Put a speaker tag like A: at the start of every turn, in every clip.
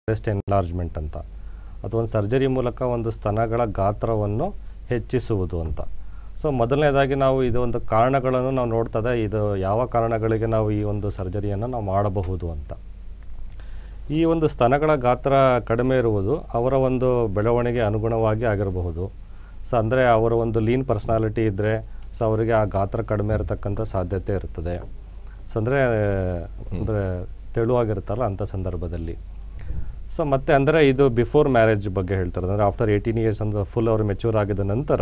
A: Breast enlargement ಅಂತ ಅಥವಾ ಒಂದು ಸರ್ಜರಿ ಮೂಲಕ ಒಂದು ಸ್ತನಗಳ ಗಾತ್ರವನ್ನು ಹೆಚ್ಚಿಸುವುದು ಅಂತ ಸೊ ಮೊದಲನೇದಾಗಿ ನಾವು ಇದು ಒಂದು ಕಾರಣಗಳನ್ನು ನಾವು ನೋಡ್ತದೆ ಇದು ಯಾವ ಕಾರಣಗಳಿಗೆ ನಾವು ಈ ಒಂದು ಸರ್ಜರಿಯನ್ನು ನಾವು ಮಾಡಬಹುದು ಅಂತ ಈ ಒಂದು ಸ್ತನಗಳ ಗಾತ್ರ ಕಡಿಮೆ ಇರುವುದು ಅವರ ಒಂದು ಬೆಳವಣಿಗೆ ಅನುಗುಣವಾಗಿ ಆಗಿರಬಹುದು ಸೊ ಅಂದರೆ ಅವರ ಒಂದು ಲೀನ್ ಪರ್ಸ್ನಾಲಿಟಿ ಇದ್ದರೆ ಸೊ ಅವರಿಗೆ ಆ ಗಾತ್ರ ಕಡಿಮೆ ಇರತಕ್ಕಂಥ ಸಾಧ್ಯತೆ ಇರ್ತದೆ ಸೊ ಅಂದರೆ ಅಂದರೆ ತೆಳುವಾಗಿರ್ತಾರಲ್ಲ ಅಂಥ ಸಂದರ್ಭದಲ್ಲಿ ಸೊ ಮತ್ತೆ ಅಂದರೆ ಇದು ಬಿಫೋರ್ ಮ್ಯಾರೇಜ್ ಬಗ್ಗೆ ಹೇಳ್ತಾರೆ ಅಂದರೆ ಆಫ್ಟರ್ ಏಯ್ಟೀನ್ ಇಯರ್ಸ್ ಅಂದ್ರೆ ಫುಲ್ ಅವರು ಮೆಚ್ಯೂರ್ ಆಗಿದ ನಂತರ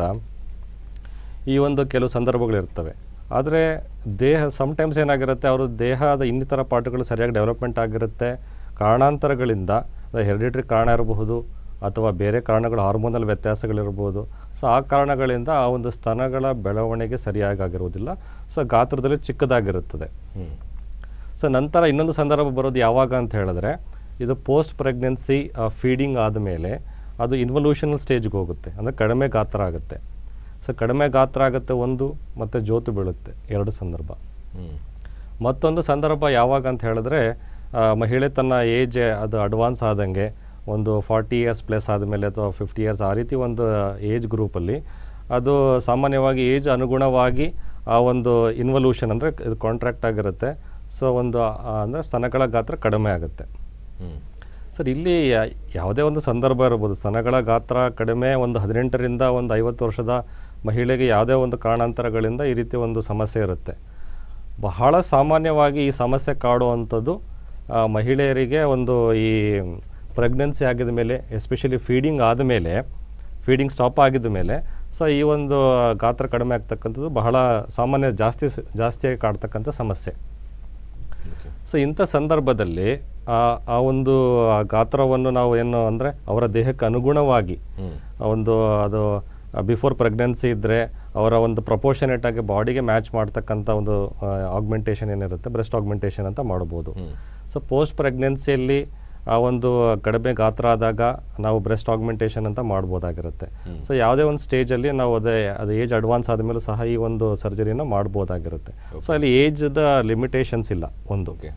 A: ಈ ಒಂದು ಕೆಲವು ಸಂದರ್ಭಗಳಿರ್ತವೆ ಆದರೆ ದೇಹ ಸಮ್ಟೈಮ್ಸ್ ಏನಾಗಿರುತ್ತೆ ಅವರು ದೇಹದ ಇನ್ನಿತರ ಪಾರ್ಟ್ಗಳು ಸರಿಯಾಗಿ ಡೆವಲಪ್ಮೆಂಟ್ ಆಗಿರುತ್ತೆ ಕಾರಣಾಂತರಗಳಿಂದ ಹೆರಿಡಿಟ್ರಿ ಕಾರಣ ಇರಬಹುದು ಅಥವಾ ಬೇರೆ ಕಾರಣಗಳು ಹಾರ್ಮೋನಲ್ ವ್ಯತ್ಯಾಸಗಳಿರ್ಬೋದು ಸೊ ಆ ಕಾರಣಗಳಿಂದ ಆ ಒಂದು ಸ್ತನಗಳ ಬೆಳವಣಿಗೆ ಸರಿಯಾಗಿ ಆಗಿರುವುದಿಲ್ಲ ಸೊ ಗಾತ್ರದಲ್ಲಿ ಚಿಕ್ಕದಾಗಿರುತ್ತದೆ
B: ಹ್ಮ್
A: ಸೊ ನಂತರ ಇನ್ನೊಂದು ಸಂದರ್ಭ ಬರೋದು ಯಾವಾಗ ಅಂತ ಹೇಳಿದ್ರೆ ಇದು ಪೋಸ್ಟ್ ಪ್ರೆಗ್ನೆನ್ಸಿ ಫೀಡಿಂಗ್ ಆದಮೇಲೆ ಅದು ಇನ್ವಲ್ಯೂಷನಲ್ ಸ್ಟೇಜ್ಗೆ ಹೋಗುತ್ತೆ ಅಂದರೆ ಕಡಿಮೆ ಗಾತ್ರ ಆಗುತ್ತೆ ಸೊ ಕಡಿಮೆ ಗಾತ್ರ ಆಗುತ್ತೆ ಒಂದು ಮತ್ತು ಜೋತು ಬೀಳುತ್ತೆ ಎರಡು ಸಂದರ್ಭ
B: ಹ್ಮ್
A: ಮತ್ತೊಂದು ಸಂದರ್ಭ ಯಾವಾಗ ಅಂತ ಹೇಳಿದ್ರೆ ಆ, ಮಹಿಳೆ ತನ್ನ ಏಜ್ ಅದು ಅಡ್ವಾನ್ಸ್ ಆದಂಗೆ ಒಂದು ಫಾರ್ಟಿ ಇಯರ್ಸ್ ಪ್ಲಸ್ ಆದಮೇಲೆ ಅಥವಾ ಫಿಫ್ಟಿ ಇಯರ್ಸ್ ಆ ರೀತಿ ಒಂದು ಏಜ್ ಗ್ರೂಪಲ್ಲಿ ಅದು ಸಾಮಾನ್ಯವಾಗಿ ಏಜ್ ಅನುಗುಣವಾಗಿ ಆ ಒಂದು ಇನ್ವಲ್ಯೂಷನ್ ಅಂದರೆ ಇದು ಕಾಂಟ್ರಾಕ್ಟ್ ಆಗಿರುತ್ತೆ ಸೊ ಒಂದು ಅಂದರೆ ಸ್ತನಗಳ ಗಾತ್ರ ಕಡಿಮೆ ಆಗುತ್ತೆ
B: ಹ್ಮ್
A: ಸರ್ ಇಲ್ಲಿ ಯಾ- ಯಾವುದೇ ಒಂದು ಸಂದರ್ಭ ಇರ್ಬೋದು ಸ್ತನಗಳ ಗಾತ್ರ ಕಡಿಮೆ ಒಂದು ಹದಿನೆಂಟರಿಂದ ಒಂದು ಐವತ್ತು ವರ್ಷದ ಮಹಿಳೆಗೆ ಯಾವುದೇ ಒಂದು ಕಾರಣಾಂತರಗಳಿಂದ ಈ ರೀತಿ ಒಂದು ಸಮಸ್ಯೆ ಇರುತ್ತೆ ಬಹಳ ಸಾಮಾನ್ಯವಾಗಿ ಈ ಸಮಸ್ಯೆ ಕಾಡುವಂಥದ್ದು ಆ, ಮಹಿಳೆಯರಿಗೆ ಒಂದು ಈ ಪ್ರೆಗ್ನೆನ್ಸಿ ಆಗಿದ ಮೇಲೆ ಎಸ್ಪೆಷಲಿ ಫೀಡಿಂಗ್ ಆದಮೇಲೆ ಫೀಡಿಂಗ್ ಸ್ಟಾಪ್ ಆಗಿದ ಮೇಲೆ ಸೊ ಈ ಒಂದು ಗಾತ್ರ ಕಡಿಮೆ ಆಗ್ತಕ್ಕಂಥದ್ದು ಬಹಳ ಸಾಮಾನ್ಯ ಜಾಸ್ತಿ ಸ- ಜಾಸ್ತಿಯಾಗಿ ಕಾಡ್ತಕ್ಕಂಥ ಸಮಸ್ಯೆ
B: ಓಕೆ
A: ಸೊ ಇಂಥ ಸಂದರ್ಭದಲ್ಲಿ ಆ ಆ ಒಂದು ಆ ಗಾತ್ರವನ್ನು ನಾವು ಏನು ಅಂದರೆ ಅವರ ದೇಹಕ್ಕೆ ಅನುಗುಣವಾಗಿ
B: ಹ್ಮ್
A: ಆ ಒಂದು ಅದು ಬಿಫೋರ್ ಪ್ರೆಗ್ನೆನ್ಸಿ ಇದ್ದರೆ ಅವರ ಒಂದು ಪ್ರಪೋರ್ಷನೇಟ್ ಆಗಿ ಬಾಡಿಗೆ ಮ್ಯಾಚ್ ಮಾಡ್ತಕ್ಕಂಥ ಒಂದು ಆಗ್ಮೆಂಟೇಷನ್ ಏನಿರುತ್ತೆ ಬ್ರೆಸ್ಟ್ ಆಗ್ಮೆಂಟೇಷನ್ ಅಂತ ಮಾಡ್ಬೋದು
B: ಹ್ಮ್
A: ಸೊ ಪೋಸ್ಟ್ ಪ್ರೆಗ್ನೆನ್ಸಿಯಲ್ಲಿ ಆ ಒಂದು ಕಡಿಮೆ ಗಾತ್ರ ಆದಾಗ ನಾವು ಬ್ರೆಸ್ಟ್ ಆಗ್ಮೆಂಟೇಷನ್ ಅಂತ ಮಾಡ್ಬೋದಾಗಿರುತ್ತೆ ಸೊ ಯಾವುದೇ ಒಂದು ಸ್ಟೇಜಲ್ಲಿ ನಾವು ಅದೇ ಅದು ಏಜ್ ಅಡ್ವಾನ್ಸ್ ಆದಮೇಲೂ ಸಹ ಈ ಒಂದು ಸರ್ಜರಿನ ಮಾಡ್ಬೋದಾಗಿರುತ್ತೆ ಸೊ ಅಲ್ಲಿ ಏಜ್ದ ಲಿಮಿಟೇಷನ್ಸ್ ಇಲ್ಲ ಒಂದು
B: ಓಕೆ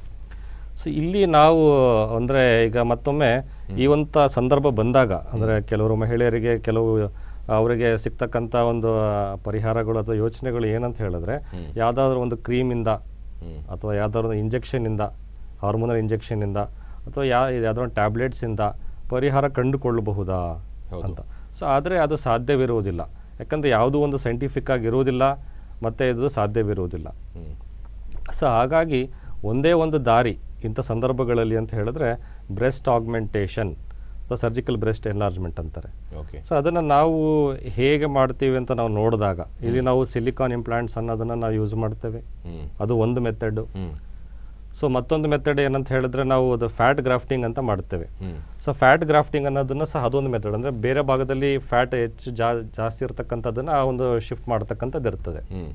A: ಸೊ ಇಲ್ಲಿ ನಾವು ಅಂದರೆ ಈಗ ಮತ್ತೊಮ್ಮೆ ಈ ಒಂಥ ಸಂದರ್ಭ ಬಂದಾಗ ಅಂದರೆ ಕೆಲವರು ಮಹಿಳೆಯರಿಗೆ ಕೆಲವು ಅವರಿಗೆ ಸಿಗ್ತಕ್ಕಂಥ ಒಂದು ಆ, ಪರಿಹಾರಗಳು ಅಥವಾ ಯೋಚನೆಗಳು ಏನಂತ ಹೇಳಿದ್ರೆ ಯಾವುದಾದ್ರೂ ಒಂದು ಕ್ರೀಮಿಂದ
B: ಹ್ಮ್
A: ಅಥವಾ ಯಾವ್ದಾದ್ರು ಒಂದು ಇಂಜೆಕ್ಷನಿಂದ ಹಾರ್ಮೋನಲ್ ಇಂಜೆಕ್ಷನಿಂದ ಅಥವಾ ಯಾ ಯಾವ್ದಾದ್ರು ಒಂದು ಟ್ಯಾಬ್ಲೆಟ್ಸಿಂದ ಪರಿಹಾರ ಕಂಡುಕೊಳ್ಳಬಹುದಾ
B: ಹೌದು.
A: ಅಂತ ಸೊ ಆದರೆ ಅದು ಸಾಧ್ಯವಿರುವುದಿಲ್ಲ ಯಾಕಂದರೆ ಯಾವುದೂ ಒಂದು ಸೈಂಟಿಫಿಕ್ ಆಗಿ ಇರುವುದಿಲ್ಲ ಮತ್ತು ಇದು ಸಾಧ್ಯವಿರುವುದಿಲ್ಲ
B: ಹ್ಮ್
A: ಸೊ ಹಾಗಾಗಿ ಒಂದೇ ಒಂದು ದಾರಿ ಇಂಥ ಸಂದರ್ಭಗಳಲ್ಲಿ ಅಂತ ಹೇಳಿದ್ರೆ ಬ್ರೆಸ್ಟ್ ಆಗ್ಮೆಂಟೇಷನ್ ಅಥವಾ ಸರ್ಜಿಕಲ್ ಬ್ರೆಸ್ಟ್ ಎನ್ಲಾರ್ಜ್ಮೆಂಟ್ ಅಂತಾರೆ
B: ಓಕೆ
A: ಸೊ ಅದನ್ನು ನಾವು ಹೇಗೆ ಮಾಡ್ತೀವಿ ಅಂತ ನಾವು ನೋಡಿದಾಗ ಇಲ್ಲಿ ನಾವು ಸಿಲಿಕಾನ್ ಇಂಪ್ಲಾಂಟ್ಸ್ ಅನ್ನೋದನ್ನು ನಾವು ಯೂಸ್ ಮಾಡ್ತೇವೆ
B: ಹ್ಮ್
A: ಅದು ಒಂದು ಮೆಥಡು
B: ಹ್ಮ್
A: ಸೊ ಮತ್ತೊಂದು ಮೆಥಡ್ ಏನಂತ ಹೇಳಿದ್ರೆ ನಾವು ಅದು ಫ್ಯಾಟ್ ಗ್ರಾಫ್ಟಿಂಗ್ ಅಂತ ಮಾಡ್ತೇವೆ
B: ಹ್ಮ್
A: ಸೊ ಫ್ಯಾಟ್ ಗ್ರಾಫ್ಟಿಂಗ್ ಅನ್ನೋದನ್ನು ಸಹ ಅದೊಂದು ಮೆಥಡ್ ಅಂದರೆ ಬೇರೆ ಭಾಗದಲ್ಲಿ ಫ್ಯಾಟ್ ಹೆಚ್ಚು ಜಾ ಜಾಸ್ತಿ ಇರತಕ್ಕಂಥದ್ದನ್ನು ಆ ಒಂದು ಶಿಫ್ಟ್ ಮಾಡ್ತಕ್ಕಂಥದ್ದು ಇರ್ತದೆ
B: ಹ್ಮ್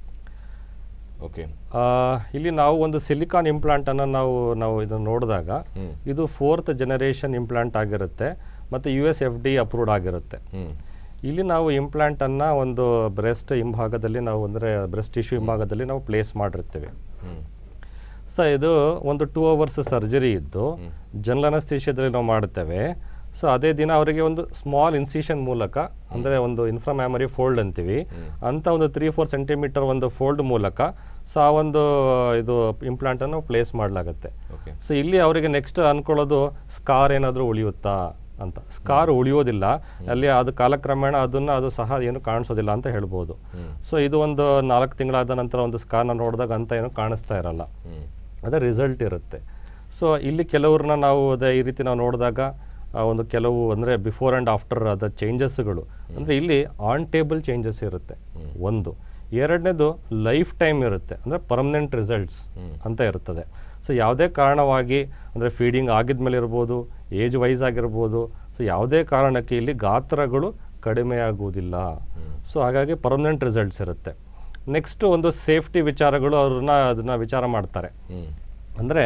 B: ಓಕೆ
A: ಆ, ಇಲ್ಲಿ ನಾವು ಒಂದು ಸಿಲಿಕಾನ್ ಇಂಪ್ಲಾಂಟನ್ನು ನಾವು ನಾವು ಇದನ್ನು ನೋಡಿದಾಗ
B: ಹ್ಮ್
A: ಇದು ಫೋರ್ತ್ ಜನರೇಷನ್ ಇಂಪ್ಲಾಂಟ್ ಆಗಿರುತ್ತೆ ಮತ್ತು U S F D approved ಆಗಿರುತ್ತೆ
B: ಹ್ಮ್
A: ಇಲ್ಲಿ ನಾವು ಇಂಪ್ಲಾಂಟನ್ನು ಒಂದು ಬ್ರೆಸ್ಟ್ ಹಿಂಭಾಗದಲ್ಲಿ ನಾವು ಅಂದರೆ ಬ್ರೆಸ್ಟ್ ಟಿಶ್ಯೂ ಹಿಂಭಾಗದಲ್ಲಿ ನಾವು ಪ್ಲೇಸ್ ಮಾಡಿರ್ತೀವಿ
B: ಹ್ಮ್
A: ಸೊ ಇದು ಒಂದು ಟೂ ಅವರ್ಸ್ ಸರ್ಜರಿ ಇದ್ದು ಜನರಲ್ ಅನಸ್ತೇಷಿಯಾದಲ್ಲಿ ನಾವು ಮಾಡುತ್ತೇವೆ ಸೊ ಅದೇ ದಿನ ಅವರಿಗೆ ಒಂದು ಸ್ಮಾಲ್ ಇನ್ಸಿಷನ್ ಮೂಲಕ ಅಂದರೆ ಒಂದು ಇನ್ಫ್ರಾಮ್ಯಾಮರಿ ಫೋಲ್ಡ್ ಅಂತೀವಿ ಅಂತ ಒಂದು ತ್ರೀ ಫೋರ್ ಸೆಂಟಿಮೀಟರ್ ಒಂದು ಫೋಲ್ಡ್ ಮೂಲಕ ಸೊ ಆ ಒಂದು ಇದು ಇಂಪ್ಲಾಂಟನ್ನು ಪ್ಲೇಸ್ ಮಾಡಲಾಗುತ್ತೆ
B: ಓಕೆ
A: ಸೊ ಇಲ್ಲಿ ಅವರಿಗೆ ನೆಕ್ಸ್ಟ್ ಅನ್ಕೊಳ್ಳೋದು ಸ್ಕಾರ್ ಏನಾದರೂ ಉಳಿಯುತ್ತಾ ಅಂತ ಸ್ಕಾರ್ ಉಳಿಯೋದಿಲ್ಲ ಅಲ್ಲಿ ಅದು ಕಾಲಕ್ರಮೇಣ ಅದನ್ನು ಅದು ಸಹ ಏನು ಕಾಣಿಸೋದಿಲ್ಲ ಅಂತ ಹೇಳ್ಬೋದು ಸೊ ಇದು ಒಂದು ನಾಲ್ಕು ತಿಂಗಳಾದ ನಂತರ ಒಂದು ಸ್ಕಾರ್ನ ನೋಡಿದಾಗ ಅಂತ ಏನು ಕಾಣಿಸ್ತಾ ಇರಲ್ಲ
B: ಹ್ಮ್
A: ಅದೇ ರಿಸಲ್ಟ್ ಇರುತ್ತೆ ಸೊ ಇಲ್ಲಿ ಕೆಲವ್ರನ್ನ ನಾವು ಅದೇ ಈ ರೀತಿ ನಾವು ನೋಡಿದಾಗ ಆ ಒಂದು ಕೆಲವು ಅಂದರೆ ಬಿಫೋರ್ ಆ್ಯಂಡ್ ಆಫ್ಟರ್ ಅದ ಚೇಂಜಸ್ಗಳು ಅಂದರೆ ಇಲ್ಲಿ ಆನ್ ಟೇಬಲ್ ಚೇಂಜಸ್ ಇರುತ್ತೆ ಒಂದು ಎರಡನೇದು ಲೈಫ್ ಟೈಮ್ ಇರುತ್ತೆ ಅಂದರೆ ಪರ್ಮನೆಂಟ್ ರಿಸಲ್ಟ್ಸ್ ಅಂತ ಇರ್ತದೆ ಸೊ ಯಾವುದೇ ಕಾರಣವಾಗಿ ಅಂದರೆ ಫೀಡಿಂಗ್ ಆಗಿದ್ಮೇಲೆ ಇರ್ಬೋದು ಏಜ್ ವೈಸ್ ಆಗಿರ್ಬೋದು ಸೊ ಯಾವುದೇ ಕಾರಣಕ್ಕೆ ಇಲ್ಲಿ ಗಾತ್ರಗಳು ಕಡಿಮೆ ಆಗುವುದಿಲ್ಲ ಸೊ ಹಾಗಾಗಿ ಪರ್ಮನೆಂಟ್ ರಿಸಲ್ಟ್ಸ್ ಇರುತ್ತೆ ನೆಕ್ಸ್ಟ್ ಒಂದು ಸೇಫ್ಟಿ ವಿಚಾರಗಳು ಅವ್ರನ್ನ ಅದನ್ನ ವಿಚಾರ ಮಾಡ್ತಾರೆ
B: ಹ್ಮ್
A: ಅಂದರೆ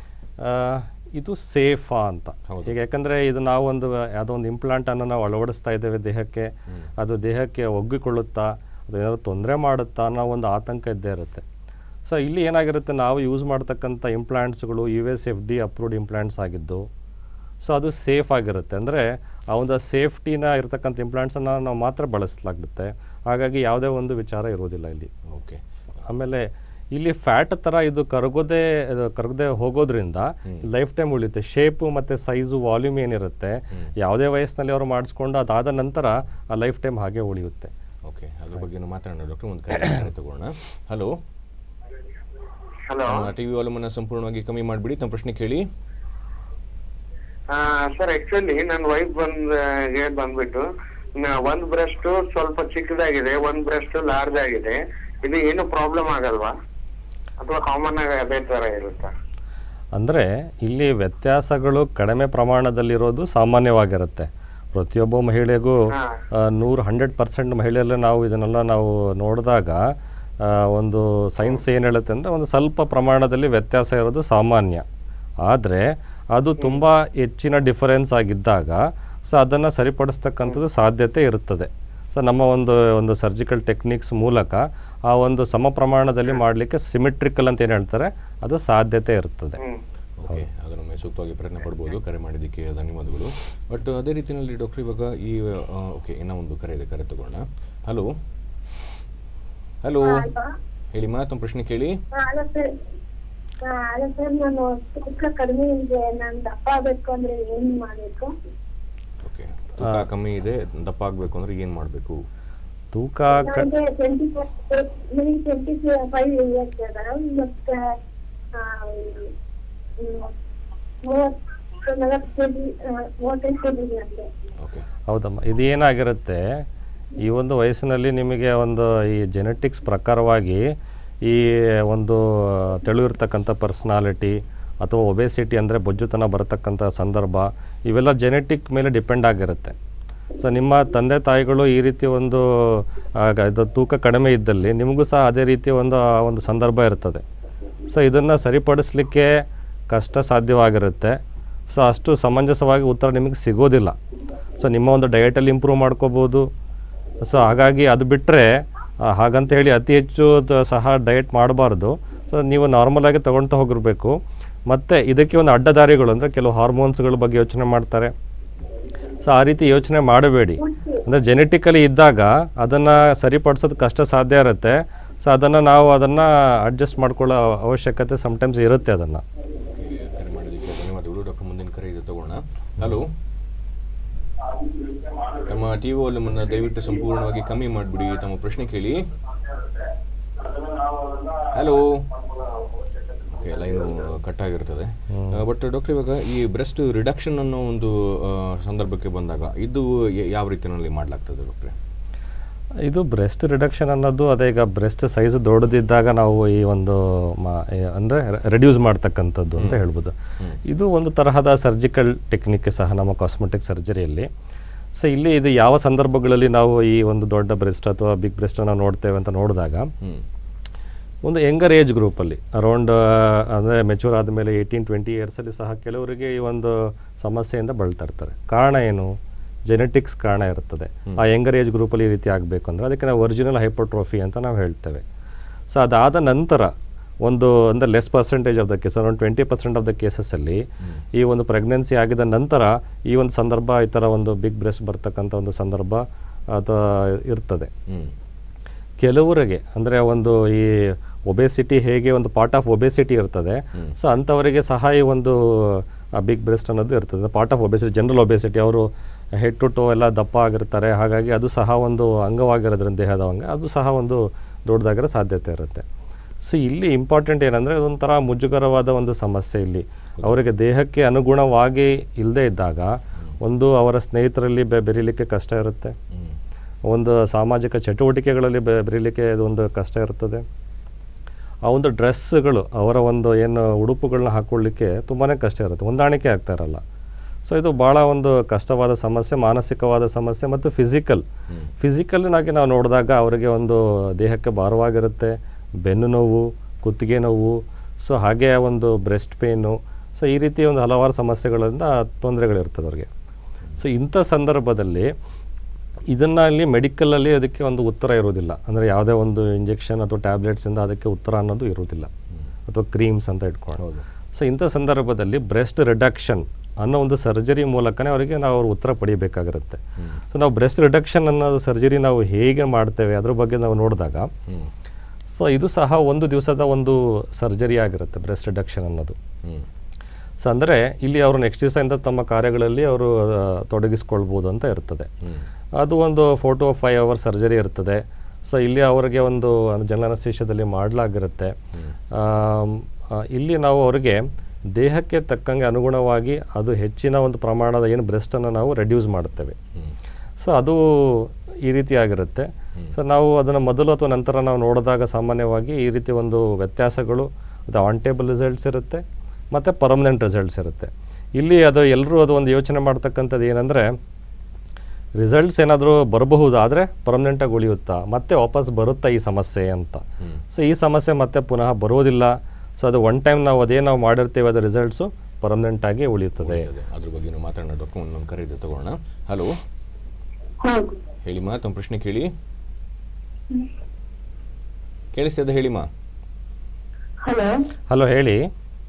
A: ಇದು ಸೇಫಾ ಅಂತ ಈಗ ಯಾಕಂದರೆ ಇದು ನಾವು ಒಂದು ಯಾವುದೋ ಒಂದು ಇಂಪ್ಲಾಂಟನ್ನು ನಾವು ಅಳವಡಿಸ್ತಾ ಇದ್ದೇವೆ ದೇಹಕ್ಕೆ ಅದು ದೇಹಕ್ಕೆ ಒಗ್ಗಿಕೊಳ್ಳುತ್ತಾ ಅದು ಏನಾದ್ರು ತೊಂದರೆ ಮಾಡುತ್ತಾ ಅನ್ನೋ ಒಂದು ಆತಂಕ ಇದ್ದೇ ಇರುತ್ತೆ ಸೊ ಇಲ್ಲಿ ಏನಾಗಿರುತ್ತೆ ನಾವು ಯೂಸ್ ಮಾಡ್ತಕ್ಕಂಥ ಇಂಪ್ಲಾಂಟ್ಸ್ಗಳು U S F D approved implants ಆಗಿದ್ದು ಸೊ ಅದು ಸೇಫ್ ಆಗಿರುತ್ತೆ ಅಂದರೆ ಆ ಒಂದು ಸೇಫ್ಟಿನ ಇರ್ತಕ್ಕಂಥ ಇಂಪ್ಲಾಂಟ್ಸನ್ನು ನಾವು ಮಾತ್ರ ಬಳಸಲಾಗುತ್ತೆ ಹಾಗಾಗಿ ಯಾವುದೇ ಒಂದು ವಿಚಾರ ಇರೋದಿಲ್ಲ ಇಲ್ಲಿ
B: ಓಕೆ
A: ಆಮೇಲೆ ಇಲ್ಲಿ ಫ್ಯಾಟ್ ಥರ ಇದು ಕರಗೋದೇ ಇದು ಕರಗದೆ ಹೋಗೋದ್ರಿಂದ ಲೈಫ್ ಟೈಮ್ ಉಳಿಯುತ್ತೆ ಶೇಪು ಮತ್ತು ಸೈಜು ವಾಲ್ಯೂಮ್ ಏನಿರುತ್ತೆ ಯಾವುದೇ ವಯಸ್ಸಿನಲ್ಲಿ ಅವರು ಮಾಡಿಸ್ಕೊಂಡು ಅದಾದ ನಂತರ ಆ ಲೈಫ್ ಟೈಮ್ ಹಾಗೆ ಉಳಿಯುತ್ತೆ
B: ಓಕೆ ಅದ್ರ ಬಗ್ಗೆ ಮಾತಾಡೋಣ ಡಾಕ್ಟರ್ ಒಂದು ಕರೆ ಕರೆ ತಗೊಳ್ಳೋಣ ಹಲೋ
C: ಹಲೋ
B: ಟಿ ವಿ ವಾಲ್ಯೂಮನ್ನು ಸಂಪೂರ್ಣವಾಗಿ ಕಮ್ಮಿ ಮಾಡಿಬಿಡಿ ತಮ್ಮ ಪ್ರಶ್ನೆ ಕೇಳಿ
C: ಸರ್ ಆಕ್ಚುಲಿ ನನ್ನ ವೈಫ್ ಬಂದ್ ಗೆ ಬಂದ್ಬಿಟ್ಟು ನ- ಒಂದ್ ಬ್ರೆಸ್ಟ್ ಸ್ವಲ್ಪ ಚಿಕ್ಕದಾಗಿದೆ ಒಂದ್ ಬ್ರೆಸ್ಟ್ ಲಾರ್ಜ್ ಆಗಿದೆ ಇದು ಏನು ಪ್ರಾಬ್ಲಮ್ ಆಗಲ್ವಾ ಅಥವಾ ಕಾಮನ್ ಆಗಿ ಅದೇ ತರ ಇರುತ್ತಾ
A: ಅಂದರೆ ಇಲ್ಲಿ ವ್ಯತ್ಯಾಸಗಳು ಕಡಿಮೆ ಪ್ರಮಾಣದಲ್ಲಿರೋದು ಸಾಮಾನ್ಯವಾಗಿರುತ್ತೆ ಪ್ರತಿಯೊಬ್ಬ ಮಹಿಳೆಗೂ
C: ಹಾ.
A: ನೂರು ಹಂಡ್ರೆಡ್ ಪರ್ಸೆಂಟ್ ಮಹಿಳೆಯಲ್ಲೇ ನಾವು ಇದನ್ನೆಲ್ಲ ನಾವು ನೋಡಿದಾಗ ಆ, ಒಂದು ಸೈನ್ಸ್ ಏನು ಹೇಳುತ್ತೆ ಅಂದರೆ ಒಂದು ಸ್ವಲ್ಪ ಪ್ರಮಾಣದಲ್ಲಿ ವ್ಯತ್ಯಾಸ ಇರೋದು ಸಾಮಾನ್ಯ ಆದರೆ ಅದು ತುಂಬ ಹೆಚ್ಚಿನ ಡಿಫರೆನ್ಸ್ ಆಗಿದ್ದಾಗ ಸೊ ಅದನ್ನು ಸರಿಪಡಿಸ್ತಕ್ಕಂಥದ್ದು ಸಾಧ್ಯತೆ ಇರುತ್ತದೆ ಸೊ ನಮ್ಮ ಒಂದು ಒಂದು ಸರ್ಜಿಕಲ್ ಟೆಕ್ನಿಕ್ಸ್ ಮೂಲಕ ಆ ಒಂದು ಸಮ ಪ್ರಮಾಣದಲ್ಲಿ ಮಾಡಲಿಕ್ಕೆ ಸಿಮೆಟ್ರಿಕಲ್ ಅಂತ ಏನು ಹೇಳ್ತಾರೆ ಅದು ಸಾಧ್ಯತೆ ಇರ್ತದೆ
C: ಹ್ಮ್
B: ಓಕೆ ಅದನ್ನು ಸೂಕ್ತವಾಗಿ ಪ್ರಯತ್ನ ಪಡ್ಬೋದು ಕರೆ ಮಾಡಿದ್ದಕ್ಕೆ ಧನ್ಯವಾದಗಳು ಬಟ್ ಅದೇ ರೀತಿಯಲ್ಲಿ ಡಾಕ್ಟರ್ ಇವಾಗ ಈ ಓಕೆ ಇನ್ನೂ ಒಂದು ಕರೆ ಇದೆ ಕರೆ ತಗೊಳ್ಳೋಣ ಹಲೋ ಹಲೋ ಹೇಳಿಮ್ಮ ತಮ್ಮ ಪ್ರಶ್ನೆ ಕೇಳಿ
D: ಅಲ್ಲ ಸರ್ ಅಲ್ಲ ಸರ್ ನಾನು ತೂಕ ಕಡಿಮೆ ಇದೆ ನಾನು ದಪ್ಪ ಆಗ್ಬೇಕು ಅಂದ್ರೆ ಏನ್ ಮಾಡ್ಬೇಕು
B: ಓಕೆ ತೂಕ ಕಮ್ಮಿ ಇದೆ ದಪ್ಪ ಆಗಬೇಕು ಅಂದ್ರೆ ಏನು ಮಾಡಬೇಕು
A: ತೂಕ ಕ
D: ನನಗೆ ಟ್ವೆಂಟಿ ನನಗೆ ಟ್ವೆಂಟಿ ಫೈವ್ ಇಯರ್ಸ್ ಅದ ಮತ್ತೆ ಮೂವತ್ತು ನಲವತ್ತು ಕೆಜಿ ಮೂವತ್ತೈದು ಕೆಜಿ ಅಂತೆ
B: ಓಕೆ
A: ಹೌದಮ್ಮ ಇದು ಏನಾಗಿರುತ್ತೆ ಈ ಒಂದು ವಯಸ್ಸಿನಲ್ಲಿ ನಿಮಗೆ ಒಂದು ಈ ಜೆನೆಟಿಕ್ಸ್ ಪ್ರಕಾರವಾಗಿ ಈ ಒಂದು ತೆಳು ಇರ್ತಕ್ಕಂಥ ಪರ್ಸ್ನಾಲಿಟಿ ಅಥವಾ ಒಬೆಸಿಟಿ ಅಂದರೆ ಬೊಜ್ಜುತನ ಬರತಕ್ಕಂಥ ಸಂದರ್ಭ ಇವೆಲ್ಲ ಜೆನೆಟಿಕ್ ಮೇಲೆ ಡಿಪೆಂಡ್ ಆಗಿರುತ್ತೆ ಸೊ ನಿಮ್ಮ ತಂದೆ ತಾಯಿಗಳು ಈ ರೀತಿ ಒಂದು ಆಗ ಇದು ತೂಕ ಕಡಿಮೆ ಇದ್ದಲ್ಲಿ ನಿಮಗೂ ಸಹ ಅದೇ ರೀತಿ ಒಂದು ಆ ಒಂದು ಸಂದರ್ಭ ಇರ್ತದೆ ಸೊ ಇದನ್ನು ಸರಿಪಡಿಸಲಿಕ್ಕೆ ಕಷ್ಟ ಸಾಧ್ಯವಾಗಿರುತ್ತೆ ಸೊ ಅಷ್ಟು ಸಮಂಜಸವಾಗಿ ಉತ್ತರ ನಿಮಗೆ ಸಿಗೋದಿಲ್ಲ ಸೊ ನಿಮ್ಮ ಒಂದು ಡಯಟಲ್ಲಿ ಇಂಪ್ರೂವ್ ಮಾಡ್ಕೋಬೋದು ಸೊ ಹಾಗಾಗಿ ಅದು ಬಿಟ್ಟರೆ ಹಾಗಂತ ಹೇಳಿ ಅತಿ ಹೆಚ್ಚು ದ- ಸಹ ಡಯಟ್ ಮಾಡಬಾರ್ದು ಸೊ ನೀವು ನಾರ್ಮಲಾಗಿ ತೊಗೊಳ್ತಾ ಹೋಗಿರಬೇಕು ಮತ್ತು ಇದಕ್ಕೆ ಒಂದು ಅಡ್ಡದಾರಿಗಳು ಅಂದರೆ ಕೆಲವು ಹಾರ್ಮೋನ್ಸ್ಗಳ ಬಗ್ಗೆ ಯೋಚನೆ ಮಾಡ್ತಾರೆ ಸೊ ಆ ರೀತಿ ಯೋಚನೆ ಮಾಡಬೇಡಿ ಅಂದರೆ ಜೆನೆಟಿಕಲಿ ಇದ್ದಾಗ ಅದನ್ನು ಸರಿಪಡಿಸೋದು ಕಷ್ಟ ಸಾಧ್ಯ ಇರುತ್ತೆ ಸೊ ಅದನ್ನು ನಾವು ಅದನ್ನು ಅಡ್ಜಸ್ಟ್ ಮಾಡ್ಕೊಳ್ಳೋ ಅವಶ್ಯಕತೆ ಸಮ್ಟೈಮ್ಸ್ ಇರುತ್ತೆ ಅದನ್ನು
B: ಓಕೆ ಕರೆ ಮಾಡಿದ್ದಕ್ಕೆ ಧನ್ಯವಾದಗಳು ಡಾಕ್ಟರ್ ಮುಂದಿನ ಕರೆ ಇದೆ ತಗೊಳ್ಳೋಣ ಹಲೋ ತಮ್ಮ ಟಿ ವಿ ವಾಲ್ಯೂಮನ್ನು ದಯವಿಟ್ಟು ಸಂಪೂರ್ಣವಾಗಿ ಕಮ್ಮಿ ಮಾಡಿಬಿಡಿ ತಮ್ಮ ಪ್ರಶ್ನೆ ಕೇಳಿ ಹಲೋ ಓಕೆ ಲೈನು ಕಟ್ ಆಗಿರ್ತದೆ ಬಟ್ ಡಾಕ್ಟರ್ ಇವಾಗ ಈ ಬ್ರೆಸ್ಟ್ ರಿಡಕ್ಷನ್ ಅನ್ನೋ ಒಂದು ಆ, ಸಂದರ್ಭಕ್ಕೆ ಬಂದಾಗ ಇದು ಯ- ಯಾವ ರೀತಿಯಲ್ಲಿ ಮಾಡಲಾಗ್ತದೆ ಡಾಕ್ಟ್ರೆ
A: ಇದು ಬ್ರೆಸ್ಟ್ ರಿಡಕ್ಷನ್ ಅನ್ನೋದು ಅದೇ ಈಗ ಬ್ರೆಸ್ಟ್ ಸೈಜ್ ದೊಡ್ಡದಿದ್ದಾಗ ನಾವು ಈ ಒಂದು ಮಾ ಏ- ಅಂದ್ರೆ ರೆಡ್ಯೂಸ್ ಮಾಡ್ತಕ್ಕಂಥದ್ದು ಅಂತ ಹೇಳ್ಬೋದು ಇದು ಒಂದು ತರಹದ ಸರ್ಜಿಕಲ್ ಟೆಕ್ನಿಕ್ ಸಹ ನಮ್ಮ ಕಾಸ್ಮೆಟಿಕ್ ಸರ್ಜರಿಯಲ್ಲಿ ಸೊ ಇಲ್ಲಿ ಇದು ಯಾವ ಸಂದರ್ಭಗಳಲ್ಲಿ ನಾವು ಈ ಒಂದು ದೊಡ್ಡ ಬ್ರೆಸ್ಟ್ ಅಥವಾ ಬಿಗ್ ಬ್ರೆಸ್ಟನ್ನು ನೋಡ್ತೇವೆ ಅಂತ ನೋಡಿದಾಗ
B: ಹ್ಞೂ
A: ಒಂದು ಯಂಗರ್ ಏಜ್ ಗ್ರೂಪಲ್ಲಿ ಅರೌಂಡ್ ಅಂದರೆ ಮೆಚೂರ್ ಆದಮೇಲೆ ಏಯ್ಟೀನ್ ಟ್ವೆಂಟಿ ಇಯರ್ಸಲ್ಲಿ ಸಹ ಕೆಲವರಿಗೆ ಈ ಒಂದು ಸಮಸ್ಯೆಯಿಂದ ಬಳಲ್ತಾ ಇರ್ತಾರೆ ಕಾರಣ ಏನು ಜೆನೆಟಿಕ್ಸ್ ಕಾರಣ ಇರ್ತದೆ ಆ ಯಂಗರ್ ಏಜ್ ಗ್ರೂಪಲ್ಲಿ ಈ ರೀತಿ ಆಗಬೇಕು ಅಂದರೆ ಅದಕ್ಕೆ ನಾವು ಒರಿಜಿನಲ್ ಹೈಪೋಟ್ರೋಫಿ ಅಂತ ನಾವು ಹೇಳ್ತೇವೆ ಸೊ ಅದಾದ ನಂತರ ಒಂದು ಅಂದರೆ less percentage of the case around twenty percent of the ಕೇಸಸ್ಸಲ್ಲಿ ಈ ಒಂದು ಪ್ರೆಗ್ನೆನ್ಸಿ ಆಗಿದ ನಂತರ ಈ ಒಂದು ಸಂದರ್ಭ ಈ ಥರ ಒಂದು ಬಿಗ್ ಬ್ರೆಸ್ಟ್ ಬರ್ತಕ್ಕಂಥ ಒಂದು ಸಂದರ್ಭ ಅಥವಾ ಇರ್ತದೆ
B: ಹ್ಞೂ
A: ಕೆಲವರಿಗೆ ಅಂದರೆ ಒಂದು ಈ ಒಬೆಸಿಟಿ ಹೇಗೆ ಒಂದು ಪಾರ್ಟ್ ಆಫ್ ಒಬೆಸಿಟಿ ಇರ್ತದೆ ಸೊ ಅಂಥವರಿಗೆ ಸಹ ಈ ಒಂದು ಬಿಗ್ ಬ್ರೆಸ್ಟ್ ಅನ್ನೋದು ಇರ್ತದೆ part of obesity general obesity ಅವರು ಹೆಡ್ ಟು ಟೋ ಎಲ್ಲ ದಪ್ಪ ಆಗಿರ್ತಾರೆ ಹಾಗಾಗಿ ಅದು ಸಹ ಒಂದು ಅಂಗವಾಗಿರೋದ್ರಿಂದ ದೇಹದ ಅಂಗ ಅದು ಸಹ ಒಂದು ದೊಡ್ಡದಾಗಿರೋ ಸಾಧ್ಯತೆ ಇರುತ್ತೆ ಸೊ ಇಲ್ಲಿ ಇಂಪಾರ್ಟೆಂಟ್ ಏನಂದರೆ ಅದೊಂಥರ ಮುಜುಗರವಾದ ಒಂದು ಸಮಸ್ಯೆ ಇಲ್ಲಿ ಅವರಿಗೆ ದೇಹಕ್ಕೆ ಅನುಗುಣವಾಗಿ ಇಲ್ಲದೆ ಇದ್ದಾಗ ಒಂದು ಅವರ ಸ್ನೇಹಿತರಲ್ಲಿ ಬೆ ಬೆರೀಲಿಕ್ಕೆ ಕಷ್ಟ ಇರುತ್ತೆ
B: ಹ್ಞೂ
A: ಒಂದು ಸಾಮಾಜಿಕ ಚಟುವಟಿಕೆಗಳಲ್ಲಿ ಬೆ- ಬೆರೀಲಿಕ್ಕೆ ಇದು ಒಂದು ಕಷ್ಟ ಇರ್ತದೆ ಆ ಒಂದು ಡ್ರೆಸ್ಗಳು ಅವರ ಒಂದು ಏನು ಉಡುಪುಗಳನ್ನ ಹಾಕ್ಕೊಳ್ಳಿಕ್ಕೆ ತುಂಬಾ ಕಷ್ಟ ಇರುತ್ತೆ ಹೊಂದಾಣಿಕೆ ಆಗ್ತಾ ಇರಲ್ಲ ಸೊ ಇದು ಭಾಳ ಒಂದು ಕಷ್ಟವಾದ ಸಮಸ್ಯೆ ಮಾನಸಿಕವಾದ ಸಮಸ್ಯೆ ಮತ್ತು ಫಿಸಿಕಲ್ ಫಿಸಿಕಲ್ನಾಗಿ ನಾವು ನೋಡಿದಾಗ ಅವರಿಗೆ ಒಂದು ದೇಹಕ್ಕೆ ಭಾರವಾಗಿರುತ್ತೆ ಬೆನ್ನು ನೋವು ಕುತ್ತಿಗೆ ನೋವು ಸೊ ಹಾಗೆ ಒಂದು ಬ್ರೆಸ್ಟ್ ಪೇನು ಸೊ ಈ ರೀತಿ ಒಂದು ಹಲವಾರು ಸಮಸ್ಯೆಗಳಿಂದ ತೊಂದರೆಗಳಿರ್ತದೆ ಅವ್ರಿಗೆ ಸೊ ಇಂಥ ಸಂದರ್ಭದಲ್ಲಿ ಇದನ್ನು ಅಲ್ಲಿ ಮೆಡಿಕಲಲ್ಲಿ ಅದಕ್ಕೆ ಒಂದು ಉತ್ತರ ಇರೋದಿಲ್ಲ ಅಂದರೆ ಯಾವುದೇ ಒಂದು ಇಂಜೆಕ್ಷನ್ ಅಥವಾ ಟ್ಯಾಬ್ಲೆಟ್ಸಿಂದ ಅದಕ್ಕೆ ಉತ್ತರ ಅನ್ನೋದು ಇರೋದಿಲ್ಲ ಅಥವಾ ಕ್ರೀಮ್ಸ್ ಅಂತ ಇಟ್ಕೊಂಡು
B: ಹೌದು
A: ಸೊ ಇಂಥ ಸಂದರ್ಭದಲ್ಲಿ ಬ್ರೆಸ್ಟ್ ರಿಡಕ್ಷನ್ ಅನ್ನೋ ಒಂದು ಸರ್ಜರಿ ಮೂಲಕನೇ ಅವರಿಗೆ ನಾವು ಅವ್ರ ಉತ್ತರ ಪಡಿಬೇಕಾಗಿರುತ್ತೆ ಸೊ ನಾವು ಬ್ರೆಸ್ಟ್ ರಿಡಕ್ಷನ್ ಅನ್ನೋದು ಸರ್ಜರಿ ನಾವು ಹೇಗೆ ಮಾಡ್ತೇವೆ ಅದ್ರ ಬಗ್ಗೆ ನಾವು ನೋಡಿದಾಗ
B: ಹ್ಮ್
A: ಸೊ ಇದು ಸಹ ಒಂದು ದಿವಸದ ಒಂದು ಸರ್ಜರಿ ಆಗಿರುತ್ತೆ ಬ್ರೆಸ್ಟ್ ರಿಡಕ್ಷನ್ ಅನ್ನೋದು
B: ಹ್ಮ್
A: ಸೊ ಅಂದರೆ ಇಲ್ಲಿ ಅವರು ನೆಕ್ಸ್ಟ್ ದಿವಸದಿಂದ ತಮ್ಮ ಕಾರ್ಯಗಳಲ್ಲಿ ಅವರು ಆ, ತೊಡಗಿಸ್ಕೊಳ್ಬೋದು ಅಂತ ಇರ್ತದೆ
B: ಹ್ಮ್
A: ಅದು ಒಂದು four to five hour surgery ಇರ್ತದೆ ಸೊ ಇಲ್ಲಿ ಅವರಿಗೆ ಒಂದು ಜನನಶೇಷದಲ್ಲಿ ಮಾಡಲಾಗಿರುತ್ತೆ ಆಮ್, ಆ, ಇಲ್ಲಿ ನಾವು ಅವರಿಗೆ ದೇಹಕ್ಕೆ ತಕ್ಕಂಗೆ ಅನುಗುಣವಾಗಿ ಅದು ಹೆಚ್ಚಿನ ಒಂದು ಪ್ರಮಾಣದ ಏನು ಬ್ರೆಸ್ಟನ್ನು ನಾವು ರೆಡ್ಯೂಸ್ ಮಾಡುತ್ತೇವೆ
B: ಹ್ಮ್
A: ಸೊ ಅದು ಈ ರೀತಿ ಆಗಿರುತ್ತೆ ಸೊ ನಾವು ಅದನ್ನು ಮೊದಲು ಅಥವಾ ನಂತರ ನಾವು ನೋಡಿದಾಗ ಸಾಮಾನ್ಯವಾಗಿ ಈ ರೀತಿ ಒಂದು ವ್ಯತ್ಯಾಸಗಳು ಅದು ಆನ್ ಟೇಬಲ್ ರಿಸಲ್ಟ್ಸ್ ಇರುತ್ತೆ ಮತ್ತು ಪರ್ಮನೆಂಟ್ ರಿಸಲ್ಟ್ಸ್ ಇರುತ್ತೆ ಇಲ್ಲಿ ಅದು ಎಲ್ಲರೂ ಅದು ಒಂದು ಯೋಚನೆ ಮಾಡ್ತಕ್ಕಂಥದ್ದು ಏನಂದರೆ ರಿಸಲ್ಟ್ಸ್ ಏನಾದರೂ ಬರಬಹುದು ಆದರೆ ಪರ್ಮನೆಂಟಾಗಿ ಉಳಿಯುತ್ತಾ ಮತ್ತೆ ವಾಪಸ್ ಬರುತ್ತಾ ಈ ಸಮಸ್ಯೆ ಅಂತ ಸೊ ಈ ಸಮಸ್ಯೆ ಮತ್ತೆ ಪುನಃ ಬರೋದಿಲ್ಲ ಸೊ ಅದು ಒನ್ ಟೈಮ್ ನಾವು ಅದೇ ನಾವು ಮಾಡಿರ್ತೀವಿ ಅದು ರಿಸಲ್ಟ್ಸು ಪರ್ಮನೆಂಟ್ ಆಗಿ ಉಳಿಯುತ್ತದೆ
B: ಅದೇ ಅದ್ರ ಬಗ್ಗೆ ನಾವು ಮಾತಾಡೋಣ ಡಾಕ್ಟರ್ ಒಂದೊಂದು ಕರೆ ಇದೆ ತಗೋಣ ಹಲೋ
D: ಹೌದು
B: ಹೇಳಿಮಾ ತಮ್ಮ ಪ್ರಶ್ನೆ ಕೇಳಿ ಕೇಳಿಸ್ತಿದೆ ಹೇಳಿಮಾ
D: ಹಲೋ
A: ಹಲೋ ಹೇಳಿ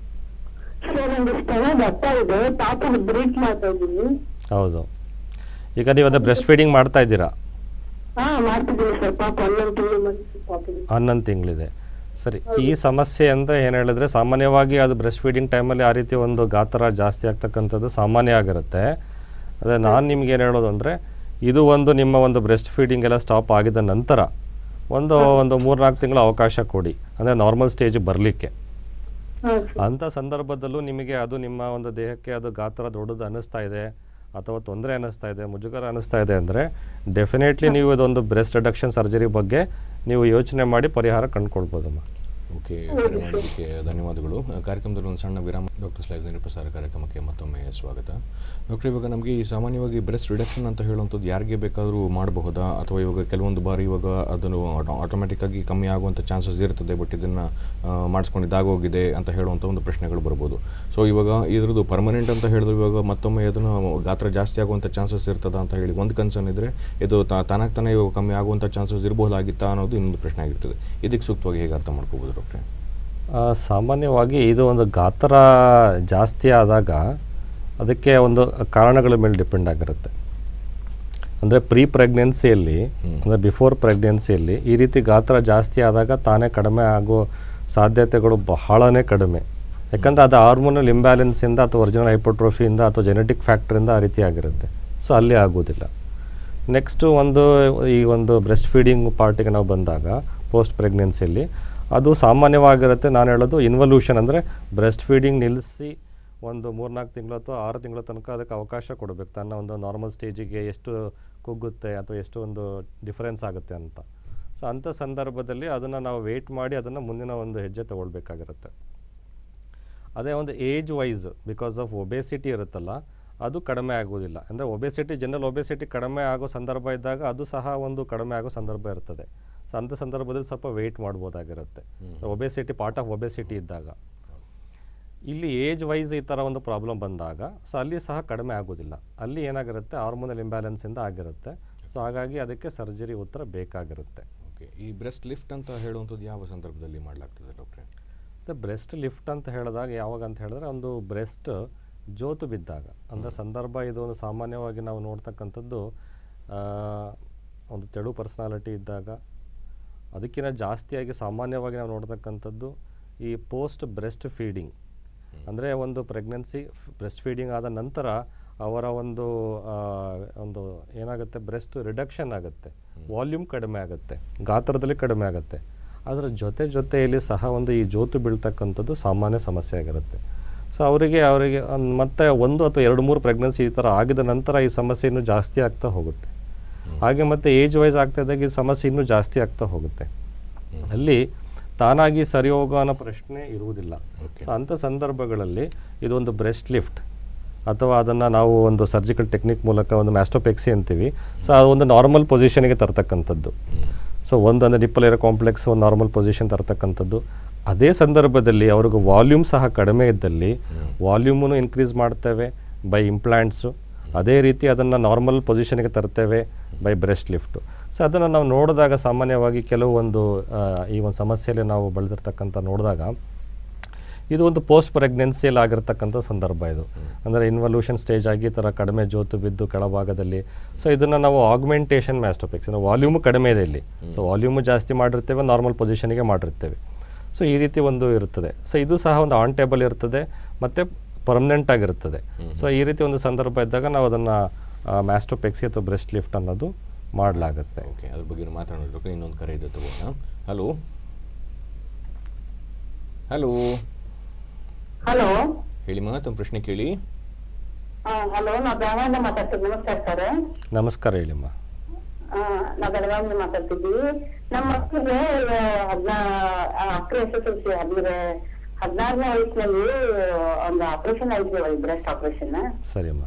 D: ಸರ್ ಒಂದು ಸ್ತನ ದಪ್ಪ ಇದೆ ಪಾಪ ಬ್ರೀಚ್ ಮಾಡ್ತಾ ಇದ್ದೀನಿ
A: ಹೌದು ಈಗ ನೀವು ಅದೇ ಬ್ರೆಸ್ಟ್ ಫೀಡಿಂಗ್ ಮಾಡ್ತಾ ಇದ್ದೀರಾ
D: ಹಾ ಮಾಡ್ತಿದ್ದೀನಿ ಸರ್ ಪಾಪ ಹನ್ನೊಂದು ತಿಂಗಳು ಮಂತ್ಸ್ ಪಾಪಗೆ
A: ಹನ್ನೊಂದು ತಿಂಗಳಿದೆ ಸರಿ ಈ ಸಮಸ್ಯೆ ಅಂತ ಏನು ಹೇಳಿದ್ರೆ ಸಾಮಾನ್ಯವಾಗಿ ಅದು ಬ್ರೆಸ್ಟ್ ಫೀಡಿಂಗ್ ಟೈಮಲ್ಲಿ ಆ ರೀತಿ ಒಂದು ಗಾತ್ರ ಜಾಸ್ತಿ ಆಗ್ತಕ್ಕಂಥದ್ದು ಸಾಮಾನ್ಯ ಆಗಿರುತ್ತೆ ಅದೇ ನಾನು ನಿಮ್ಗೆ ಏನು ಹೇಳೋದು ಅಂದರೆ ಇದು ಒಂದು ನಿಮ್ಮ ಒಂದು ಬ್ರೆಸ್ಟ್ ಫೀಡಿಂಗ್ ಎಲ್ಲ ಸ್ಟಾಪ್ ಆಗಿದ ನಂತರ ಒಂದು ಒಂದು ಮೂರ್ನಾಲ್ಕು ತಿಂಗಳ ಅವಕಾಶ ಕೊಡಿ ಅಂದರೆ ನಾರ್ಮಲ್ ಸ್ಟೇಜ್ ಬರಲಿಕ್ಕೆ
D: ಹಾ ಸರ್
A: ಅಂಥ ಸಂದರ್ಭದಲ್ಲೂ ನಿಮಗೆ ಅದು ನಿಮ್ಮ ಒಂದು ದೇಹಕ್ಕೆ ಅದು ಗಾತ್ರ ದೊಡ್ಡದು ಅನ್ನಿಸ್ತಾ ಇದೆ ಅಥವಾ ತೊಂದರೆ ಅನ್ನಿಸ್ತಾ ಇದೆ ಮುಜುಗರ ಅನ್ನಿಸ್ತಾ ಇದೆ ಅಂದರೆ ಡೆಫಿನೆಟ್ಲಿ ನೀವು ಇದೊಂದು ಬ್ರೆಸ್ಟ್ ರಿಡಕ್ಷನ್ ಸರ್ಜರಿ ಬಗ್ಗೆ ನೀವು ಯೋಚನೆ ಮಾಡಿ ಪರಿಹಾರ ಕಂಡುಕೊಳ್ಬೋದಮ್ಮ
B: ಓಕೆ ಕರೆ ಮಾಡೋದಕ್ಕೆ ಧನ್ಯವಾದಗಳು ಆ, ಕಾರ್ಯಕ್ರಮದಲ್ಲಿ ಒಂದು ಸಣ್ಣ ವಿರಾಮ ಡಾಕ್ಟರ್ ಲೈವ್ ನೇರ ಪ್ರಸಾರ ಕಾರ್ಯಕ್ರಮಕ್ಕೆ ಮತ್ತೊಮ್ಮೆ ಸ್ವಾಗತ ಡಾಕ್ಟರ್ ಇವಾಗ ನಮಗೆ ಈ ಸಾಮಾನ್ಯವಾಗಿ ಬ್ರೆಸ್ಟ್ ರಿಡಕ್ಷನ್ ಅಂತ ಹೇಳುವಂಥದ್ದು ಯಾರಿಗೆ ಬೇಕಾದರೂ ಮಾಡಬಹುದಾ ಅಥವಾ ಇವಾಗ ಕೆಲವೊಂದು ಬಾರಿ ಇವಾಗ ಅದನ್ನು ಆಟೋಮೆಟಿಕ್ ಆಗಿ ಕಮ್ಮಿ ಆಗುವಂಥ ಚಾನ್ಸಸ್ ಇರ್ತದೆ ಬಟ್ ಇದನ್ನು ಮಾಡಿಸ್ಕೊಂಡಿದ್ದಾಗೋಗಿದೆ ಅಂತ ಹೇಳುವಂಥ ಒಂದು ಪ್ರಶ್ನೆಗಳು ಬರ್ಬೋದು ಸೊ ಇವಾಗ ಇದ್ರದ್ದು ಪರ್ಮನೆಂಟ್ ಅಂತ ಹೇಳಿದ್ರೆ ಇವಾಗ ಮತ್ತೊಮ್ಮೆ ಅದನ್ನು ಗಾತ್ರ ಜಾಸ್ತಿ ಆಗುವಂಥ ಚಾನ್ಸಸ್ ಇರ್ತದ ಅಂತ ಹೇಳಿ ಒಂದು ಕನ್ಸರ್ನ್ ಇದ್ದರೆ ಇದು ತಾ- ತಾನಾಗ್ ತಾನೇ ಇವಾಗ ಕಮ್ಮಿ ಆಗುವಂಥ ಚಾನ್ಸಸ್ ಇರಬಹುದಾಗಿತ್ತಾ ಅನ್ನೋದು ಇನ್ನೊಂದು ಪ್ರಶ್ನೆ ಆಗಿರ್ತದೆ ಇದಕ್ಕೆ ಸೂಕ್ತವಾಗಿ ಹೇಗೆ ಅರ್ಥ ಮಾಡ್ಕೋಬೋದು ಡಾಕ್ಟ್ರೆ
A: ಆ, ಸಾಮಾನ್ಯವಾಗಿ ಇದು ಒಂದು ಗಾತ್ರ ಜಾಸ್ತಿ ಆದಾಗ ಅದಕ್ಕೆ ಒಂದು ಕಾರಣಗಳ ಮೇಲೆ ಡಿಪೆಂಡ್ ಆಗಿರುತ್ತೆ ಅಂದರೆ ಪ್ರೀ ಪ್ರೆಗ್ನೆನ್ಸಿಯಲ್ಲಿ ಅಂದರೆ ಬಿಫೋರ್ ಪ್ರೆಗ್ನೆನ್ಸಿಯಲ್ಲಿ ಈ ರೀತಿ ಗಾತ್ರ ಜಾಸ್ತಿ ಆದಾಗ ತಾನೇ ಕಡಿಮೆ ಆಗೋ ಸಾಧ್ಯತೆಗಳು ಬಹಳನೇ ಕಡಿಮೆ ಯಾಕಂದರೆ ಅದು ಹಾರ್ಮೋನಲ್ ಇಂಬ್ಯಾಲೆನ್ಸಿಂದ ಅಥವಾ ಒರಿಜಿನಲ್ ಹೈಪೋಟ್ರೋಫಿಯಿಂದ ಅಥವಾ ಜೆನೆಟಿಕ್ ಫ್ಯಾಕ್ಟ್ರಿಂದ ಆ ರೀತಿ ಆಗಿರುತ್ತೆ ಸೊ ಅಲ್ಲಿ ಆಗೋದಿಲ್ಲ ನೆಕ್ಸ್ಟು ಒಂದು ಈ ಒಂದು ಬ್ರೆಸ್ಟ್ ಫೀಡಿಂಗ್ ಪಾರ್ಟಿಗೆ ನಾವು ಬಂದಾಗ ಪೋಸ್ಟ್ ಪ್ರೆಗ್ನೆನ್ಸಿಯಲ್ಲಿ ಅದು ಸಾಮಾನ್ಯವಾಗಿರುತ್ತೆ ನಾನು ಹೇಳೋದು ಇನ್ವಲ್ಯೂಷನ್ ಅಂದರೆ ಬ್ರೆಸ್ಟ್ ಫೀಡಿಂಗ್ ನಿಲ್ಲಿಸಿ ಒಂದು ಮೂರ್ನಾಲ್ಕು ತಿಂಗಳು ಅಥವಾ ಆರು ತಿಂಗಳ ತನಕ ಅದಕ್ಕೆ ಅವಕಾಶ ಕೊಡಬೇಕು ತನ್ನ ಒಂದು ನಾರ್ಮಲ್ ಸ್ಟೇಜಿಗೆ ಎಷ್ಟು ಕುಗ್ಗುತ್ತೆ ಅಥವಾ ಎಷ್ಟು ಒಂದು ಡಿಫರೆನ್ಸ್ ಆಗುತ್ತೆ ಅಂತ ಸೊ ಅಂಥ ಸಂದರ್ಭದಲ್ಲಿ ಅದನ್ನು ನಾವು ವೆಯ್ಟ್ ಮಾಡಿ ಅದನ್ನು ಮುಂದಿನ ಒಂದು ಹೆಜ್ಜೆ ತಗೊಳ್ಬೇಕಾಗಿರುತ್ತೆ ಅದೇ ಒಂದು age wise because of obesity ಇರುತ್ತಲ್ಲ ಅದು ಕಡಿಮೆ ಆಗೋದಿಲ್ಲ ಅಂದರೆ ಒಬೆಸಿಟಿ ಜನರಲ್ ಒಬೆಸಿಟಿ ಕಡಿಮೆ ಆಗೋ ಸಂದರ್ಭ ಇದ್ದಾಗ ಅದು ಸಹ ಒಂದು ಕಡಿಮೆ ಆಗೋ ಸಂದರ್ಭ ಇರ್ತದೆ ಸೊ ಅಂಥ ಸಂದರ್ಭದಲ್ಲಿ ಸ್ವಲ್ಪ ವೆಯ್ಟ್ ಮಾಡ್ಬೋದಾಗಿರುತ್ತೆ ಒಬೆಸಿಟಿ ಪಾರ್ಟ್ ಆಫ್ ಒಬೆಸಿಟಿ ಇದ್ದಾಗ ಇಲ್ಲಿ ಏಜ್ ವೈಸ್ ಈ ಥರ ಒಂದು ಪ್ರಾಬ್ಲಮ್ ಬಂದಾಗ ಸೊ ಅಲ್ಲಿ ಸಹ ಕಡಿಮೆ ಆಗೋದಿಲ್ಲ ಅಲ್ಲಿ ಏನಾಗಿರುತ್ತೆ ಹಾರ್ಮೋನಲ್ ಇಂಬ್ಯಾಲೆನ್ಸಿಂದ ಆಗಿರುತ್ತೆ ಸೊ ಹಾಗಾಗಿ ಅದಕ್ಕೆ ಸರ್ಜರಿ ಉತ್ತರ ಬೇಕಾಗಿರುತ್ತೆ
B: ಓಕೆ ಈ ಬ್ರೆಸ್ಟ್ ಲಿಫ್ಟ್ ಅಂತ ಹೇಳುವಂಥದ್ದು ಯಾವ ಸಂದರ್ಭದಲ್ಲಿ ಮಾಡಲಾಗ್ತದೆ ಡಾಕ್ಟ್ರೆ
A: ಮತ್ತು ಬ್ರೆಸ್ಟ್ ಲಿಫ್ಟ್ ಅಂತ ಹೇಳಿದಾಗ ಯಾವಾಗ ಅಂತ ಹೇಳಿದ್ರೆ ಒಂದು ಬ್ರೆಸ್ಟ್ ಜೋತು ಬಿದ್ದಾಗ ಅಂದರೆ ಸಂದರ್ಭ ಇದು ಒಂದು ಸಾಮಾನ್ಯವಾಗಿ ನಾವು ನೋಡ್ತಕ್ಕಂಥದ್ದು ಆ, ಒಂದು ತೆಳು ಪರ್ಸ್ನಾಲಿಟಿ ಇದ್ದಾಗ ಅದಕ್ಕಿಂತ ಜಾಸ್ತಿಯಾಗಿ ಸಾಮಾನ್ಯವಾಗಿ ನಾವು ನೋಡ್ತಕ್ಕಂಥದ್ದು ಈ ಪೋಸ್ಟ್ ಬ್ರೆಸ್ಟ್ ಫೀಡಿಂಗ್ ಅಂದರೆ ಒಂದು ಪ್ರೆಗ್ನೆನ್ಸಿ ಬ್ರೆಸ್ಟ್ ಫೀಡಿಂಗ್ ಆದ ನಂತರ ಅವರ ಒಂದು ಆ, ಒಂದು ಏನಾಗುತ್ತೆ ಬ್ರೆಸ್ಟ್ ರಿಡಕ್ಷನ್ ಆಗುತ್ತೆ ವಾಲ್ಯೂಮ್ ಕಡಿಮೆ ಆಗುತ್ತೆ ಗಾತ್ರದಲ್ಲಿ ಕಡಿಮೆ ಆಗುತ್ತೆ ಅದರ ಜೊತೆ ಜೊತೆಯಲ್ಲಿ ಸಹ ಒಂದು ಈ ಜೋತು ಬೀಳ್ತಕ್ಕಂಥದ್ದು ಸಾಮಾನ್ಯ ಸಮಸ್ಯೆ ಆಗಿರುತ್ತೆ ಸೊ ಅವರಿಗೆ ಅವರಿಗೆ ಒಂದ್ ಮತ್ತೆ ಒಂದು ಅಥವಾ ಎರಡು ಮೂರು ಪ್ರೆಗ್ನೆನ್ಸಿ ಈ ಥರ ಆಗಿದ ನಂತರ ಈ ಸಮಸ್ಯೆ ಇನ್ನೂ ಜಾಸ್ತಿ ಆಗ್ತಾ ಹೋಗುತ್ತೆ ಹಾಗೆ ಮತ್ತೆ ಏಜ್ ವೈಸ್ ಆಗ್ತಾ ಇದ್ದಾಗ ಈ ಸಮಸ್ಯೆ ಇನ್ನೂ ಜಾಸ್ತಿ ಆಗ್ತಾ ಹೋಗುತ್ತೆ ಅಲ್ಲಿ ತಾನಾಗಿ ಸರಿ ಹೋಗೋ ಅನ್ನೋ ಪ್ರಶ್ನೆ ಇರುವುದಿಲ್ಲ ಸೊ ಅಂಥ ಸಂದರ್ಭಗಳಲ್ಲಿ ಇದೊಂದು ಬ್ರೆಸ್ಟ್ ಲಿಫ್ಟ್ ಅಥವಾ ಅದನ್ನು ನಾವು ಒಂದು ಸರ್ಜಿಕಲ್ ಟೆಕ್ನಿಕ್ ಮೂಲಕ ಒಂದು ಮ್ಯಾಸ್ಟೋಪೆಕ್ಸಿ ಅಂತೀವಿ ಸೊ ಅದು ಒಂದು ನಾರ್ಮಲ್ ಪೊಸಿಷನ್ಗೆ ತರ್ತಕ್ಕಂಥದ್ದು ಸೊ ಒಂದೊಂದು ನಿಪ್ಪಲೇರ ಕಾಂಪ್ಲೆಕ್ಸ್ ಒಂದು ನಾರ್ಮಲ್ ಪೊಸಿಷನ್ ತರ್ತಕ್ಕಂಥದ್ದು ಅದೇ ಸಂದರ್ಭದಲ್ಲಿ ಅವ್ರಿಗೆ ವಾಲ್ಯೂಮ್ ಸಹ ಕಡಿಮೆ ಇದ್ದಲ್ಲಿ ವಾಲ್ಯೂಮನ್ನು ಇನ್ಕ್ರೀಸ್ ಮಾಡ್ತೇವೆ ಬೈ ಇಂಪ್ಲಾಂಟ್ಸು ಅದೇ ರೀತಿ ಅದನ್ನು ನಾರ್ಮಲ್ ಪೊಸಿಷನ್ಗೆ ತರ್ತೇವೆ ಬೈ ಬ್ರೆಸ್ಟ್ ಲಿಫ್ಟು ಸೊ ಅದನ್ನು ನಾವು ನೋಡಿದಾಗ ಸಾಮಾನ್ಯವಾಗಿ ಕೆಲವೊಂದು ಆ, ಈ ಒಂದು ಸಮಸ್ಯೆಯಲ್ಲಿ ನಾವು ಬಳದಿರ್ತಕ್ಕಂಥ ನೋಡಿದಾಗ ಇದು ಒಂದು ಪೋಸ್ಟ್ ಪ್ರೆಗ್ನೆನ್ಸಿಯಲ್ಲಿ ಆಗಿರ್ತಕ್ಕಂಥ ಸಂದರ್ಭ ಇದು ಅಂದರೆ ಇನ್ವಲ್ಯೂಷನ್ ಸ್ಟೇಜ್ ಆಗಿ ಈ ಥರ ಕಡಿಮೆ ಜೋತು ಬಿದ್ದು ಕೆಳಭಾಗದಲ್ಲಿ ಸೊ ಇದನ್ನು ನಾವು ಆಗ್ಮೆಂಟೇಷನ್ ಮ್ಯಾಸ್ಟೋಪಿಕ್ಸ್ ವಾಲ್ಯೂಮು ಕಡಿಮೆ ಇದೆ ಇಲ್ಲಿ ಸೊ ವಾಲ್ಯೂಮು ಜಾಸ್ತಿ ಮಾಡಿರ್ತೇವೆ ನಾರ್ಮಲ್ ಪೊಸಿಷನ್ಗೆ ಮಾಡಿರ್ತೇವೆ ಸೊ ಈ ರೀತಿ ಒಂದು ಇರ್ತದೆ ಸೊ ಇದು ಸಹ ಒಂದು ಆನ್ ಟೇಬಲ್ ಇರ್ತದೆ ಮತ್ತು ಪರ್ಮನೆಂಟ್ ಆಗಿರ್ತದೆ ಸೊ ಈ ರೀತಿ ಒಂದು ಸಂದರ್ಭ ಇದ್ದಾಗ ನಾವು ಅದನ್ನು ಮ್ಯಾಸ್ಟೋಪೆಕ್ಸಿ ಅಥವಾ ಬ್ರೆಸ್ಟ್ ಲಿಫ್ಟ್ ಅನ್ನೋದು ಮಾಡಲಾಗುತ್ತೆ
B: ಓಕೆ ಅದ್ರ ಬಗ್ಗೆ ಮಾತನಾಡೋದಕ್ಕೆ ಇನ್ನೊಂದು ಕರೆ ಇದೆ ತಗೋಣ ಹಲೋ ಹಲೋ
E: ಹಲೋ
B: ಹೇಳಿಮ್ಮ ತಮ್ಮ ಪ್ರಶ್ನೆ ಕೇಳಿ
E: ಹಲೋ ನಾ ಬೆಳಗಾವಿಯಿಂದ ಮಾತಾಡ್ತಿದ್ವಿ ನಮಸ್ಕಾರ ಸರ್
A: ನಮಸ್ಕಾರ ಹೇಳಿಮ್ಮ
E: ನಾ ಬೆಳಗಾವಿಯಿಂದ ಮಾತಾಡ್ತಿದ್ವಿ ನಮ್ಮ ಮಕ್ಕಳಿಗೆ ಹದಿನಾ ಹತ್ತು ಎಸ್ ಎಸ್ ಎಲ್ ಸಿ ಹದಿಮೂರ ಹದಿನಾರನೇ ವಯಸ್ಸಿನಲ್ಲಿ ಒಂದು ಆಪರೇಷನ್ ಆಯ್ತು ಬ್ರೆಸ್ಟ್ ಆಪರೇಷನ್
A: ಸರಿಯಮ್ಮ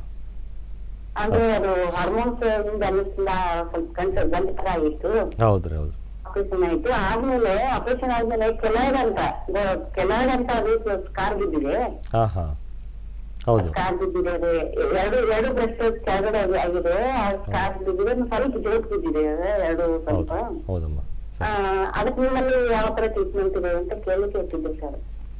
E: ಅಂದ್ರೆ ಅದು ಹಾರ್ಮೋನ್ಸ್ ಇಂದ ಅನ್ನಿಸ್ತಿಲ್ಲ ಸ್ವಲ್ಪ ಗಂಟು ಗಂಟು ತರ ಆಗಿತ್ತು
A: ಹೌದು ರೀ ಹೌದು
E: ಆಪರೇಷನ್ ಆಯ್ತು ಆದ್ಮೇಲೆ ಆಪರೇಷನ್ ಆದ್ಮೇಲೆ ಕೆಲಾಯ್ಡ್ ಅಂತ ಕೆಲಾಯ್ಡ್ ಅಂತ ಅದು ಸ್ಕಾರ್ ಬಿದ್ದಿದೆ
A: ಹಾಂ ಹಾಂ ಹೌದು
E: ಸ್ಕಾರ್ ಬಿದ್ದಿದೆ ಅದು ಎರಡು ಎರಡು ಬ್ರೆಸ್ಟ್ ಕೆಳಗಡೆ ಆಗಿ- ಆಗಿದೆ ಆ ಸ್ಕಾರ್ ಬಿದ್ದಿದೆ ಒಂದು ಸ್ವಲ್ಪ ಜೋತ್ ಬಿದ್ದಿದೆ ಅದು ಎರಡು ಸ್ವಲ್ಪ
A: ಹೌದು ಹೌದಮ್ಮ
E: ಆ, ಅದಕ್ಕೆ ನಿಮ್ಮಲ್ಲಿ ಯಾವ ತರ ಟ್ರೀಟ್ಮೆಂಟ್ ಇದೆ ಅಂತ ಕೇಳಲಿಕ್ಕೆ ಇಟ್ಟಿದ್ದೆ ಸರ್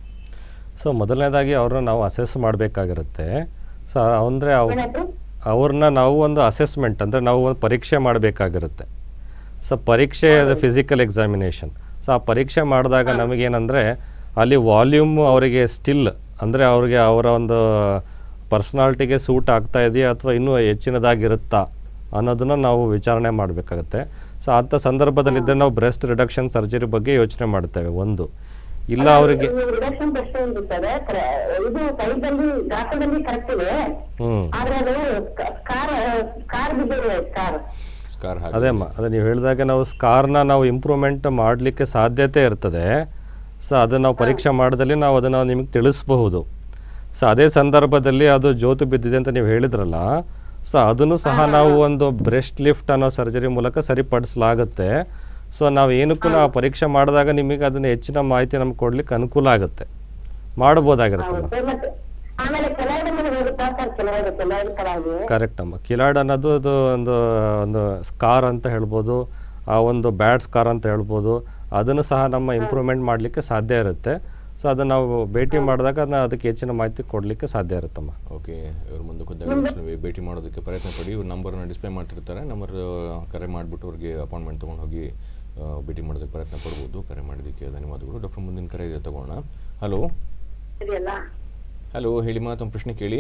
A: ಸೊ ಮೊದಲನೇದಾಗಿ ಅವ್ರನ್ನ ನಾವು ಅಸೆಸ್ ಮಾಡಬೇಕಾಗಿರುತ್ತೆ ಸೊ ಅಂದರೆ ಅವ್
E: ಏನಾಯ್ತು
A: ಅವ್ರನ್ನ ನಾವು ಒಂದು ಅಸೆಸ್ಮೆಂಟ್ ಅಂದರೆ ನಾವು ಒಂದು ಪರೀಕ್ಷೆ ಮಾಡಬೇಕಾಗಿರುತ್ತೆ ಸೊ ಪರೀಕ್ಷೆ ಫಿಸಿಕಲ್ ಎಕ್ಸಾಮಿನೇಷನ್ ಸೊ ಆ ಪರೀಕ್ಷೆ ಮಾಡಿದಾಗ ನಮಗೇನಂದರೆ ಅಲ್ಲಿ ವಾಲ್ಯೂಮ್ ಅವರಿಗೆ ಸ್ಟಿಲ್ ಅಂದರೆ ಅವ್ರಿಗೆ ಅವರ ಒಂದು ಪರ್ಸ್ನಾಲಿಟಿಗೆ ಸೂಟ್ ಆಗ್ತಾ ಇದೆಯಾ ಅಥವಾ ಇನ್ನೂ ಹೆಚ್ಚಿನದಾಗಿರುತ್ತಾ ಅನ್ನೋದನ್ನು ನಾವು ವಿಚಾರಣೆ ಮಾಡಬೇಕಾಗತ್ತೆ ಸೊ ಅಂಥ ಸಂದರ್ಭದಲ್ಲಿದ್ದರೆ ನಾವು ಬ್ರೆಸ್ಟ್ ರಿಡಕ್ಷನ್ ಸರ್ಜರಿ ಬಗ್ಗೆ ಯೋಚನೆ ಮಾಡ್ತೇವೆ ಒಂದು ಇಲ್ಲ ಅವರಿಗೆ
E: ರಿಡಕ್ಷನ್ ಬೆಸ್ಟ್ ಉಂಟು ಸರ್ ಇದು ಸೈಜಲ್ಲಿ ಗಾತ್ರದಲ್ಲಿ ಕರೆಕ್ಟ್ ಇದೆ
A: ಹ್ಞೂ
E: ಆದ್ರೆ ಅದು ಸ್ಕಾರ್ ಸ್ಕಾರ್ ಬಿದ್ದಿದೆ ಸ್ಕಾರ್
B: ಸ್ಕಾರ್ ಹಾಕಿ
A: ಅದೇ ಅಮ್ಮ ಅದೇ ನೀವು ಹೇಳಿದಾಗ ನಾವು ಸ್ಕಾರ್ನ ನಾವು ಇಂಪ್ರೂವ್ಮೆಂಟ್ ಮಾಡಲಿಕ್ಕೆ ಸಾಧ್ಯತೆ ಇರ್ತದೆ ಸೊ ಅದನ್ನು ನಾವು ಪರೀಕ್ಷೆ ಮಾಡಿದಲ್ಲಿ ನಾವು ಅದನ್ನು ನಿಮಗೆ ತಿಳಿಸಬಹುದು ಸೊ ಅದೇ ಸಂದರ್ಭದಲ್ಲಿ ಅದು ಜೋತು ಬಿದ್ದಿದೆ ಅಂತ ನೀವು ಹೇಳಿದ್ರಲ್ಲ ಸೊ ಅದನ್ನು ಸಹ ನಾವು ಒಂದು ಬ್ರೆಸ್ಟ್ ಲಿಫ್ಟ್ ಅನ್ನೋ ಸರ್ಜರಿ ಮೂಲಕ ಸರಿಪಡಿಸಲಾಗುತ್ತೆ ಸೊ ನಾವು ಏನಕ್ಕೂ ನಾವು ಪರೀಕ್ಷೆ ಮಾಡಿದಾಗ ನಿಮಗೆ ಅದನ್ನು ಹೆಚ್ಚಿನ ಮಾಹಿತಿ ನಮ್ಗೆ ಕೊಡ್ಲಿಕ್ಕೆ ಅನುಕೂಲ ಆಗುತ್ತೆ ಮಾಡ್ಬೋದಾಗಿರುತ್ತಲ್ಲ
E: ಹೌದು ಮತ್ತೆ ಆಮೇಲೆ ಕೆಲವೊಂದು ಮೇಲೆ ಹೋಗುತ್ತಾ ಸರ್ ಕೆಲವೊಂದು ಕೆಲವೊಂದು ತರ ಇದೆ
A: ಕರೆಕ್ಟ್ ಅಮ್ಮ ಕಿಲಾಡ್ ಅನ್ನೋದು ಅದು ಒಂದು ಒಂದು ಸ್ಕಾರ್ ಅಂತ ಹೇಳ್ಬೋದು ಆ ಒಂದು ಬ್ಯಾಡ್ ಸ್ಕಾರ್ ಅಂತ ಹೇಳ್ಬೋದು ಅದನ್ನು ಸಹ ನಮ್ಮ ಇಂಪ್ರೂವ್ಮೆಂಟ್ ಮಾಡಲಿಕ್ಕೆ ಸಾಧ್ಯ ಇರುತ್ತೆ ಸೊ ಅದನ್ನು ನಾವು ಭೇಟಿ ಮಾಡಿದಾಗ ಅದನ್ನ ಅದಕ್ಕೆ ಹೆಚ್ಚಿನ ಮಾಹಿತಿ ಕೊಡಲಿಕ್ಕೆ ಸಾಧ್ಯ ಇರುತ್ತಮ್ಮ
B: ಓಕೆ ಇವ್ರ ಮುಂದೆ ಖುದ್ದಾಗಿ ನೀವು ಭೇಟಿ ಮಾಡೋದಕ್ಕೆ ಪ್ರಯತ್ನ ಪಡಿ ಇವ್ರ ನಂಬರ್ನ ಡಿಸ್ಪ್ಲೇ ಮಾಡ್ತಿರ್ತಾರೆ ನಂಬರ್ ಕರೆ ಮಾಡಿಬಿಟ್ಟು ಅವ್ರಿಗೆ ಅಪಾಯಿಂಟ್ಮೆಂಟ್ ತೊಗೊಂಡು ಹೋಗಿ ಆ, ಭೇಟಿ ಮಾಡೋದಕ್ಕೆ ಪ್ರಯತ್ನ ಪಡ್ಬೋದು ಕರೆ ಮಾಡಿದ್ದಕ್ಕೆ ಧನ್ಯವಾದಗಳು ಡಾಕ್ಟರ್ ಮುಂದಿನ ಕರೆ ಇದೆ ತಗೋಣ ಹಲೋ
E: ಇದೆಯಲ್ಲ
B: ಹಲೋ ಹೇಳಿಮ್ಮ ತಮ್ಮ ಪ್ರಶ್ನೆ ಕೇಳಿ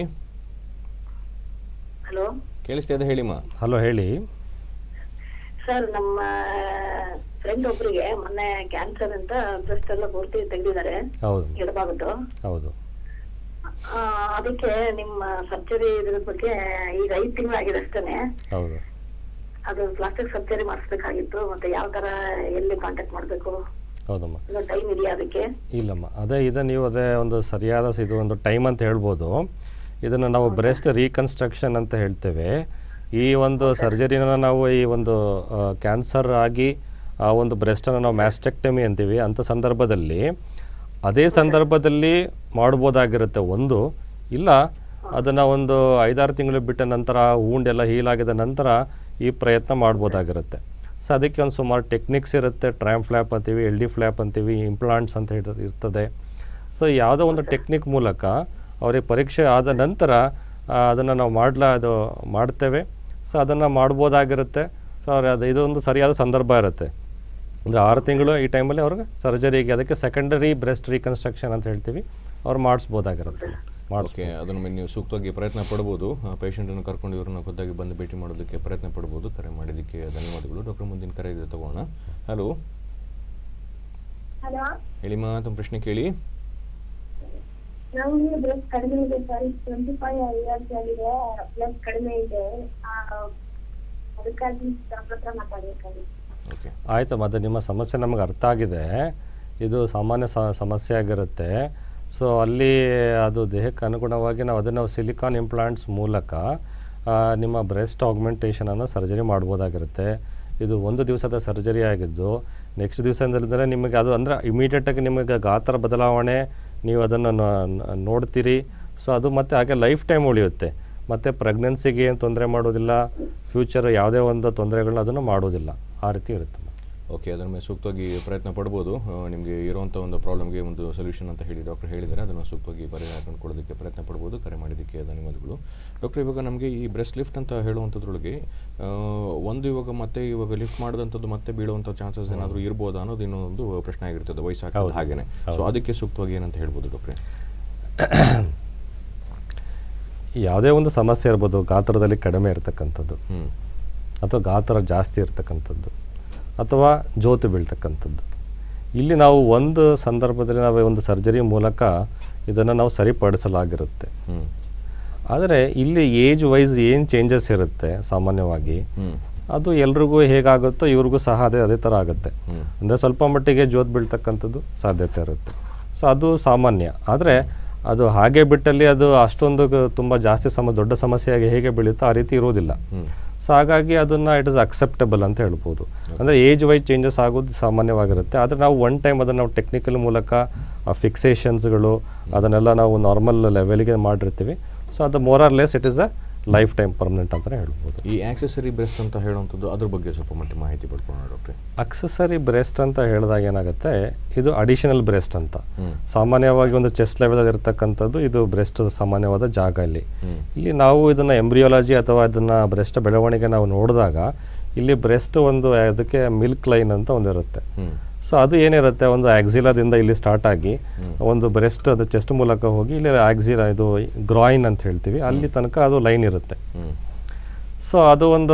E: ಹಲೋ
B: ಕೇಳಿಸ್ತಾ ಇದೆ ಹೇಳಿಮ್ಮ
A: ಹಲೋ ಹೇಳಿ
E: ಸರ್ ನಮ್ಮ ಫ್ರೆಂಡ್ ಒಬ್ರಿಗೆ ಮೊನ್ನೆ ಕ್ಯಾನ್ಸರ್ ಅಂತ ಬ್ರೆಸ್ಟ್ ಎಲ್ಲ ಪೂರ್ತಿ ತೆಗೆದಿದ್ದಾರೆ
A: ಹೌದು
E: ಎಡಭಾಗದ್ದು
A: ಹೌದು
E: ಆ, ಅದಕ್ಕೆ ನಿಮ್ಮ ಸರ್ಜರಿ ಇದ್ರ ಬಗ್ಗೆ ಈಗ ಐದು ತಿಂಗಳಾಗಿದೆ ಅಷ್ಟೇನೆ
A: ಹೌದು
E: ಅದು ಪ್ಲಾಸ್ಟಿಕ್ ಸರ್ಜರಿ ಮಾಡಿಸ್ಬೇಕಾಗಿತ್ತು ಮತ್ತೆ ಯಾವ ತರ ಎಲ್ಲಿ ಕಾಂಟ್ಯಾಕ್ಟ್ ಮಾಡ್ಬೇಕು
A: ಹೌದಮ್ಮ
E: ಇನ್ನೂ ಟೈಮ್ ಇದೆಯಾ ಅದಕ್ಕೆ
A: ಇಲ್ಲಮ್ಮ ಅದೇ ಇದು ನೀವು ಅದೇ ಒಂದು ಸರಿಯಾದ ಸ- ಇದು ಒಂದು ಟೈಮ್ ಅಂತ ಹೇಳ್ಬೋದು ಇದನ್ನು ನಾವು ಬ್ರೆಸ್ಟ್ ರೀಕನ್ಸ್ಟ್ರಕ್ಷನ್ ಅಂತ ಹೇಳ್ತೇವೆ ಈ ಒಂದು ಸರ್ಜರಿನ ನಾವು ಈ ಒಂದು ಕ್ಯಾನ್ಸರ್ ಆಗಿ ಆ ಒಂದು ಬ್ರೆಸ್ಟನ್ನು ನಾವು ಮ್ಯಾಸ್ಟೆಕ್ಟಮಿ ಅಂತೀವಿ ಅಂಥ ಸಂದರ್ಭದಲ್ಲಿ ಅದೇ ಸಂದರ್ಭದಲ್ಲಿ ಮಾಡ್ಬೋದಾಗಿರುತ್ತೆ ಒಂದು ಇಲ್ಲ ಅದನ್ನು ಒಂದು ಐದಾರು ತಿಂಗಳು ಬಿಟ್ಟ ನಂತರ ಎಲ್ಲ ಹೀಲ್ ಆಗಿದ ನಂತರ ಈ ಪ್ರಯತ್ನ ಮಾಡ್ಬೋದಾಗಿರುತ್ತೆ ಸೊ ಅದಕ್ಕೆ ಒಂದು ಸುಮಾರು ಟೆಕ್ನಿಕ್ಸ್ ಇರುತ್ತೆ ಟ್ರ್ಯಾಮ್ ಫ್ಲ್ಯಾಪ್ ಅಂತೀವಿ ಎಲ್ ಡಿ ಫ್ಲ್ಯಾಪ್ ಅಂತೀವಿ ಇಂಪ್ಲಾಂಟ್ಸ್ ಅಂತ ಹೇಳ್ತ ಇರ್ತದೆ ಸೊ ಯಾವುದೋ ಒಂದು ಟೆಕ್ನಿಕ್ ಮೂಲಕ ಅವರಿಗೆ ಪರೀಕ್ಷೆ ಆದ ನಂತರ ಅದನ್ನು ನಾವು ಮಾಡಲ ಅದು ಮಾಡ್ತೇವೆ ಸೊ ಅದನ್ನು ಮಾಡ್ಬೋದಾಗಿರುತ್ತೆ ಸೊ ಅವ್ರು ಅದು ಇದೊಂದು ಸರಿಯಾದ ಸಂದರ್ಭ ಇರುತ್ತೆ ಅಂದರೆ ಆರು ತಿಂಗಳು ಈ ಟೈಮಲ್ಲಿ ಅವ್ರಿಗೆ ಸರ್ಜರಿಗೆ ಅದಕ್ಕೆ ಸೆಕೆಂಡರಿ ಬ್ರೆಸ್ಟ್ ರೀಕನ್ಸ್ಟ್ರಕ್ಷನ್ ಅಂತ ಹೇಳ್ತೀವಿ ಅವ್ರು ಮಾಡಿಸ್ಬೋದಾಗಿರುತ್ತೆ ಮಾಡಿಸ್
B: ಓಕೆ ಅದನ್ನು ನೀವು ಸೂಕ್ತವಾಗಿ ಪ್ರಯತ್ನ ಪಡ್ಬೋದು ಪೇಷಂಟನ್ನು ಕರ್ಕೊಂಡು ಇವ್ರನ್ನ ಖುದ್ದಾಗಿ ಬಂದು ಭೇಟಿ ಮಾಡೋದಕ್ಕೆ ಪ್ರಯತ್ನ ಪಡ್ಬೋದು ಕರೆ ಮಾಡಿದ್ದಕ್ಕೆ ಧನ್ಯವಾದಗಳು ಡಾಕ್ಟರ್ ಮುಂದಿನ ಕರೆ ಇದೆ ತಗೋಣ ಹಲೋ
D: ಹಲೋ
B: ಹೇಳಿಮ್ಮ ತಮ್ಮ ಪ್ರಶ್ನೆ ಕೇಳಿ
D: ನಮ್ಗೆ ಬ್ಲಡ್ ಕಡಿಮೆ ಇದೆ ಸರ್ ಟ್ವೆಂಟಿ ಫೈವ್ ಇಯರ್ಸ್ ಆಗಿದೆ ಬ್ಲಡ್ ಕಡಿಮೆ ಇದೆ ಆ, ಅದಕ್ಕಾಗಿ ಡಾಕ್ಟರ್ ಹತ್ರ ಮಾತಾಡ್ಬೇಕಾಗಿತ್ತು
B: ಓಕೆ
A: ಆಯಿತು ಮತ್ತು ನಿಮ್ಮ ಸಮಸ್ಯೆ ನಮಗೆ ಅರ್ಥ ಆಗಿದೆ ಇದು ಸಾಮಾನ್ಯ ಸ- ಸಮಸ್ಯೆ ಆಗಿರುತ್ತೆ ಸೊ ಅಲ್ಲಿ ಅದು ದೇಹಕ್ಕೆ ಅನುಗುಣವಾಗಿ ನಾವು ಅದನ್ನು ಸಿಲಿಕಾನ್ ಇಂಪ್ಲಾಂಟ್ಸ್ ಮೂಲಕ ಆ, ನಿಮ್ಮ ಬ್ರೆಸ್ಟ್ ಆಗ್ಮೆಂಟೇಷನನ್ನು ಸರ್ಜರಿ ಮಾಡ್ಬೋದಾಗಿರುತ್ತೆ ಇದು ಒಂದು ದಿವಸದ ಸರ್ಜರಿ ಆಗಿದ್ದು ನೆಕ್ಸ್ಟ್ ದಿವಸದಿಂದಲೇ ನಿಮಗೆ ಅದು ಅಂದರೆ ಇಮಿಡಿಯೇಟಾಗಿ ನಿಮಗೆ ಗಾತ್ರ ಬದಲಾವಣೆ ನೀವು ಅದನ್ನು ನೋ- ನೋಡ್ತೀರಿ ಸೊ ಅದು ಮತ್ತು ಹಾಗೆ ಲೈಫ್ ಟೈಮ್ ಉಳಿಯುತ್ತೆ ಮತ್ತು ಪ್ರೆಗ್ನೆನ್ಸಿಗೆ ಏನು ತೊಂದರೆ ಮಾಡೋದಿಲ್ಲ ಫ್ಯೂಚರ್ ಯಾವುದೇ ಒಂದು ತೊಂದರೆಗಳನ್ನ ಅದನ್ನು ಮಾಡೋದಿಲ್ಲ ಆ ರೀತಿ ಇರುತ್ತೆ
B: ಓಕೆ ಅದರ ಮೇಲೆ ಸೂಕ್ತವಾಗಿ ಪ್ರಯತ್ನ ಪಡ್ಬೋದು ನಿಮಗೆ ಇರುವಂಥ ಒಂದು ಪ್ರಾಬ್ಲಮ್ಗೆ ಒಂದು ಸೊಲ್ಯೂಷನ್ ಅಂತ ಹೇಳಿ ಡಾಕ್ಟರ್ ಹೇಳಿದ್ದಾರೆ ಅದನ್ನು ಸೂಕ್ತವಾಗಿ ಪರಿಹಾರ ಕಂಡುಕೊಳ್ಳೋದಕ್ಕೆ ಪ್ರಯತ್ನ ಪಡ್ಬೋದು ಕರೆ ಮಾಡಿದ್ದಕ್ಕೆ ಧನ್ಯವಾದಗಳು ಡಾಕ್ಟರ್ ಇವಾಗ ನಮಗೆ ಈ ಬ್ರೆಸ್ಟ್ ಲಿಫ್ಟ್ ಅಂತ ಹೇಳುವಂಥದ್ರೊಳಗೆ ಆ, ಒಂದು ಇವಾಗ ಮತ್ತೆ ಇವಾಗ ಲಿಫ್ಟ್ ಮಾಡಿದಂಥದ್ದು ಮತ್ತೆ ಬೀಳುವಂಥ ಚಾನ್ಸಸ್ ಏನಾದರೂ ಇರ್ಬೋದಾ ಅನ್ನೋದು ಇನ್ನೊಂದು ಪ್ರಶ್ನೆ ಆಗಿರ್ತದೆ ವಯಸ್ಸಾಗ್ತದೆ ಹಾಗೇನೆ ಸೊ ಅದಕ್ಕೆ ಸೂಕ್ತವಾಗಿ ಏನಂತ ಹೇಳ್ಬೋದು ಡಾಕ್ಟ್ರೆ
A: ಯಾವುದೇ ಒಂದು ಸಮಸ್ಯೆ ಇರ್ಬೋದು ಗಾತ್ರದಲ್ಲಿ ಕಡಿಮೆ ಇರತಕ್ಕಂಥದ್ದು
B: ಹ್ಞೂ
A: ಅಥವಾ ಗಾತ್ರ ಜಾಸ್ತಿ ಇರ್ತಕ್ಕಂಥದ್ದು ಅಥವಾ ಜೋತು ಬೀಳ್ತಕ್ಕಂಥದ್ದು ಇಲ್ಲಿ ನಾವು ಒಂದು ಸಂದರ್ಭದಲ್ಲಿ ನಾವು ಒಂದು ಸರ್ಜರಿ ಮೂಲಕ ಇದನ್ನು ನಾವು ಸರಿಪಡಿಸಲಾಗಿರುತ್ತೆ
B: ಹ್ಞೂ
A: ಆದರೆ ಇಲ್ಲಿ ಏಜ್ ವೈಸ್ ಏನು ಚೇಂಜಸ್ ಇರುತ್ತೆ ಸಾಮಾನ್ಯವಾಗಿ
B: ಹ್ಞೂ
A: ಅದು ಎಲ್ರಿಗೂ ಹೇಗಾಗುತ್ತೋ ಇವ್ರಿಗೂ ಸಹ ಅದೇ ಅದೇ ಥರ ಆಗುತ್ತೆ
B: ಹ್ಞೂ
A: ಅಂದರೆ ಸ್ವಲ್ಪ ಮಟ್ಟಿಗೆ ಜೋತ್ ಬೀಳ್ತಕ್ಕಂಥದ್ದು ಸಾಧ್ಯತೆ ಇರುತ್ತೆ ಸೊ ಅದು ಸಾಮಾನ್ಯ ಆದರೆ ಅದು ಹಾಗೆ ಬಿಟ್ಟಲ್ಲಿ ಅದು ಅಷ್ಟೊಂದು ತುಂಬ ಜಾಸ್ತಿ ಸಮ ದೊಡ್ಡ ಸಮಸ್ಯೆಯಾಗಿ ಹೇಗೆ ಬೀಳುತ್ತೋ ಆ ರೀತಿ ಇರೋದಿಲ್ಲ
B: ಹ್ಞೂ
A: ಸೊ ಹಾಗಾಗಿ ಅದನ್ನು ಇಟ್ ಇಸ್ ಅಕ್ಸೆಪ್ಟಬಲ್ ಅಂತ ಹೇಳ್ಬೋದು ಅಂದರೆ ಏಜ್ ವೈಸ್ ಚೇಂಜಸ್ ಆಗೋದು ಸಾಮಾನ್ಯವಾಗಿರುತ್ತೆ ಆದರೆ ನಾವು ಒನ್ ಟೈಮ್ ಅದನ್ನು ನಾವು ಟೆಕ್ನಿಕಲ್ ಮೂಲಕ ಆ ಫಿಕ್ಸೇಷನ್ಸ್ಗಳು ಅದನ್ನೆಲ್ಲ ನಾವು ನಾರ್ಮಲ್ ಲೆವೆಲ್ಗೆ ಮಾಡಿರ್ತೀವಿ ಸೊ ಅದು more or less it is a lifetime permanent ಅಂತಲೇ ಹೇಳ್ಬೋದು
B: ಈ ಆಕ್ಸೆಸರಿ ಬ್ರೆಸ್ಟ್ ಅಂತ ಹೇಳುವಂಥದ್ದು ಅದ್ರ ಬಗ್ಗೆ ಸ್ವಲ್ಪ ಮಟ್ಟಿಗೆ ಮಾಹಿತಿ ಪಡ್ಕೊಳ್ಳೋಣ ಡಾಕ್ಟ್ರೆ
A: ಅಕ್ಸಸರಿ ಬ್ರೆಸ್ಟ್ ಅಂತ ಹೇಳಿದಾಗ ಏನಾಗುತ್ತೆ ಇದು ಅಡಿಷನಲ್ ಬ್ರೆಸ್ಟ್ ಅಂತ
B: ಹ್ಮ್.
A: ಸಾಮಾನ್ಯವಾಗಿ ಒಂದು ಚೆಸ್ಟ್ ಲೆವೆಲ್ ಇರತಕ್ಕಂಥದ್ದು ಇದು ಬ್ರೆಸ್ಟ್ ಸಾಮಾನ್ಯವಾದ ಜಾಗ ಇಲ್ಲಿ
B: ಹ್ಮ್.
A: ಇಲ್ಲಿ ನಾವು ಇದನ್ನ ಎಂಬ್ರಿಯಾಲಜಿ ಅಥವಾ ಇದನ್ನ ಬ್ರೆಸ್ಟ್ ಬೆಳವಣಿಗೆ ನಾವು ನೋಡಿದಾಗ ಇಲ್ಲಿ ಬ್ರೆಸ್ಟ್ ಒಂದು ಅದಕ್ಕೆ ಮಿಲ್ಕ್ ಲೈನ್ ಅಂತ ಒಂದು ಇರುತ್ತೆ
B: ಹ್ಞೂ
A: ಸೊ ಅದು ಏನಿರುತ್ತೆ ಒಂದು ಆಕ್ಸಿಲಾದಿಂದ ಇಲ್ಲಿ ಸ್ಟಾರ್ಟ್ ಆಗಿ ಒಂದು ಬ್ರೆಸ್ಟ್ ಅದು ಚೆಸ್ಟ್ ಮೂಲಕ ಹೋಗಿ ಇಲ್ಲಿ ಆಕ್ಸಿಲಾ ಇದು ಗ್ರಾಯಿನ್ ಅಂತ ಹೇಳ್ತೀವಿ ಅಲ್ಲಿ ತನಕ ಅದು ಲೈನ್ ಇರುತ್ತೆ
B: ಹ್ಞೂ
A: ಸೊ ಅದು ಒಂದು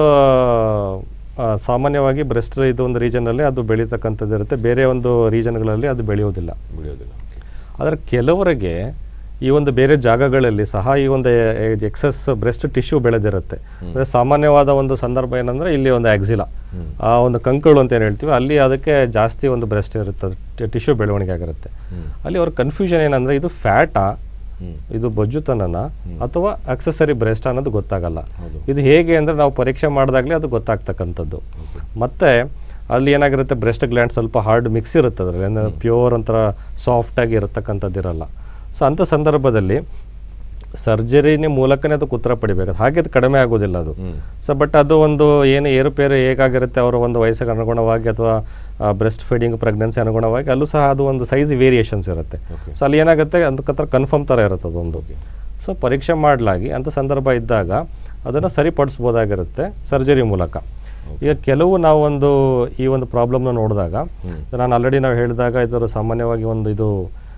A: ಆ, ಸಾಮಾನ್ಯವಾಗಿ ಬ್ರೆಸ್ಟ್ ಇದು ಒಂದು ರೀಜನಲ್ಲಿ ಅದು ಬೆಳೀತಕ್ಕಂಥದ್ದು ಇರುತ್ತೆ ಬೇರೆ ಒಂದು ರೀಜನ್ಗಳಲ್ಲಿ ಅದು ಬೆಳೆಯೋದಿಲ್ಲ
B: ಬಿಡೋದಿಲ್ಲ
A: ಆದರೆ ಕೆಲವರಿಗೆ ಈ ಒಂದು ಬೇರೆ ಜಾಗಗಳಲ್ಲಿ ಸಹ ಈ ಒಂದು ಎಕ್ಸಸ್ ಬ್ರೆಸ್ಟ್ ಟಿಶ್ಯೂ ಬೆಳೆದಿರುತ್ತೆ ಅಂದರೆ ಸಾಮಾನ್ಯವಾದ ಒಂದು ಸಂದರ್ಭ ಏನಂದರೆ ಇಲ್ಲಿ ಒಂದು ಆಕ್ಸಿಲಾ ಆ ಒಂದು ಕಂಕಳು ಅಂತ ಏನು ಹೇಳ್ತೀವಿ ಅಲ್ಲಿ ಅದಕ್ಕೆ ಜಾಸ್ತಿ ಒಂದು ಬ್ರೆಸ್ಟ್ ಇರುತ್ತೆ ಟಿಶ್ಯೂ ಬೆಳವಣಿಗೆ ಆಗಿರುತ್ತೆ ಅಲ್ಲಿ ಅವ್ರ ಕನ್ಫ್ಯೂಷನ್ ಏನಂದರೆ ಇದು ಫ್ಯಾಟಾ
B: ಹ್ಞೂ
A: ಇದು ಬೊಜ್ಜುತನನ ಅಥವಾ ಅಕ್ಸಸರಿ ಬ್ರೆಸ್ಟ್ ಅನ್ನೋದು ಗೊತ್ತಾಗಲ್ಲ
B: ಹೌದು.
A: ಇದು ಹೇಗೆ ಅಂದರೆ ನಾವು ಪರೀಕ್ಷೆ ಮಾಡಿದಾಗಲೇ ಅದು ಗೊತ್ತಾಗ್ತಕ್ಕಂಥದ್ದು ಮತ್ತೆ ಅಲ್ಲಿ ಏನಾಗಿರುತ್ತೆ ಬ್ರೆಸ್ಟ್ ಗ್ಲ್ಯಾಂಡ್ ಸ್ವಲ್ಪ ಹಾರ್ಡ್ ಮಿಕ್ಸ್ ಇರುತ್ತೆ ಅದರಲ್ಲಿ ಅಂದರೆ ಪ್ಯೂರ್ ಒಂಥರ ಸಾಫ್ಟಾಗಿ ಇರತಕ್ಕಂಥದ್ದು ಇರಲ್ಲ ಸೊ ಅಂಥ ಸಂದರ್ಭದಲ್ಲಿ ಸರ್ಜರಿನ ಮೂಲಕನೇ ಅದಕ್ಕೆ ಉತ್ತರ ಪಡಿಬೇಕು ಹಾಗೆ ಅದು ಕಡಿಮೆ ಆಗೋದಿಲ್ಲ ಅದು
B: ಹ್ಞೂ
A: ಸೊ ಬಟ್ ಅದು ಒಂದು ಏನು ಏರುಪೇರು ಹೇಗಾಗಿರುತ್ತೆ ಅವರ ಒಂದು ವಯಸ್ಸಿಗೆ ಅನುಗುಣವಾಗಿ ಅಥವಾ ಬ್ರೆಸ್ಟ್ ಫೀಡಿಂಗ್ ಪ್ರೆಗ್ನೆನ್ಸಿ ಅನುಗುಣವಾಗಿ ಅಲ್ಲೂ ಸಹ ಅದು ಒಂದು ಸೈಜ್ ವೇರಿಯೇಷನ್ಸ್ ಇರುತ್ತೆ
B: Okay.
A: ಸೊ ಅಲ್ಲಿ ಏನಾಗುತ್ತೆ ಅದಕ್ಕೆ ಕನ್ಫರ್ಮ್ ಥರ ಇರುತ್ತೆ ಅದೊಂದು ಸೊ ಪರೀಕ್ಷೆ ಮಾಡಲಾಗಿ ಅಂಥ ಸಂದರ್ಭ ಇದ್ದಾಗ ಅದನ್ನು ಸರಿಪಡಿಸ್ಬೋದಾಗಿರುತ್ತೆ ಸರ್ಜರಿ ಮೂಲಕ ಈಗ ಕೆಲವು ನಾವು ಒಂದು ಈ ಒಂದು ಪ್ರಾಬ್ಲಮ್ನ ನೋಡಿದಾಗ ನಾನು ಆಲ್ರೆಡಿ ನಾವು ಹೇಳಿದಾಗ ಇದರ ಸಾಮಾನ್ಯವಾಗಿ ಒಂದು ಇದು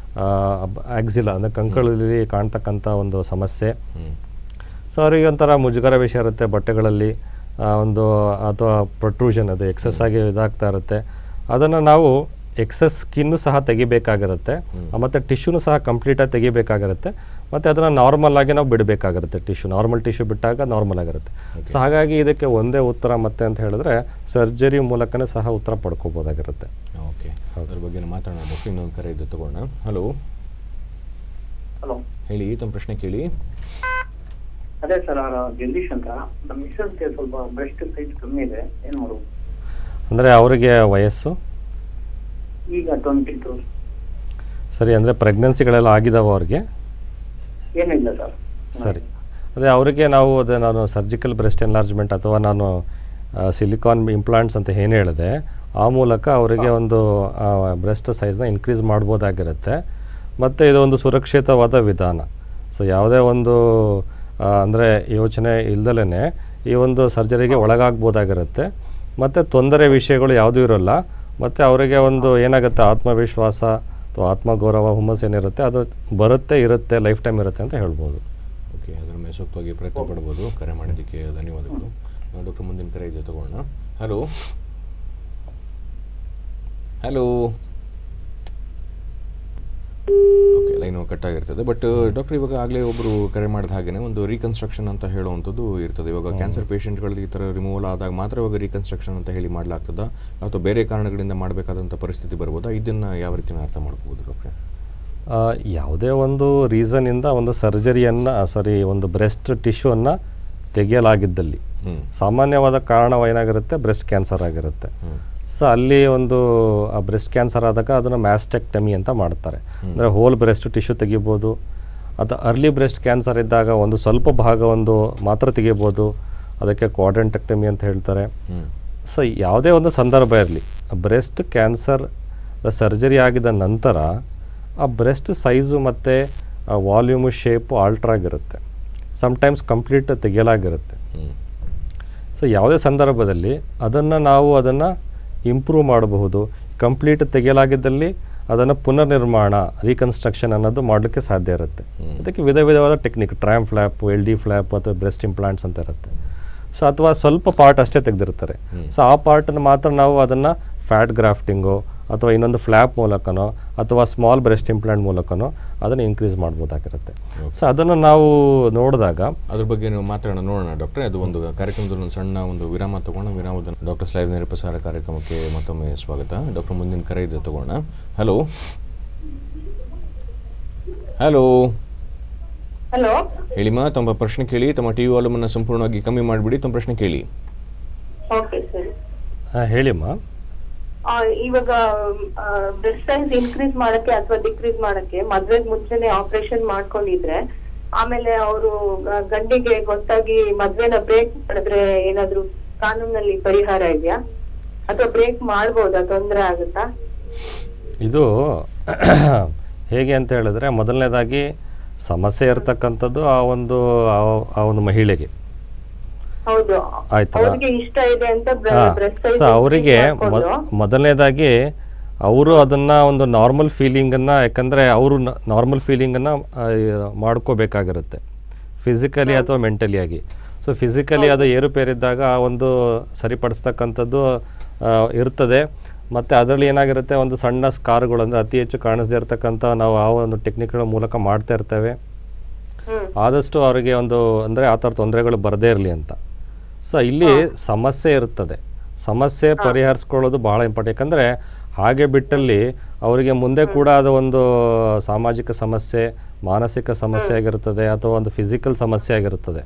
A: ಆಕ್ಸಿಲ ಅಂದರೆ ಕಂಕಳಲ್ಲಿ ಕಾಣ್ತಕ್ಕಂಥ ಒಂದು ಸಮಸ್ಯೆ
B: ಹ್ಞೂ
A: ಸೊ ಅವರಿಗೆ ಒಂಥರ ಮುಜುಗರ ವಿಷಯ ಇರುತ್ತೆ ಬಟ್ಟೆಗಳಲ್ಲಿ ಆ, ಒಂದು ಅಥವಾ ಪ್ರೊಟ್ರೂಷನ್ ಅದು ಎಕ್ಸಸ್ ಆಗಿ ಇದಾಗ್ತಾ ಇರುತ್ತೆ ಅದನ್ನು ನಾವು ಎಕ್ಸಸ್ ಸ್ಕಿನ್ನು ಸಹ ತೆಗಿಬೇಕಾಗಿರುತ್ತೆ ಮತ್ತು ಟಿಶ್ಯೂನು ಸಹ ಕಂಪ್ಲೀಟಾಗಿ ತೆಗಿಬೇಕಾಗಿರುತ್ತೆ ಮತ್ತು ಅದನ್ನು ನಾರ್ಮಲ್ ಆಗಿ ನಾವು ಬಿಡಬೇಕಾಗಿರುತ್ತೆ ಟಿಶ್ಯೂ ನಾರ್ಮಲ್ ಟಿಶ್ಯೂ ಬಿಟ್ಟಾಗ ನಾರ್ಮಲ್ ಆಗಿರುತ್ತೆ ಸೊ ಹಾಗಾಗಿ ಇದಕ್ಕೆ ಒಂದೇ ಉತ್ತರ ಮತ್ತೆ ಅಂತ ಹೇಳಿದ್ರೆ ಸರ್ಜರಿ ಮೂಲಕನೇ ಸಹ ಉತ್ತರ ಪಡ್ಕೋಬೋದಾಗಿರುತ್ತೆ
B: ಓಕೆ ಅದ್ರ ಬಗ್ಗೆ ಮಾತಾಡೋಣ ಡಾಕ್ಟರ್ ಇನ್ನೊಂದು ಕರೆ ಇದೆ ತಗೋಣ ಹಲೋ
C: ಹಲೋ
B: ಹೇಳಿ ತಮ್ಮ ಪ್ರಶ್ನೆ ಕೇಳಿ
C: ಅದೇ ಸರ್ ಜಗದೀಶ್ ಅಂತ ನಮ್ಮ ಮಿಸ್ಸಸ್ಗೆ ಸ್ವಲ್ಪ ಬ್ರೆಸ್ಟ್ ಸೈಜ್ ಕಮ್ಮಿ ಇದೆ ಏನ್ ಮಾಡೋದು
A: ಅಂದರೆ ಅವರಿಗೆ ವಯಸ್ಸು
C: ಈಗ ಟ್ವೆಂಟಿ ಟು
A: ಸರಿ ಅಂದರೆ ಪ್ರೆಗ್ನೆನ್ಸಿಗಳೆಲ್ಲ ಆಗಿದಾವ ಅವ್ರಿಗೆ
C: ಏನಿಲ್ಲ ಸರ್
A: ಸರಿ ಅದೇ ಅವರಿಗೆ ನಾವು ಅದೇ ನಾನು ಸರ್ಜಿಕಲ್ ಬ್ರೆಸ್ಟ್ ಎನ್ಲಾರ್ಜ್ಮೆಂಟ್ ಅಥವಾ ನಾನು ಸಿಲಿಕಾನ್ ಇಂಪ್ಲಾಂಟ್ಸ್ ಅಂತ ಏನು ಹೇಳಿದೆ ಆ ಮೂಲಕ ಅವರಿಗೆ ಒಂದು ಬ್ರೆಸ್ಟ್ ಸೈಜ್ನ ಇನ್ಕ್ರೀಸ್ ಮಾಡ್ಬೋದಾಗಿರುತ್ತೆ ಮತ್ತು ಇದು ಒಂದು ಸುರಕ್ಷಿತವಾದ ವಿಧಾನ ಸೊ ಯಾವುದೇ ಒಂದು ಅಂದರೆ ಯೋಚನೆ ಇಲ್ದಲೇ ಈ ಒಂದು ಸರ್ಜರಿಗೆ ಒಳಗಾಗ್ಬೋದಾಗಿರುತ್ತೆ ಮತ್ತು ತೊಂದರೆ ವಿಷಯಗಳು ಯಾವುದೂ ಇರೋಲ್ಲ ಮತ್ತು ಅವರಿಗೆ ಒಂದು ಏನಾಗುತ್ತೆ ಆತ್ಮವಿಶ್ವಾಸ ಅಥವಾ ಆತ್ಮಗೌರವ ಹುಮ್ಮಸ್ ಏನಿರುತ್ತೆ ಅದು ಬರುತ್ತೆ ಇರುತ್ತೆ ಲೈಫ್ ಟೈಮ್ ಇರುತ್ತೆ ಅಂತ ಹೇಳ್ಬೋದು
B: ಓಕೆ ಅದರ ಮೇಲೆ ಸೂಕ್ತವಾಗಿ ಪ್ರಯತ್ನ ಪಡ್ಬೋದು ಕರೆ ಮಾಡಿದ್ದಕ್ಕೆ ಧನ್ಯವಾದಗಳು ಡಾಕ್ಟರ್ ಮುಂದಿನ ಕರೆ ಇದೆ ತಗೋಣ hello hello okay line cut ಆಗಿರ್ತದೆ ಬಟ್ ಡಾಕ್ಟರ್ ಇವಾಗ ಆಗಲೇ ಒಬ್ಬರು ಕರೆ ಮಾಡಿದ ಹಾಗೇನೆ ಒಂದು ರೀಕನ್ಸ್ಟ್ರಕ್ಷನ್ ಅಂತ ಹೇಳುವಂಥದ್ದು ಇರ್ತದೆ ಇವಾಗ ಕ್ಯಾನ್ಸರ್ ಪೇಷಂಟ್ಗಳಿಗೆ ಈ ಥರ ರಿಮೂವಲ್ ಆದಾಗ ಮಾತ್ರ ಇವಾಗ ರೀಕನ್ಸ್ಟ್ರಕ್ಷನ್ ಅಂತ ಹೇಳಿ ಮಾಡಲಾಗ್ತದ ಅಥವಾ ಬೇರೆ ಕಾರಣಗಳಿಂದ ಮಾಡಬೇಕಾದಂಥ ಪರಿಸ್ಥಿತಿ ಬರ್ಬೋದಾ ಇದನ್ನು ಯಾವ ರೀತಿನ ಅರ್ಥ ಮಾಡ್ಕೋಬೋದು ಡಾಕ್ಟ್ರೆ
A: ಆ, ಯಾವುದೇ ಒಂದು ರೀಸನಿಂದ ಒಂದು ಸರ್ಜರಿಯನ್ನು ಸಾರಿ ಒಂದು ಬ್ರೆಸ್ಟ್ ಟಿಶ್ಯೂವನ್ನು ತೆಗೆಯಲಾಗಿದ್ದಲ್ಲಿ
B: ಹ್ಞೂ
A: ಸಾಮಾನ್ಯವಾದ ಕಾರಣ ಏನಾಗಿರುತ್ತೆ ಬ್ರೆಸ್ಟ್ ಕ್ಯಾನ್ಸರ್ ಆಗಿರುತ್ತೆ
B: ಹ್ಞೂ
A: ಸೊ ಅಲ್ಲಿ ಒಂದು ಆ ಬ್ರೆಸ್ಟ್ ಕ್ಯಾನ್ಸರ್ ಆದಾಗ ಅದನ್ನು ಮ್ಯಾಸ್ಟೆಕ್ಟಮಿ ಅಂತ ಮಾಡ್ತಾರೆ ಅಂದರೆ ಹೋಲ್ ಬ್ರೆಸ್ಟ್ ಟಿಶ್ಯೂ ತೆಗಿಬೋದು ಅದು ಅರ್ಲಿ ಬ್ರೆಸ್ಟ್ ಕ್ಯಾನ್ಸರ್ ಇದ್ದಾಗ ಒಂದು ಸ್ವಲ್ಪ ಭಾಗ ಒಂದು ಮಾತ್ರ ತೆಗಿಬೋದು ಅದಕ್ಕೆ ಕ್ವಾಡ್ರೆಂಟೆಕ್ಟಮಿ ಅಂತ ಹೇಳ್ತಾರೆ
B: ಹ್ಞೂ
A: ಸೊ ಯಾವುದೇ ಒಂದು ಸಂದರ್ಭ ಇರಲಿ ಬ್ರೆಸ್ಟ್ ಕ್ಯಾನ್ಸರ್ ಸರ್ಜರಿ ಆಗಿದ ನಂತರ ಆ ಬ್ರೆಸ್ಟ್ ಸೈಜು ಮತ್ತು ಆ ವಾಲ್ಯೂಮು ಶೇಪು ಆಲ್ಟ್ರ್ ಆಗಿರುತ್ತೆ ಸಮ್ಟೈಮ್ಸ್ ಕಂಪ್ಲೀಟ್ ತೆಗೆಯಲಾಗಿರುತ್ತೆ
B: ಹ್ಮ್.
A: ಸೊ ಯಾವುದೇ ಸಂದರ್ಭದಲ್ಲಿ ಅದನ್ನು ನಾವು ಅದನ್ನು ಇಂಪ್ರೂವ್ ಮಾಡಬಹುದು ಕಂಪ್ಲೀಟ್ ತೆಗೆಯಲಾಗಿದ್ದಲ್ಲಿ ಅದನ್ನು ಪುನರ್ನಿರ್ಮಾಣ ರೀಕನ್ಸ್ಟ್ರಕ್ಷನ್ ಅನ್ನೋದು ಮಾಡಲಿಕ್ಕೆ ಸಾಧ್ಯ ಇರುತ್ತೆ ಅದಕ್ಕೆ ವಿಧ ವಿಧವಾದ technique tram flap L D flap ಅಥವಾ ಬ್ರೆಸ್ಟ್ ಇಂಪ್ಲಾಂಟ್ಸ್ ಅಂತ ಇರುತ್ತೆ ಸೊ ಅಥವಾ ಸ್ವಲ್ಪ ಪಾರ್ಟ್ ಅಷ್ಟೇ ತೆಗೆದಿರ್ತಾರೆ ಸೊ ಆ ಪಾರ್ಟನ್ನು ಮಾತ್ರ ನಾವು ಅದನ್ನು ಫ್ಯಾಟ್ ಗ್ರಾಫ್ಟಿಂಗು ಅಥವಾ ಇನ್ನೊಂದು ಫ್ಲ್ಯಾಪ್ ಮೂಲಕನೋ ಅಥವಾ ಸ್ಮಾಲ್ ಬ್ರೆಸ್ಟ್ ಇಂಪ್ಲಾಂಟ್ ಮೂಲಕನೋ ಅದನ್ನು ಇನ್ಕ್ರೀಸ್ ಮಾಡ್ಬೋದಾಗಿರುತ್ತೆ ಸೊ ಅದನ್ನು ನಾವು ನೋಡಿದಾಗ
B: ಅದ್ರ ಬಗ್ಗೆ ನೀವು ಮಾತಾಡೋಣ ನೋಡೋಣ ಡಾಕ್ಟ್ರೆ ಅದು ಒಂದು ಕಾರ್ಯಕ್ರಮದಲ್ಲಿ ಒಂದು ಸಣ್ಣ ಒಂದು ವಿರಾಮ ತಗೊಂಡು ವಿರಾಮದ ಡಾಕ್ಟರ್ ಸ್ಲೈವ್ ನೇರ ಪ್ರಸಾರ ಕಾರ್ಯಕ್ರಮಕ್ಕೆ ಮತ್ತೊಮ್ಮೆ ಸ್ವಾಗತ ಡಾಕ್ಟರ್ ಮುಂದಿನ ಕರೆ ಇದೆ ತಗೋಣ ಹಲೋ ಹಲೋ
E: ಹಲೋ
B: ಹೇಳಿಮಾ ತಮ್ಮ ಪ್ರಶ್ನೆ ಕೇಳಿ ತಮ್ಮ ಟಿ ವಿ ವಾಲ್ಯೂಮನ್ನು ಸಂಪೂರ್ಣವಾಗಿ ಕಮ್ಮಿ ಮಾಡಿಬಿಡಿ ತಮ್ಮ ಪ್ರಶ್ನೆ ಕೇಳಿ
E: ಓಕೆ ಸರಿ
A: ಆ, ಹೇಳಿಮ್ಮ
E: ಆ, ಇವಾಗ ಬ್ರೆಸ್ಟ್ ಸೈಜ್ ಇನ್ಕ್ರೀಸ್ ಮಾಡಕ್ಕೆ ಅಥವಾ ಡಿಕ್ರೀಸ್ ಮಾಡಕ್ಕೆ ಮದ್ವೆಗ್ ಮುಂಚೆನೆ ಆಪರೇಷನ್ ಮಾಡ್ಕೊಂಡಿದ್ರೆ ಆಮೇಲೆ ಅವರು ಗಂಡಿಗೆ ಗೊತ್ತಾಗಿ ಮದ್ವೆನ ಬ್ರೇಕ್ ಮಾಡಿದ್ರೆ ಏನಾದ್ರು ಕಾನೂನಲ್ಲಿ ಪರಿಹಾರ ಇದೆಯಾ ಅಥವಾ ಬ್ರೇಕ್ ಮಾಡ್ಬೋದಾ ತೊಂದ್ರೆ ಆಗುತ್ತಾ
A: ಇದು ಹೇಗೆ ಅಂತ ಹೇಳಿದ್ರೆ ಮೊದಲನೇದಾಗಿ ಸಮಸ್ಯೆ ಇರತಕ್ಕಂಥದ್ದು ಆ ಒಂದು ಆ- ಆ ಒಂದು ಮಹಿಳೆಗೆ
E: ಹೌದು
A: ಆಯ್ತಲ್ಲ?
E: ಅವ್ರಿಗೆ ಇಷ್ಟ ಇದೆ ಅಂತ
A: ಹಾ.
E: ಬ್ರೆಸ್ಟ್
A: ಸೊ ಅವರಿಗೆ ಮೊದಲನೇದಾಗಿ ಅವರು ಅದನ್ನು ಒಂದು ನಾರ್ಮಲ್ ಫೀಲಿಂಗನ್ನು ಯಾಕಂದರೆ ಅವರು ನಾರ್ಮಲ್ ಫೀಲಿಂಗನ್ನು ಮಾಡ್ಕೋಬೇಕಾಗಿರುತ್ತೆ ಫಿಸಿಕಲಿ ಅಥವಾ ಮೆಂಟಲಿ ಆಗಿ ಸೊ ಫಿಸಿಕಲಿ ಅದು ಏರುಪೇರಿದ್ದಾಗ ಆ ಒಂದು ಸರಿಪಡಿಸ್ತಕ್ಕಂಥದ್ದು ಆ, ಇರ್ತದೆ ಮತ್ತು ಅದರಲ್ಲಿ ಏನಾಗಿರುತ್ತೆ ಒಂದು ಸಣ್ಣ ಸ್ಕಾರ್ಗಳು ಅಂದರೆ ಅತಿ ಹೆಚ್ಚು ಕಾಣಿಸದೇ ಇರತಕ್ಕಂಥ ನಾವು ಆ ಒಂದು ಟೆಕ್ನಿಕ್ಗಳ ಮೂಲಕ ಮಾಡ್ತಾ ಇರ್ತೇವೆ ಆದಷ್ಟು ಅವರಿಗೆ ಒಂದು ಅಂದರೆ ಆ ಥರ ತೊಂದರೆಗಳು ಬರದೇ ಇರಲಿ ಅಂತ ಸೊ ಇಲ್ಲಿ ಸಮಸ್ಯೆ ಇರ್ತದೆ ಸಮಸ್ಯೆ ಪರಿಹರಿಸ್ಕೊಳ್ಳೋದು ಬಹಳ ಇಂಪಾರ್ಟೆಂಟ್ ಯಾಕಂದರೆ ಹಾಗೆ ಬಿಟ್ಟಲ್ಲಿ ಅವರಿಗೆ ಮುಂದೆ ಕೂಡ ಅದು ಒಂದು ಸಾಮಾಜಿಕ ಸಮಸ್ಯೆ ಮಾನಸಿಕ ಸಮಸ್ಯೆ ಆಗಿರುತ್ತದೆ ಅಥವಾ ಒಂದು ಫಿಸಿಕಲ್ ಸಮಸ್ಯೆ ಆಗಿರುತ್ತದೆ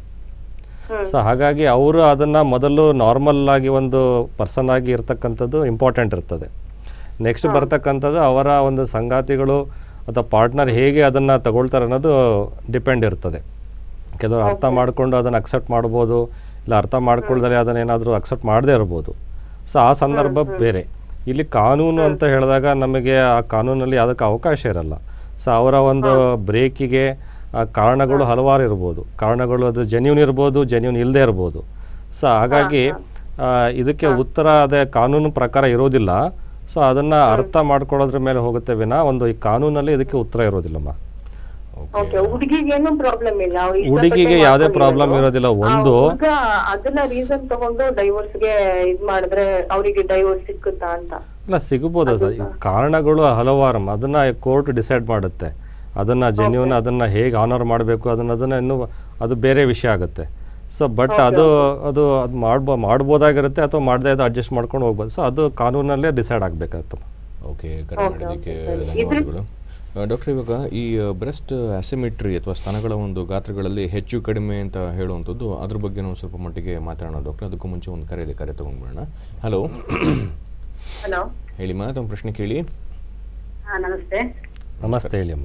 A: ಸೊ ಹಾಗಾಗಿ ಅವರು ಅದನ್ನು ಮೊದಲು ನಾರ್ಮಲ್ ಆಗಿ ಒಂದು ಪರ್ಸನ್ ಆಗಿ ಇರ್ತಕ್ಕಂಥದ್ದು ಇಂಪಾರ್ಟೆಂಟ್ ಇರ್ತದೆ ನೆಕ್ಸ್ಟ್ ಬರ್ತಕ್ಕಂಥದ್ದು ಅವರ ಒಂದು ಸಂಗಾತಿಗಳು ಅಥವಾ ಪಾರ್ಟ್ನರ್ ಹೇಗೆ ಅದನ್ನು ತಗೊಳ್ತಾರೆ ಅನ್ನೋದು ಡಿಪೆಂಡ್ ಇರ್ತದೆ ಕೆಲವರು ಅರ್ಥ ಮಾಡಿಕೊಂಡು ಅದನ್ನು ಅಕ್ಸೆಪ್ಟ್ ಮಾಡ್ಬೋದು ಇಲ್ಲ ಅರ್ಥ ಮಾಡ್ಕೊಳ್ದರೆ ಅದನ್ನು ಏನಾದರೂ ಅಕ್ಸೆಪ್ಟ್ ಮಾಡದೇ ಇರ್ಬೋದು ಸೊ ಆ ಸಂದರ್ಭ ಬೇರೆ ಇಲ್ಲಿ ಕಾನೂನು ಅಂತ ಹೇಳಿದಾಗ ನಮಗೆ ಆ ಕಾನೂನಲ್ಲಿ ಅದಕ್ಕೆ ಅವಕಾಶ ಇರಲ್ಲ ಸೊ ಅವರ ಒಂದು ಬ್ರೇಕಿಗೆ ಆ ಕಾರಣಗಳು ಹಲವಾರು ಇರ್ಬೋದು ಕಾರಣಗಳು ಅದು ಜೆನ್ಯೂನ್ ಇರ್ಬೋದು ಜೆನ್ಯೂನ್ ಇಲ್ಲದೆ ಇರ್ಬೋದು ಸೊ ಹಾಗಾಗಿ ಆ, ಇದಕ್ಕೆ ಉತ್ತರ ಅದೇ ಕಾನೂನು ಪ್ರಕಾರ ಇರೋದಿಲ್ಲ ಸೊ ಅದನ್ನು ಅರ್ಥ ಮಾಡ್ಕೊಳ್ಳೋದ್ರ ಮೇಲೆ ಹೋಗುತ್ತೆ ವಿನ ಒಂದು ಈ ಕಾನೂನಲ್ಲಿ ಇದಕ್ಕೆ ಉತ್ತರ ಇರೋದಿಲ್ಲಮ್ಮ
E: ಓಕೆ ಹುಡುಗಿಗೇನು ಪ್ರಾಬ್ಲಮ್ ಇಲ್ಲ ಅವ್ರು ಇಷ್ಟಪಟ್ಟೆ
A: ಹುಡುಗಿಗೆ ಯಾವುದೇ
E: ಮಾಡ್ಕೊಂಡಿರೋದು.
A: ಪ್ರಾಬ್ಲಮ್ ಇರೋದಿಲ್ಲ
E: ಆ
A: ಒಂದು
E: ಹುಡ್ಗ ಅದನ್ನ ರೀಸನ್ ತಗೊಂಡು ಡೈವೋರ್ಸ್ ಗೆ ಇದ್ ಮಾಡಿದ್ರೆ ಅವರಿಗೆ ಡೈವೋರ್ಸ್ ಸಿಕ್ಕುತ್ತಾ ಅಂತ
A: ಇಲ್ಲ ಸಿಗ್ಬೋದು ಸರ್ ಈ ಕಾರಣಗಳು ಹಲವಾರು ಅದನ್ನ ಕೋರ್ಟ್ ಡಿಸೈಡ್ ಮಾಡುತ್ತೆ ಅದನ್ನ ಜೆನ್ಯೂನ್ ಅದನ್ನ ಹೇಗೆ ಆನರ್ ಮಾಡಬೇಕು ಅದನ್ನ ಅದನ್ನ ಇನ್ನು ಅದು ಬೇರೆ ವಿಷಯ ಆಗುತ್ತೆ ಸೊ ಬಟ್ ಅದು ಅದು ಅದು ಮಾಡ್ಬೋ ಮಾಡ್ಬೋದಾಗಿರುತ್ತೆ ಅಥವಾ ಮಾಡದೇ ಅದು ಅಡ್ಜಸ್ಟ್ ಮಾಡ್ಕೊಂಡು ಹೋಗ್ಬೋದು ಸೊ ಅದು ಕಾನೂನಲ್ಲೇ ಡಿಸೈಡ್ ಆಗಬೇಕಾಗುತ್ತೆ
B: ಓಕೆ ಕರೆ ಮಾಡಿದ್ದಕ್ಕೆ ಧನ್ಯವಾದಗಳು ಡಾಕ್ಟರ್ ಇವಾಗ ಈ ಬ್ರೆಸ್ಟ್ ಅಸಿಮಿಟ್ರಿ ಅಥವಾ ಸ್ತನಗಳ ಒಂದು ಗಾತ್ರಗಳಲ್ಲಿ ಹೆಚ್ಚು ಕಡಿಮೆ ಅಂತ ಹೇಳುವಂಥದ್ದು ಅದ್ರ ಬಗ್ಗೆ ನಾವು ಸ್ವಲ್ಪ ಮಟ್ಟಿಗೆ ಮಾತಾಡೋಣ ಡಾಕ್ಟರ್ ಅದಕ್ಕೂ ಮುಂಚೆ ಒಂದು ಕರೆ ಇದೆ ಕರೆ ತಗೊಂಡ್ಬಿಡೋಣ ಹಲೋ
E: ಹಲೋ
B: ಹೇಳಿಮ್ಮ ತಮ್ಮ ಪ್ರಶ್ನೆ ಕೇಳಿ
E: ಹಾ ನಮಸ್ತೆ
A: ನಮಸ್ತೆ ಹೇಳಿಯಮ್ಮ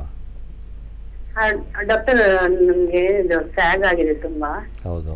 E: ಡಾಕ್ಟರ್ ನಮ್ಗೆ ಸ್ಯಾಗ್ ಆಗಿದೆ ತುಂಬಾ
A: ಹೌದು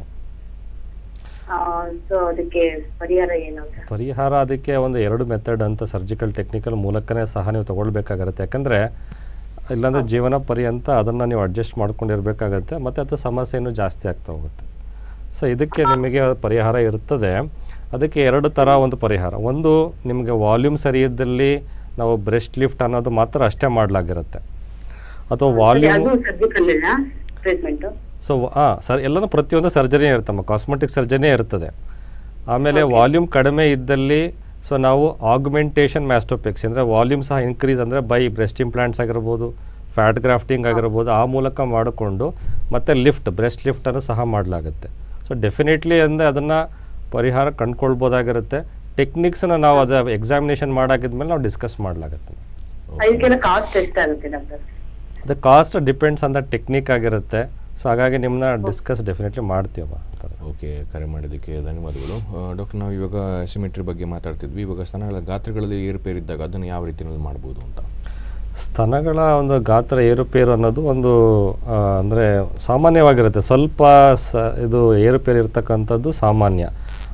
E: ಸೊ ಅದಕ್ಕೆ ಪರಿಹಾರ ಏನು ಅಂತ
A: ಪರಿಹಾರ ಅದಕ್ಕೆ ಒಂದು ಎರಡು ಮೆಥಡ್ ಅಂತ ಸರ್ಜಿಕಲ್ ಟೆಕ್ನಿಕಲ್ ಮೂಲಕನೇ ಸಹ ನೀವು ತಗೊಳ್ಬೇಕಾಗತ್ತೆ ಯಾಕಂದರೆ ಇಲ್ಲಾಂದರೆ ಜೀವನ ಪರ್ಯಂತ ಅದನ್ನು ನೀವು ಅಡ್ಜಸ್ಟ್ ಮಾಡ್ಕೊಂಡಿರ್ಬೇಕಾಗತ್ತೆ ಮತ್ತು ಅದು ಸಮಸ್ಯೆ ಇನ್ನೂ ಜಾಸ್ತಿ ಆಗ್ತಾ ಹೋಗುತ್ತೆ ಸೊ ಇದಕ್ಕೆ ನಿಮಗೆ ಪರಿಹಾರ ಇರ್ತದೆ ಅದಕ್ಕೆ ಎರಡು ಥರ ಒಂದು ಪರಿಹಾರ ಒಂದು ನಿಮಗೆ ವಾಲ್ಯೂಮ್ ಸರಿ ಇದ್ದಲ್ಲಿ ನಾವು ಬ್ರೆಸ್ಟ್ ಲಿಫ್ಟ್ ಅನ್ನೋದು ಮಾತ್ರ ಅಷ್ಟೇ ಮಾಡಲಾಗಿರುತ್ತೆ ಅಥವಾ ವಾಲ್ಯೂಮ್
E: ಅದು ಸರ್ಜಿಕಲ್ ಟ್ರೀಟ್ಮೆಂಟ್
A: ಸೊ ಹಾಂ ಸರ್ ಎಲ್ಲನೂ ಪ್ರತಿಯೊಂದು ಸರ್ಜರಿನೇ ಇರುತ್ತಮ್ಮ ಕಾಸ್ಮೆಟಿಕ್ ಸರ್ಜರಿನೇ ಇರ್ತದೆ ಆಮೇಲೆ ವಾಲ್ಯೂಮ್ ಕಡಿಮೆ ಇದ್ದಲ್ಲಿ ಸೊ ನಾವು ಆಗ್ಮೆಂಟೇಷನ್ ಮ್ಯಾಸ್ಟೋಪೆಕ್ಸಿ ಅಂದರೆ ವಾಲ್ಯೂಮ್ ಸಹ ಇನ್ಕ್ರೀಸ್ ಅಂದರೆ ಬೈ ಬ್ರೆಸ್ಟ್ ಇಂಪ್ಲಾಂಟ್ಸ್ ಆಗಿರ್ಬೋದು ಫ್ಯಾಟ್ ಗ್ರಾಫ್ಟಿಂಗ್ ಆಗಿರ್ಬೋದು ಆ ಮೂಲಕ ಮಾಡಿಕೊಂಡು ಮತ್ತು ಲಿಫ್ಟ್ ಬ್ರೆಸ್ಟ್ ಲಿಫ್ಟನ್ನು ಸಹ ಮಾಡಲಾಗುತ್ತೆ ಸೊ ಡೆಫಿನೆಟ್ಲಿ ಅಂದರೆ ಅದನ್ನು ಪರಿಹಾರ ಕಂಡ್ಕೊಳ್ಬೋದಾಗಿರುತ್ತೆ ಟೆಕ್ನಿಕ್ಸನ್ನು ನಾವು ಅದು ಎಕ್ಸಾಮಿನೇಷನ್ ಮಾಡಾಕಿದ್ಮೇಲೆ ನಾವು ಡಿಸ್ಕಸ್ ಮಾಡಲಾಗುತ್ತೆ
E: ಅದಕ್ಕೆಲ್ಲ ಕಾಸ್ಟ್ ಎಷ್ಟಾಗುತ್ತೆ ಡಾಕ್ಟರ್
A: ಅದು cost depends on the technique ಆಗಿರುತ್ತೆ ಸೊ ಹಾಗಾಗಿ ನಿಮ್ಮನ್ನ ಡಿಸ್ಕಸ್ ಡೆಫಿನೆಟ್ಲಿ ಮಾಡ್ತೀವಮ್ಮ ಆ ಥರ
B: ಓಕೆ ಕರೆ ಮಾಡಿದ್ದಕ್ಕೆ ಧನ್ಯವಾದಗಳು ಡಾಕ್ಟರ್ ನಾವು ಇವಾಗ ಅಸಿಮಿಟ್ರಿ ಬಗ್ಗೆ ಮಾತಾಡ್ತಿದ್ವಿ ಇವಾಗ ಸ್ತನಗಳ ಗಾತ್ರಗಳಲ್ಲಿ ಏರುಪೇರಿದ್ದಾಗ ಅದನ್ನು ಯಾವ ರೀತಿಯಲ್ಲಿ ಮಾಡ್ಬೋದು ಅಂತ
A: ಸ್ತನಗಳ ಒಂದು ಗಾತ್ರ ಏರುಪೇರು ಅನ್ನೋದು ಒಂದು ಅಂದರೆ ಸಾಮಾನ್ಯವಾಗಿರುತ್ತೆ ಸ್ವಲ್ಪ ಸ ಇದು ಏರುಪೇರು ಇರ್ತಕ್ಕಂಥದ್ದು ಸಾಮಾನ್ಯ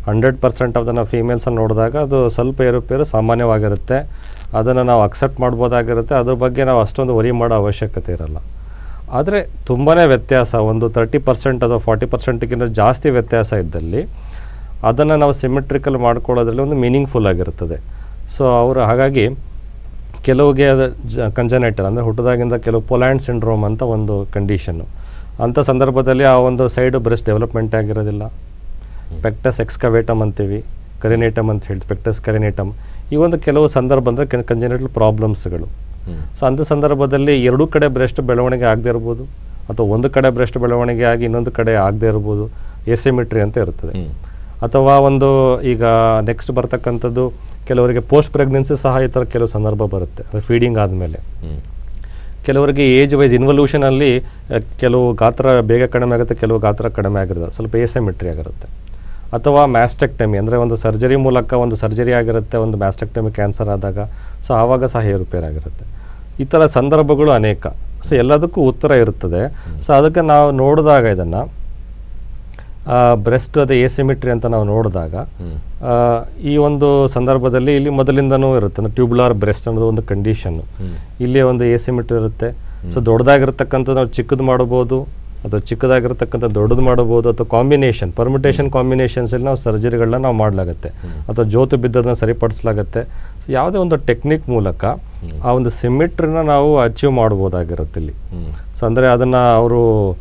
A: ಹಂಡ್ರೆಡ್ ಪರ್ಸೆಂಟ್ ಅದನ್ನು ಫೀಮೇಲ್ಸನ್ನು ನೋಡಿದಾಗ ಅದು ಸ್ವಲ್ಪ ಏರುಪೇರು ಸಾಮಾನ್ಯವಾಗಿರುತ್ತೆ ಅದನ್ನು ನಾವು ಅಕ್ಸೆಪ್ಟ್ ಮಾಡ್ಬೋದಾಗಿರುತ್ತೆ ಅದ್ರ ಬಗ್ಗೆ ನಾವು ಅಷ್ಟೊಂದು ವರಿ ಮಾಡೋ ಅವಶ್ಯಕತೆ ಇರಲ್ಲ ಆದರೆ ತುಂಬಾ ವ್ಯತ್ಯಾಸ ಒಂದು ತರ್ಟಿ ಪರ್ಸೆಂಟ್ ಅಥವಾ ಫಾರ್ಟಿ ಪರ್ಸೆಂಟ್ಗಿಂತ ಜಾಸ್ತಿ ವ್ಯತ್ಯಾಸ ಇದ್ದಲ್ಲಿ ಅದನ್ನು ನಾವು ಸಿಮೆಟ್ರಿಕಲ್ ಮಾಡ್ಕೊಳ್ಳೋದ್ರಲ್ಲಿ ಒಂದು ಮೀನಿಂಗ್ಫುಲ್ ಆಗಿರ್ತದೆ ಸೊ ಅವರು ಹಾಗಾಗಿ ಕೆಲವಿಗೆ ಅದು ಜ ಕಂಜನೈಟಲ್ ಅಂದರೆ ಹುಟ್ಟಿದಾಗಿಂದ ಕೆಲವು ಪೊಲ್ಯಾಂಡ್ ಸಿಂಡ್ರೋಮ್ ಅಂತ ಒಂದು ಕಂಡೀಷನ್ನು ಅಂಥ ಸಂದರ್ಭದಲ್ಲಿ ಆ ಒಂದು ಸೈಡು ಬ್ರೆಸ್ಟ್ ಡೆವಲಪ್ಮೆಂಟ್ ಆಗಿರೋದಿಲ್ಲ ಪೆಕ್ಟಸ್ ಎಕ್ಸ್ಕವೇಟಮ್ ಅಂತೀವಿ ಕರಿನೇಟಮ್ ಅಂತ ಹೇಳ್ತೀವಿ ಪೆಕ್ಟಸ್ ಕರಿನೇಟಮ್ ಈ ಒಂದು ಕೆಲವು ಸಂದರ್ಭ ಅಂದರೆ ಕಂಜನೈಟಲ್ ಪ್ರಾಬ್ಲಮ್ಸ್ಗಳು
B: ಹ್ಮ್.
A: ಸೊ ಅಂಥ ಸಂದರ್ಭದಲ್ಲಿ ಎರಡೂ ಕಡೆ ಬ್ರೆಸ್ಟ್ ಬೆಳವಣಿಗೆ ಆಗದೆ ಇರ್ಬೋದು ಅಥವಾ ಒಂದು ಕಡೆ ಬ್ರೆಸ್ಟ್ ಬೆಳವಣಿಗೆ ಆಗಿ ಇನ್ನೊಂದು ಕಡೆ ಆಗದೆ ಇರ್ಬೋದು ಎಸಿಮಿಟ್ರಿ ಅಂತ ಇರ್ತದೆ
B: ಹ್ಮ್.
A: ಅಥವಾ ಒಂದು ಈಗ ನೆಕ್ಸ್ಟ್ ಬರ್ತಕ್ಕಂಥದ್ದು ಕೆಲವರಿಗೆ ಪೋಸ್ಟ್ ಪ್ರೆಗ್ನೆನ್ಸಿ ಸಹ ಈ ಥರ ಕೆಲವು ಸಂದರ್ಭ ಬರುತ್ತೆ ಅಂದರೆ ಫೀಡಿಂಗ್ ಆದಮೇಲೆ
B: ಹ್ಮ್.
A: ಕೆಲವರಿಗೆ ಏಜ್ ವೈಸ್ ಇನ್ವಲ್ಯೂಷನಲ್ಲಿ ಕೆಲವು ಗಾತ್ರ ಬೇಗ ಕಡಿಮೆ ಆಗುತ್ತೆ ಕೆಲವು ಗಾತ್ರ ಕಡಿಮೆ ಆಗಿರುತ್ತೆ ಸ್ವಲ್ಪ ಎಸೆಮಿಟ್ರಿ ಆಗಿರುತ್ತೆ ಅಥವಾ ಮ್ಯಾಸ್ಟೆಕ್ಟಮಿ ಅಂದರೆ ಒಂದು ಸರ್ಜರಿ ಮೂಲಕ ಒಂದು ಸರ್ಜರಿ ಆಗಿರುತ್ತೆ ಒಂದು ಮ್ಯಾಸ್ಟೆಕ್ಟಮಿ ಕ್ಯಾನ್ಸರ್ ಆದಾಗ ಸೊ ಆವಾಗ ಸಹ ಏರುಪೇರಾಗಿರುತ್ತೆ ಈ ಥರ ಸಂದರ್ಭಗಳು ಅನೇಕ ಸೊ ಎಲ್ಲದಕ್ಕೂ ಉತ್ತರ ಇರುತ್ತದೆ ಸೊ ಅದಕ್ಕೆ ನಾವು ನೋಡಿದಾಗ ಇದನ್ನು ಬ್ರೆಸ್ಟ್ ಅದೇ ಎಸಿಮಿಟ್ರಿ ಅಂತ ನಾವು ನೋಡಿದಾಗ
B: ಹ್ಮ್.
A: ಆ, ಈ ಒಂದು ಸಂದರ್ಭದಲ್ಲಿ ಇಲ್ಲಿ ಮೊದಲಿಂದನೂ ಇರುತ್ತೆ ಟ್ಯೂಬ್ಯುಲರ್ ಬ್ರೆಸ್ಟ್ ಅನ್ನೋದು ಒಂದು ಕಂಡೀಷನ್ನು
B: ಹ್ಮ್.
A: ಇಲ್ಲಿ ಒಂದು ಎಸಿಮಿಟ್ರಿ ಇರುತ್ತೆ ಸೊ ದೊಡ್ಡದಾಗಿರ್ತಕ್ಕಂಥ ನಾವು ಚಿಕ್ಕದು ಮಾಡ್ಬೋದು ಅಥವಾ ಚಿಕ್ಕದಾಗಿರ್ತಕ್ಕಂಥ ದೊಡ್ಡದು ಮಾಡ್ಬೋದು ಅಥವಾ ಕಾಂಬಿನೇಷನ್ ಪರ್ಮಿಟೇಷನ್ ಕಾಂಬಿನೇಷನ್ಸಲ್ಲಿ ನಾವು ಸರ್ಜರಿಗಳನ್ನ ನಾವು ಮಾಡಲಾಗುತ್ತೆ ಅಥವಾ ಜೋತು ಬಿದ್ದದನ್ನ ಸರಿಪಡಿಸಲಾಗುತ್ತೆ ಸೊ ಯಾವುದೇ ಒಂದು ಟೆಕ್ನಿಕ್ ಮೂಲಕ ಆ ಒಂದು ಸಿಮಿಟ್ರಿನ ನಾವು ಅಚೀವ್ ಮಾಡ್ಬೋದಾಗಿರುತ್ತೆ ಇಲ್ಲಿ
B: ಹ್ಮ್.
A: ಸೊ ಅಂದರೆ ಅದನ್ನು ಅವರು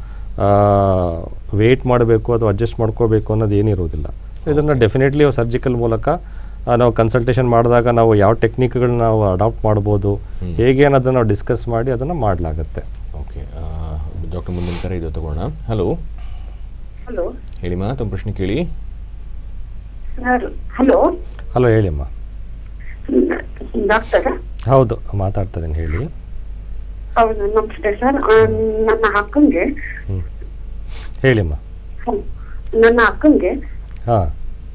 A: ವೆಯ್ಟ್ ಮಾಡಬೇಕು ಅಥವಾ ಅಡ್ಜಸ್ಟ್ ಮಾಡ್ಕೋಬೇಕು ಅನ್ನೋದು ಏನಿರುವುದಿಲ್ಲ ಸೊ ಇದನ್ನು ಡೆಫಿನೆಟ್ಲಿ ಸರ್ಜಿಕಲ್ ಮೂಲಕ ಆ, ನಾವು ಕನ್ಸಲ್ಟೇಷನ್ ಮಾಡಿದಾಗ ನಾವು ಯಾವ ಟೆಕ್ನಿಕ್ಗಳನ್ನ ನಾವು ಅಡಾಪ್ಟ್ ಮಾಡ್ಬೋದು ಹೇಗೆ ಅನ್ನೋದನ್ನು ನಾವು ಡಿಸ್ಕಸ್ ಮಾಡಿ ಅದನ್ನು ಮಾಡಲಾಗುತ್ತೆ
B: ಓಕೆ ಡಾಕ್ಟರ್ ಮುಂದಿನ ಕರೆ ಇದು ತಗೋಣ ಹಲೋ
E: ಹಲೋ
B: ಹೇಳಿಮಾ ತಮ್ಮ ಪ್ರಶ್ನೆ ಕೇಳಿ
E: ಸರ್ ಹಲೋ
A: ಹಲೋ ಹೇಳಿಮ್ಮ
E: ಡಾಕ್ಟರ್
A: ಹೌದು ಮಾತಾಡ್ತಾ ಇದ್ದೀನಿ ಹೇಳಿ
E: ಹೌದು ನಮಸ್ತೆ ಸರ್ ನನ್ನ ಅಕ್ಕಂಗೆ
A: ಹ್ಞೂ ಹೇಳಿಮ್ಮ
E: ನನ್ನ ಅಕ್ಕಂಗೆ
A: ಹಾಂ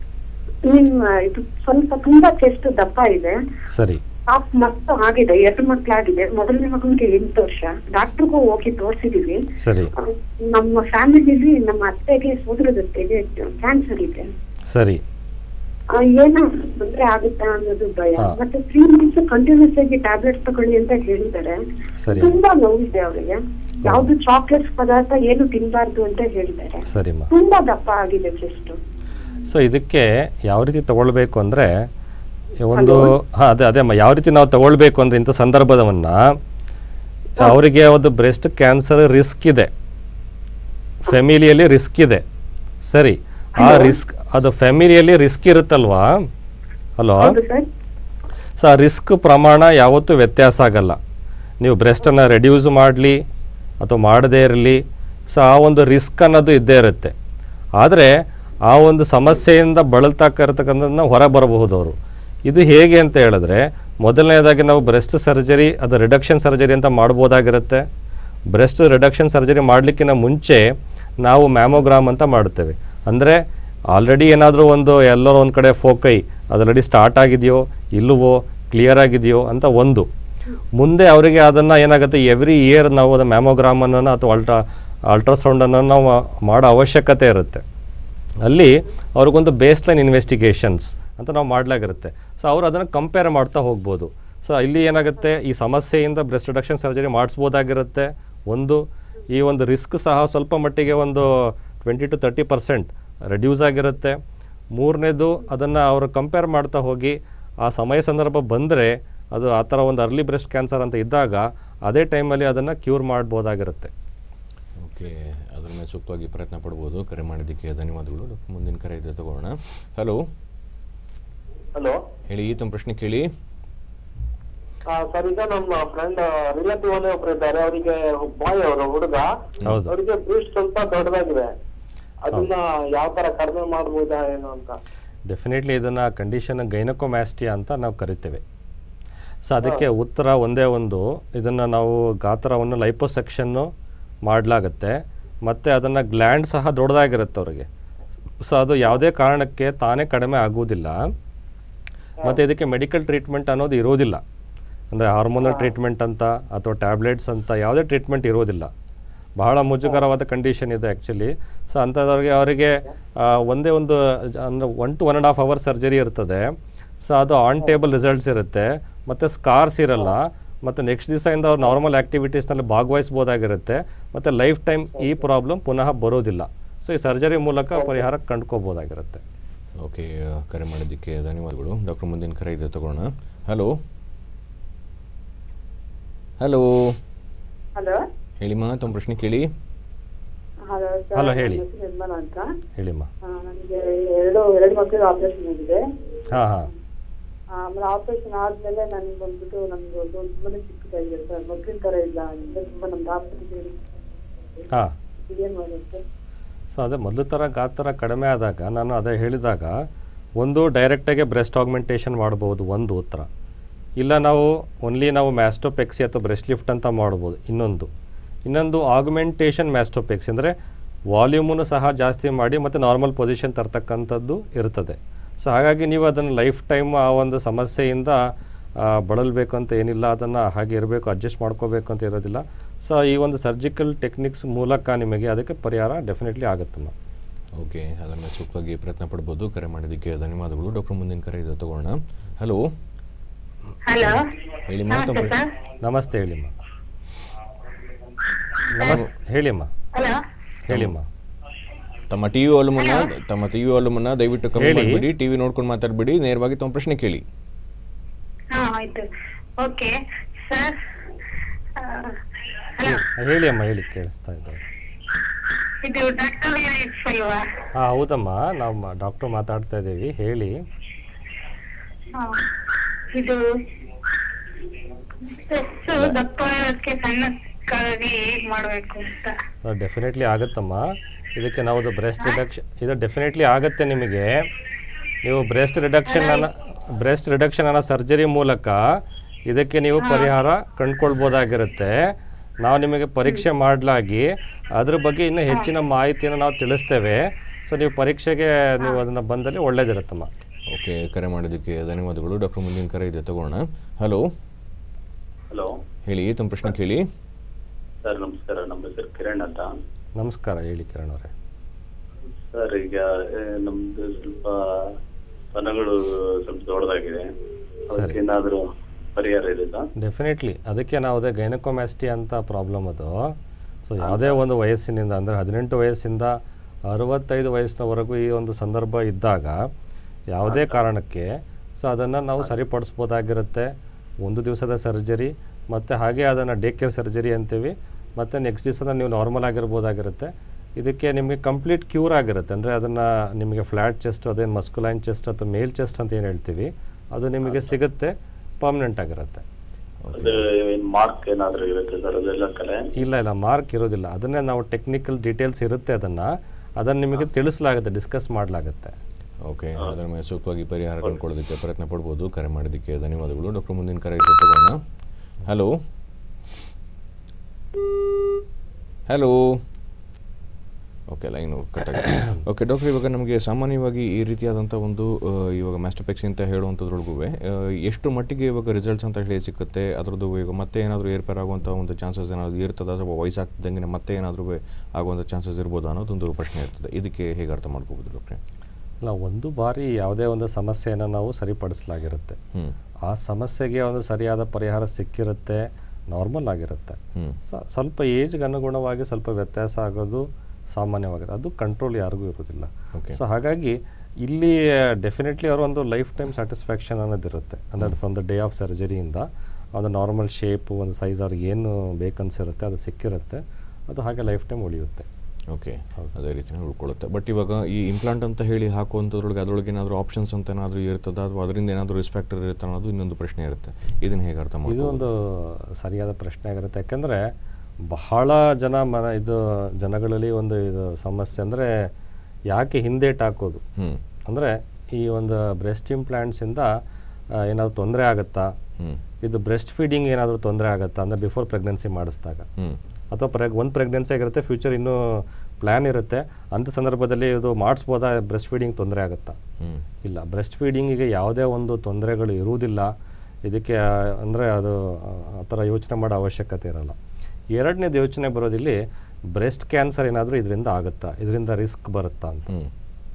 E: ನಿಮ್ಮ ಇದು ಸ್ವಲ್ಪ ತುಂಬಾ ಚೆಸ್ಟ್ ದಪ್ಪ ಇದೆ
A: ಸರಿ
E: ಪಾಪ ಮಕ್ಕಳು ಆಗಿದೆ ಎರಡು ಮಕ್ಕಳಾಗಿದೆ ಮೊದಲನೇ ಮಗನಿಗೆ ಎಂಟು ವರ್ಷ ಡಾಕ್ಟರ್ಗೂ ಹೋಗಿ ತೋರಿಸಿದೀವಿ
A: ಸರಿ
E: ನಮ್ಮ ಫ್ಯಾಮಿಲಿಲಿ ನಮ್ಮ ಅತ್ತೆಗೆ ಸೋದರದತ್ತೆಗೆ ಕ್ಯಾನ್ಸರ್ ಇದೆ
A: ಸರಿ
E: ಆ, ಏನೋ ತೊಂದ್ರೆ ಆಗುತ್ತಾ ಅನ್ನೋದು ಭಯ
A: ಹಾ.
E: ಮತ್ತೆ ತ್ರೀ ಮಂತ್ಸ್ ಕಂಟಿನ್ಯೂಸ್ ಆಗಿ ಟ್ಯಾಬ್ಲೆಟ್ಸ್ ತಗೊಳ್ಳಿ ಅಂತ ಹೇಳಿದ್ದಾರೆ
A: ಸರಿ
E: ತುಂಬಾ ನೋವಿದೆ ಅವರಿಗೆ ಯಾವ್ದು ಚಾಕ್ಲೇಟ್ಸ್ ಪದಾರ್ಥ ಏನು ತಿನ್ಬಾರ್ದು ಅಂತ ಹೇಳಿದ್ದಾರೆ
A: ಸರಿಮ್ಮ
E: ತುಂಬಾ ದಪ್ಪ ಆಗಿದೆ ಚೆಸ್ಟ್
A: ಸೊ ಇದಕ್ಕೆ ಯಾವ ರೀತಿ ತಗೊಳ್ಬೇಕು ಅಂದರೆ ಒಂದು ಹಾಂ ಅದೇ ಅದೇ ಅಮ್ಮ ಯಾವ ರೀತಿ ನಾವು ತಗೊಳ್ಬೇಕು ಅಂದರೆ ಇಂಥ ಸಂದರ್ಭವನ್ನು ಅವರಿಗೆ ಒಂದು ಬ್ರೆಸ್ಟ್ ಕ್ಯಾನ್ಸರ್ ರಿಸ್ಕ್ ಇದೆ ಫ್ಯಾಮಿಲಿಯಲ್ಲಿ ರಿಸ್ಕ್ ಇದೆ ಸರಿ ಆ ರಿಸ್ಕ್ ಅದು ಫ್ಯಾಮಿಲಿಯಲ್ಲಿ ರಿಸ್ಕ್ ಇರುತ್ತಲ್ವಾ ಹಲೋ
E: ಹೌದು ಸರ್
A: ಸೊ ಆ ರಿಸ್ಕ್ ಪ್ರಮಾಣ ಯಾವತ್ತೂ ವ್ಯತ್ಯಾಸ ಆಗಲ್ಲ ನೀವು ಬ್ರೆಸ್ಟನ್ನು ರೆಡ್ಯೂಸ್ ಮಾಡಲಿ ಅಥವಾ ಮಾಡದೇ ಇರಲಿ ಸೊ ಆ ಒಂದು ರಿಸ್ಕ್ ಅನ್ನೋದು ಇದ್ದೇ ಇರುತ್ತೆ ಆದರೆ ಆ ಒಂದು ಸಮಸ್ಯೆಯಿಂದ ಬಳಲ್ತಾಕ ಇರತಕ್ಕಂಥದ್ದನ್ನ ಹೊರ ಬರಬಹುದು ಅವರು ಇದು ಹೇಗೆ ಅಂತ ಹೇಳಿದ್ರೆ ಮೊದಲನೇದಾಗಿ ನಾವು ಬ್ರೆಸ್ಟ್ ಸರ್ಜರಿ ಅದು ರಿಡಕ್ಷನ್ ಸರ್ಜರಿ ಅಂತ ಮಾಡ್ಬೋದಾಗಿರುತ್ತೆ ಬ್ರೆಸ್ಟ್ ರಿಡಕ್ಷನ್ ಸರ್ಜರಿ ಮಾಡಲಿಕ್ಕಿಂತ ಮುಂಚೆ ನಾವು ಮ್ಯಾಮೋಗ್ರಾಮ್ ಅಂತ ಮಾಡ್ತೇವೆ ಅಂದರೆ ಆಲ್ರೆಡಿ ಏನಾದರೂ ಒಂದು ಎಲ್ಲೋ ಒಂದು ಕಡೆ ಫೋಕೈ ಆಲ್ರೆಡಿ ಸ್ಟಾರ್ಟ್ ಆಗಿದೆಯೋ ಇಲ್ಲವೋ ಕ್ಲಿಯರ್ ಆಗಿದೆಯೋ ಅಂತ ಒಂದು ಮುಂದೆ ಅವರಿಗೆ ಅದನ್ನು ಏನಾಗುತ್ತೆ ಎವ್ರಿ ಇಯರ್ ನಾವು ಅದು ಮ್ಯಾಮೋಗ್ರಾಮನ್ನು ಅಥವಾ ಅಲ್ಟ್ರಾ ಅಲ್ಟ್ರಾಸೌಂಡನ್ನು ನಾವು ಮಾಡೋ ಅವಶ್ಯಕತೆ ಇರುತ್ತೆ ಅಲ್ಲಿ ಅವ್ರಿಗೊಂದು ಬೇಸ್ಲೈನ್ ಇನ್ವೆಸ್ಟಿಗೇಷನ್ಸ್ ಅಂತ ನಾವು ಮಾಡಲಾಗಿರುತ್ತೆ ಸೊ ಅವರು ಅದನ್ನು ಕಂಪೇರ್ ಮಾಡ್ತಾ ಹೋಗ್ಬೋದು ಸೊ ಇಲ್ಲಿ ಏನಾಗುತ್ತೆ ಈ ಸಮಸ್ಯೆಯಿಂದ ಬ್ರೆಸ್ಟ್ ರಿಡಕ್ಷನ್ ಸರ್ಜರಿ ಮಾಡಿಸ್ಬೋದಾಗಿರುತ್ತೆ ಒಂದು ಈ ಒಂದು ರಿಸ್ಕ್ ಸಹ ಸ್ವಲ್ಪ ಮಟ್ಟಿಗೆ ಒಂದು twenty to thirty percent reduce ಆಗಿರುತ್ತೆ ಮೂರನೇದು ಅದನ್ನು ಅವರು ಕಂಪೇರ್ ಮಾಡ್ತಾ ಹೋಗಿ ಆ ಸಮಯ ಸಂದರ್ಭ ಬಂದರೆ ಅದು ಆ ಥರ ಒಂದು ಅರ್ಲಿ ಬ್ರೆಸ್ಟ್ ಕ್ಯಾನ್ಸರ್ ಅಂತ ಇದ್ದಾಗ ಅದೇ ಟೈಮಲ್ಲಿ ಅದನ್ನು ಕ್ಯೂರ್ ಮಾಡ್ಬೋದಾಗಿರುತ್ತೆ
B: ಓಕೆ ಅದ್ರ ಮೇಲೆ ಸೂಕ್ತವಾಗಿ ಪ್ರಯತ್ನ ಪಡ್ಬೋದು ಕರೆ ಮಾಡಿದ್ದಕ್ಕೆ ಧನ್ಯವಾದಗಳು ಡಾಕ್ಟರ್ ಮುಂದಿನ ಕರೆ ಇದೆ ತಗೋಣ ಹಲೋ
C: ಹಲೋ
B: ಹೇಳಿ ತಮ್ಮ ಪ್ರಶ್ನೆ ಕೇಳಿ
C: ಸರ್ ಈಗ ನಮ್ಮ ಫ್ರೆಂಡ್ ರಿಲೇಟಿವ್ ಅಲ್ಲೇ ಒಬ್ರು ಇದ್ದಾರೆ ಅವರಿಗೆ ಬಾಯ್ ಅವರು ಹುಡುಗ
A: ಹೌದು
C: ಅವರಿಗೆ ಬ್ರೀಸ್ಟ್ ಸ್ವಲ್ಪ ದೊಡ್ಡದಾಗಿದೆ ಅದನ್ನ ಯಾವ ತರ ಕಡಿಮೆ ಮಾಡ್ಬೋದಾ ಏನು ಅಂತ
A: ಡೆಫಿನೆಟ್ಲಿ ಇದನ್ನು ಕಂಡೀಷನ್ ಗೈನಕೋಮ್ಯಾಸ್ಟಿಯಾ ಅಂತ ನಾವು ಕರಿತೇವೆ ಸೊ ಅದಕ್ಕೆ ಉತ್ತರ ಒಂದೇ ಒಂದು ಇದನ್ನು ನಾವು ಗಾತ್ರವನ್ನು ಲೈಪೋಸೆಕ್ಷನ್ನು ಮಾಡಲಾಗುತ್ತೆ ಮತ್ತು ಅದನ್ನು ಗ್ಲ್ಯಾಂಡ್ ಸಹ ದೊಡ್ಡದಾಗಿರುತ್ತೆ ಅವರಿಗೆ ಸೊ ಅದು ಯಾವುದೇ ಕಾರಣಕ್ಕೆ ತಾನೇ ಕಡಿಮೆ ಆಗುವುದಿಲ್ಲ ಮತ್ತು ಇದಕ್ಕೆ ಮೆಡಿಕಲ್ ಟ್ರೀಟ್ಮೆಂಟ್ ಅನ್ನೋದು ಇರೋದಿಲ್ಲ ಅಂದರೆ ಹಾರ್ಮೋನಲ್ ಟ್ರೀಟ್ಮೆಂಟ್ ಅಂತ ಅಥವಾ ಟ್ಯಾಬ್ಲೆಟ್ಸ್ ಅಂತ ಯಾವುದೇ ಟ್ರೀಟ್ಮೆಂಟ್ ಇರೋದಿಲ್ಲ ಬಹಳ ಮುಜುಗರವಾದ ಕಂಡೀಷನ್ ಇದೆ ಆ್ಯಕ್ಚುಲಿ ಸೊ ಅಂಥದ್ರಿಗೆ ಅವರಿಗೆ ಆ, ಒಂದೇ ಒಂದು ಜ- ಅಂದ್ರೆ one to one and half hour surgery ಇರ್ತದೆ ಸೊ ಅದು ಆನ್ ಟೇಬಲ್ ರಿಸಲ್ಟ್ಸ್ ಇರುತ್ತೆ ಮತ್ತು ಸ್ಕಾರ್ಸ್ ಇರಲ್ಲ ಮತ್ತು ನೆಕ್ಸ್ಟ್ ದಿವಸದಿಂದ ಅವ್ರು ನಾರ್ಮಲ್ ಆ್ಯಕ್ಟಿವಿಟೀಸ್ನಲ್ಲಿ ಭಾಗವಹಿಸ್ಬೋದಾಗಿರುತ್ತೆ ಮತ್ತು ಲೈಫ್ ಟೈಮ್ ಈ ಪ್ರಾಬ್ಲಮ್ ಪುನಃ ಬರೋದಿಲ್ಲ ಸೊ ಈ ಸರ್ಜರಿ ಮೂಲಕ ಪರಿಹಾರ ಕಂಡ್ಕೋಬೋದಾಗಿರುತ್ತೆ
B: ಓಕೆ ಆ, ಕರೆ ಮಾಡಿದ್ದಕ್ಕೆ ಧನ್ಯವಾದಗಳು ಡಾಕ್ಟರ್ ಮುಂದಿನ ಕರೆ ಇದೆ ತಗೊಳ್ಳೋಣ ಹಲೋ ಹಲೋ
E: ಹಲೋ
B: ಹೇಳಿಮ್ಮ ತಮ್ಮ ಪ್ರಶ್ನೆ ಕೇಳಿ
E: ಹಲೋ
A: Hello, ಹೇಳಿ.
E: ನಿರ್ಮಲಾ ಅಂತ
A: ಹೇಳಿಮ್ಮ
E: ನನಗೆ ಎರಡು ಎರಡು ಮಕ್ಕಳಿಗೆ ಆಪರೇಷನ್ ಆಗಿದೆ
A: ಹಾಂ ಹಾಂ
E: ಆಮೇಲೆ ಆಪರೇಷನ್ ಆದ್ಮೇಲೆ ನನ್ಗೆ ಬಂದ್ಬಿಟ್ಟು ನಮ್ಗೆ ಒಂದು ತುಂಬಾನೇ ಚಿಕ್ಕದಾಗಿದೆ ಸರ್ ಮಕ್ಕಳ ತರ ಇಲ್ಲ ಅಂದ್ರೆ ತುಂಬಾ ನಮ್ಗೆ ಆಪರೇಷನ್
A: ಹಾಂ
E: ಏನ್ ಮಾಡೋದು ಸರ್
A: ಸೊ ಅದೇ ಮೊದಲು ಥರ ಗಾತ್ರ ಕಡಿಮೆ ಆದಾಗ ನಾನು ಅದೇ ಹೇಳಿದಾಗ ಒಂದು ಡೈರೆಕ್ಟಾಗಿ ಬ್ರೆಸ್ಟ್ ಆಗ್ಮೆಂಟೇಷನ್ ಮಾಡ್ಬೋದು ಒಂದು ಉತ್ತರ ಇಲ್ಲ ನಾವು ಓನ್ಲಿ ನಾವು ಮ್ಯಾಸ್ಟೋಪೆಕ್ಸಿ ಅಥವಾ ಬ್ರೆಸ್ಟ್ ಲಿಫ್ಟ್ ಅಂತ ಮಾಡ್ಬೋದು ಇನ್ನೊಂದು ಇನ್ನೊಂದು ಆಗ್ಮೆಂಟೇಷನ್ ಮ್ಯಾಸ್ಟೋಪೆಕ್ಸಿ ಅಂದರೆ ವಾಲ್ಯೂಮನ್ನು ಸಹ ಜಾಸ್ತಿ ಮಾಡಿ ಮತ್ತು ನಾರ್ಮಲ್ ಪೊಸಿಷನ್ ತರ್ತಕ್ಕಂಥದ್ದು ಇರ್ತದೆ ಸೊ ಹಾಗಾಗಿ ನೀವು ಅದನ್ನು ಲೈಫ್ ಟೈಮ್ ಆ ಒಂದು ಸಮಸ್ಯೆಯಿಂದ ಆ, ಬಳಲಬೇಕು ಅಂತ ಏನಿಲ್ಲ ಅದನ್ನು ಹಾಗೆ ಇರಬೇಕು ಅಡ್ಜಸ್ಟ್ ಮಾಡ್ಕೋಬೇಕು ಅಂತ ಇರೋದಿಲ್ಲ ಸೊ ಈ ಒಂದು ಸರ್ಜಿಕಲ್ ಟೆಕ್ನಿಕ್ಸ್ ಮೂಲಕ ನಿಮಗೆ ಅದಕ್ಕೆ ಪರಿಹಾರ ಡೆಫಿನೆಟ್ಲಿ ಆಗುತ್ತಮ್ಮ
B: ಓಕೆ ಅದನ್ನು ಸೂಕ್ತವಾಗಿ ಪ್ರಯತ್ನ ಪಡ್ಬೋದು ಕರೆ ಮಾಡಿದ್ದಕ್ಕೆ ಧನ್ಯವಾದಗಳು ಡಾಕ್ಟರ್ ಮುಂದಿನ ಕರೆ ಇದೆ ತಗೊಳ್ಳೋಣ ಹಲೋ
D: ಹಲೋ
B: ಹೇಳಿಮ್ಮ ತಮ್ಮ ಪ್ರಶ್ನೆ
A: ನಮಸ್ತೆ ಹೇಳಿಮ್ಮ ನಮಸ್ತೆ ಹೇಳಿಮ್ಮ
D: ಹಲೋ
A: ಹೇಳಿಮ್ಮ
B: ತಮ್ಮ ಟಿವಿ ವಾಲ್ಯೂಮನ್ನ ತಮ್ಮ ಟಿವಿ ವಾಲ್ಯೂಮನ್ನ ದಯವಿಟ್ಟು ಕಮ್ಮಿ
A: ಹೇಳಿ.
B: ಮಾಡಿಬಿಡಿ ಟಿವಿ ನೋಡ್ಕೊಂಡು ಮಾತಾಡಬೇಡಿ ನೇರವಾಗಿ ತಮ್ಮ ಪ್ರಶ್ನೆ ಕೇಳಿ
D: ಹಾ ಆಯ್ತು ಓಕೆ ಸರ್ ಹಲೋ
A: ಹೇಳಿ ಅಮ್ಮ ಹೇಳಿ ಕೇಳಿಸ್ತಾ ಇದ್ದಾರೆ
D: ಇದು ಡಾಕ್ಟರ್ ಇಟ್ಸ್ ಅಲ್ವಾ
A: ಹಾಂ ಹೌದಮ್ಮ ನಾವು ಡಾಕ್ಟ್ರು ಮಾತಾಡ್ತಾ ಇದ್ದೀವಿ ಹೇಳಿ
D: ಹಾ. ಇದು ಸ್ಟ್ರೆಸ್ಸು ದಪ್ಪ ಇರೋದಕ್ಕೆ ಸಣ್ಣಕ್ಕಾಗಿ ಹೇಗ್ ಮಾಡ್ಬೇಕು ಅಂತ
A: ಡೆಫಿನೆಟ್ಲಿ ಆಗುತ್ತಮ್ಮ ಇದಕ್ಕೆ ನಾವು ಬ್ರೆಸ್ಟ್ ರಿಡಕ್ಷನ್ ಇದು ಡೆಫಿನೆಟ್ಲಿ ಆಗುತ್ತೆ ನಿಮಗೆ ನೀವು ಬ್ರೆಸ್ಟ್ ರಿಡಕ್ಷನ್ ಅನ್ನ ಬ್ರೆಸ್ಟ್ ರಿಡಕ್ಷನ್ ಅನ್ನೋ ಸರ್ಜರಿ ಮೂಲಕ ಇದಕ್ಕೆ ನೀವು ಪರಿಹಾರ ಕಂಡ್ಕೊಳ್ಬೋದಾಗಿರುತ್ತೆ ನಾವು ನಿಮಗೆ ಪರೀಕ್ಷೆ ಮಾಡಲಾಗಿ ಅದ್ರ ಬಗ್ಗೆ ಇನ್ನೂ ಹೆಚ್ಚಿನ ಮಾಹಿತಿಯನ್ನು ನಾವು ತಿಳಿಸ್ತೇವೆ ಸೊ ನೀವು ಪರೀಕ್ಷೆಗೆ ನೀವು ಅದನ್ನು ಬಂದಲ್ಲಿ ಒಳ್ಳೇದಿರುತ್ತಮ್ಮ
B: ಓಕೆ ಕರೆ ಮಾಡಿದ್ದಕ್ಕೆ ಧನ್ಯವಾದಗಳು ಡಾಕ್ಟರ್ ಮುಂದಿನ ಕರೆ ಇದೆ ತಗೊಳ್ಳೋಣ ಹಲೋ
F: ಹಲೋ
B: ಹೇಳಿ ತಮ್ಮ ಪ್ರಶ್ನೆ ಕೇಳಿ
F: ಸರ್ ನಮಸ್ಕಾರ ನಮ್ಮ ಹೆಸರು ಕಿರಣ್ ಅಂತ
A: ನಮಸ್ಕಾರ ಹೇಳಿ ಕಿರಣ್ ಅವರೇ
F: ಸರ್ ಈಗ ಆ, ನಮ್ದು ಸ್ವಲ್ಪ ಸ್ತನಗಳು ಸ್ವಲ್ಪ ದೊಡ್ಡದಾಗಿದೆ ಅದಕ್ಕೆ ಏನಾದರೂ ಪರಿಹಾರ ಇದೆ ಸರ್
A: ಡೆಫಿನೆಟ್ಲಿ ಅದಕ್ಕೆ ನಾವು ಅದೇ ಗೈನಕೋಮ್ಯಾಸ್ಟಿ ಅಂತ ಪ್ರಾಬ್ಲಮ್ ಅದು ಸೊ ಯಾವುದೇ ಒಂದು ವಯಸ್ಸಿನಿಂದ ಅಂದರೆ ಹದಿನೆಂಟು ವಯಸ್ಸಿಂದ ಅರವತ್ತೈದು ವಯಸ್ಸಿನವರೆಗೂ ಈ ಒಂದು ಸಂದರ್ಭ ಇದ್ದಾಗ ಯಾವುದೇ ಕಾರಣಕ್ಕೆ ಸೊ ಅದನ್ನು ನಾವು ಸರಿಪಡಿಸ್ಬೋದಾಗಿರುತ್ತೆ ಒಂದು ದಿವಸದ ಸರ್ಜರಿ ಮತ್ತು ಹಾಗೆ ಅದನ್ನು ಡೇ ಕೇರ್ ಸರ್ಜರಿ ಅಂತೀವಿ ಮತ್ತು ನೆಕ್ಸ್ಟ್ ದಿವಸದ ನೀವು ನಾರ್ಮಲ್ ಆಗಿರ್ಬೋದಾಗಿರುತ್ತೆ ಇದಕ್ಕೆ ನಿಮಗೆ ಕಂಪ್ಲೀಟ್ ಕ್ಯೂರ್ ಆಗಿರುತ್ತೆ ಅಂದರೆ ಅದನ್ನು ನಿಮಗೆ ಫ್ಲ್ಯಾಟ್ ಚೆಸ್ಟ್ ಅದೇನು ಮಸ್ಕುಲೈನ್ ಚೆಸ್ಟ್ ಅಥವಾ ಮೇಲ್ ಚೆಸ್ಟ್ ಅಂತ ಏನು ಹೇಳ್ತೀವಿ ಅದು ನಿಮಗೆ ಸಿಗುತ್ತೆ ಪರ್ಮನೆಂಟ್ ಆಗಿರುತ್ತೆ
F: ಅದು ಮಾರ್ಕ್ ಏನಾದರೂ ಇರುತ್ತೆ ಸರ್ ಅದೆಲ್ಲ ಕಲೆ
A: ಇಲ್ಲ ಇಲ್ಲ ಮಾರ್ಕ್ ಇರೋದಿಲ್ಲ ಅದನ್ನೇ ನಾವು ಟೆಕ್ನಿಕಲ್ ಡೀಟೇಲ್ಸ್ ಇರುತ್ತೆ ಅದನ್ನು ಅದನ್ನು ನಿಮಗೆ ತಿಳಿಸಲಾಗುತ್ತೆ ಡಿಸ್ಕಸ್ ಮಾಡಲಾಗುತ್ತೆ
B: ಓಕೆ ಅದರ ಮೇಲೆ ಸೂಕ್ತವಾಗಿ ಪರಿಹಾರ ಕಂಡುಕೊಳ್ಳೋದಕ್ಕೆ ಪ್ರಯತ್ನ ಪಡ್ಬೋದು ಕರೆ ಮಾಡಿದ್ದಕ್ಕೆ ಧನ್ಯವಾದಗಳು ಡಾಕ್ಟರ್ ಮುಂದಿನ ಕರೆ ಇದೆ ತಗೋಣ hello hello okay line cut ಆಗಿದೆ ಓಕೆ ಡಾಕ್ಟರ್ ಇವಾಗ ನಮಗೆ ಸಾಮಾನ್ಯವಾಗಿ ಈ ರೀತಿಯಾದಂಥ ಒಂದು ಆ, ಇವಾಗ ಮ್ಯಾಸ್ಟೋಪೆಕ್ಸಿ ಅಂತ ಹೇಳುವಂಥದ್ರೊಳಗೂ ಎಷ್ಟು ಮಟ್ಟಿಗೆ ಇವಾಗ ರಿಸಲ್ಟ್ಸ್ ಅಂತ ಹೇಳಿ ಸಿಗುತ್ತೆ ಅದರದ್ದು ಈಗ ಮತ್ತೆ ಏನಾದರೂ ಏರ್ಪೇರ್ ಆಗುವಂಥ ಒಂದು ಚಾನ್ಸಸ್ ಏನಾದರೂ ಇರ್ತದ ಅಥವಾ ವಯಸ್ಸಾಗ್ತಿದ್ದಂಗೆ ಮತ್ತೆ ಏನಾದರೂ ಆಗುವಂಥ ಚಾನ್ಸಸ್ ಇರ್ಬೋದು ಅನ್ನೋದೊಂದು ಪ್ರಶ್ನೆ ಇರ್ತದೆ ಇದಕ್ಕೆ ಹೇಗೆ ಅರ್ಥ ಮಾಡ್ಕೋಬೋದು ಡಾಕ್ಟ್ರೆ
A: ಇಲ್ಲ ಒಂದು ಬಾರಿ ಯಾವುದೇ ಒಂದು ಸಮಸ್ಯೆಯನ್ನು ನಾವು ಸರಿಪಡಿಸಲಾಗಿರುತ್ತೆ
B: ಹ್ಞೂ
A: ಆ ಸಮಸ್ಯೆಗೆ ಒಂದು ಸರಿಯಾದ ಪರಿಹಾರ ಸಿಕ್ಕಿರುತ್ತೆ ನಾರ್ಮಲ್ ಆಗಿರುತ್ತೆ
B: ಹ್ಞೂ
A: ಸ- ಸ್ವಲ್ಪ ಏಜ್ಗೆ ಅನುಗುಣವಾಗಿ ಸ್ವಲ್ಪ ವ್ಯತ್ಯಾಸ ಆಗೋದು ಸಾಮಾನ್ಯವಾಗಿದೆ ಅದು ಕಂಟ್ರೋಲ್ ಯಾರಿಗೂ ಇರೋದಿಲ್ಲ
B: Okay.
A: ಸೊ ಹಾಗಾಗಿ ಇಲ್ಲಿ ಡೆಫಿನೆಟ್ಲಿ ಅವರ ಒಂದು ಲೈಫ್ ಟೈಮ್ ಸ್ಯಾಟಿಸ್ಫ್ಯಾಕ್ಷನ್ ಅನ್ನೋದಿರುತ್ತೆ ಅಂದರೆ ಫ್ರಮ್ ದ ಡೇ ಆಫ್ ಸರ್ಜರಿಯಿಂದ ಒಂದು ನಾರ್ಮಲ್ ಶೇಪು ಒಂದು ಸೈಜ್ ಅವ್ರಿಗೆ ಏನು ಬೇಕನ್ಸಿರುತ್ತೆ ಅದು ಸಿಕ್ಕಿರುತ್ತೆ ಅದು ಹಾಗೆ ಲೈಫ್ ಟೈಮ್ ಉಳಿಯುತ್ತೆ
B: ಓಕೆ ಅದೇ ರೀತಿನೇ ಉಳ್ಕೊಳ್ಳುತ್ತೆ ಬಟ್ ಇವಾಗ ಈ ಇಂಪ್ಲಾಂಟ್ ಅಂತ ಹೇಳಿ ಹಾಕುವಂಥದ್ರೊಳಗೆ ಅದರೊಳಗೆ ಏನಾದರೂ ಆಪ್ಷನ್ಸ್ ಅಂತ ಏನಾದರೂ ಇರ್ತದ ಅಥವಾ ಅದರಿಂದ ಏನಾದರೂ ರಿಸ್ಕ್ ಫ್ಯಾಕ್ಟರ್ ಇರುತ್ತೆ ಅನ್ನೋದು ಇನ್ನೊಂದು ಪ್ರಶ್ನೆ ಇರುತ್ತೆ ಇದನ್ನು ಹೇಗೆ ಅರ್ಥ
A: ಇದು
B: ಮಾಡ್ಬೋದು
A: ಒಂದು ಸರಿಯಾದ ಪ್ರಶ್ನೆ ಆಗಿರುತ್ತೆ ಯಾಕೆಂದರೆ ಬಹಳ ಜನ ಮನ ಇದು ಜನಗಳಲ್ಲಿ ಒಂದು ಇದು ಸಮಸ್ಯೆ ಅಂದರೆ ಯಾಕೆ ಹಿಂದೇಟ್ ಹಾಕೋದು
B: ಹ್ಞೂ
A: ಅಂದರೆ ಈ ಒಂದು ಬ್ರೆಸ್ಟ್ ಇಂಪ್ಲಾಂಟ್ಸಿಂದ ಏನಾದರೂ ತೊಂದರೆ ಆಗುತ್ತಾ
B: ಹ್ಞೂ
A: ಇದು ಬ್ರೆಸ್ಟ್ ಫೀಡಿಂಗ್ ಏನಾದರೂ ತೊಂದರೆ ಆಗುತ್ತಾ ಅಂದರೆ ಬಿಫೋರ್ ಪ್ರೆಗ್ನೆನ್ಸಿ ಮಾಡಿಸಿದಾಗ
B: ಹ್ಞೂ
A: ಅಥವಾ ಪ್ರೆಗ್ ಒಂದು ಪ್ರೆಗ್ನೆನ್ಸಿ ಆಗಿರುತ್ತೆ ಫ್ಯೂಚರ್ ಇನ್ನೂ ಪ್ಲ್ಯಾನ್ ಇರುತ್ತೆ ಅಂಥ ಸಂದರ್ಭದಲ್ಲಿ ಇದು ಮಾಡಿಸ್ಬೋದಾ ಬ್ರೆಸ್ಟ್ ಫೀಡಿಂಗ್ ತೊಂದರೆ ಆಗುತ್ತಾ
B: ಹ್ಞೂ
A: ಇಲ್ಲ ಬ್ರೆಸ್ಟ್ ಫೀಡಿಂಗಿಗೆ ಯಾವುದೇ ಒಂದು ತೊಂದರೆಗಳು ಇರುವುದಿಲ್ಲ ಇದಕ್ಕೆ ಅಂದರೆ ಅದು ಆ, ಆ ಥರ ಯೋಚನೆ ಮಾಡೋ ಅವಶ್ಯಕತೆ ಇರಲ್ಲ ಎರಡನೇದು ಯೋಚನೆ ಬರೋದಿಲ್ಲಿ ಬ್ರೆಸ್ಟ್ ಕ್ಯಾನ್ಸರ್ ಏನಾದರೂ ಇದರಿಂದ ಆಗುತ್ತಾ ಇದರಿಂದ ರಿಸ್ಕ್ ಬರುತ್ತಾ ಅಂತ
B: ಹ್ಞೂ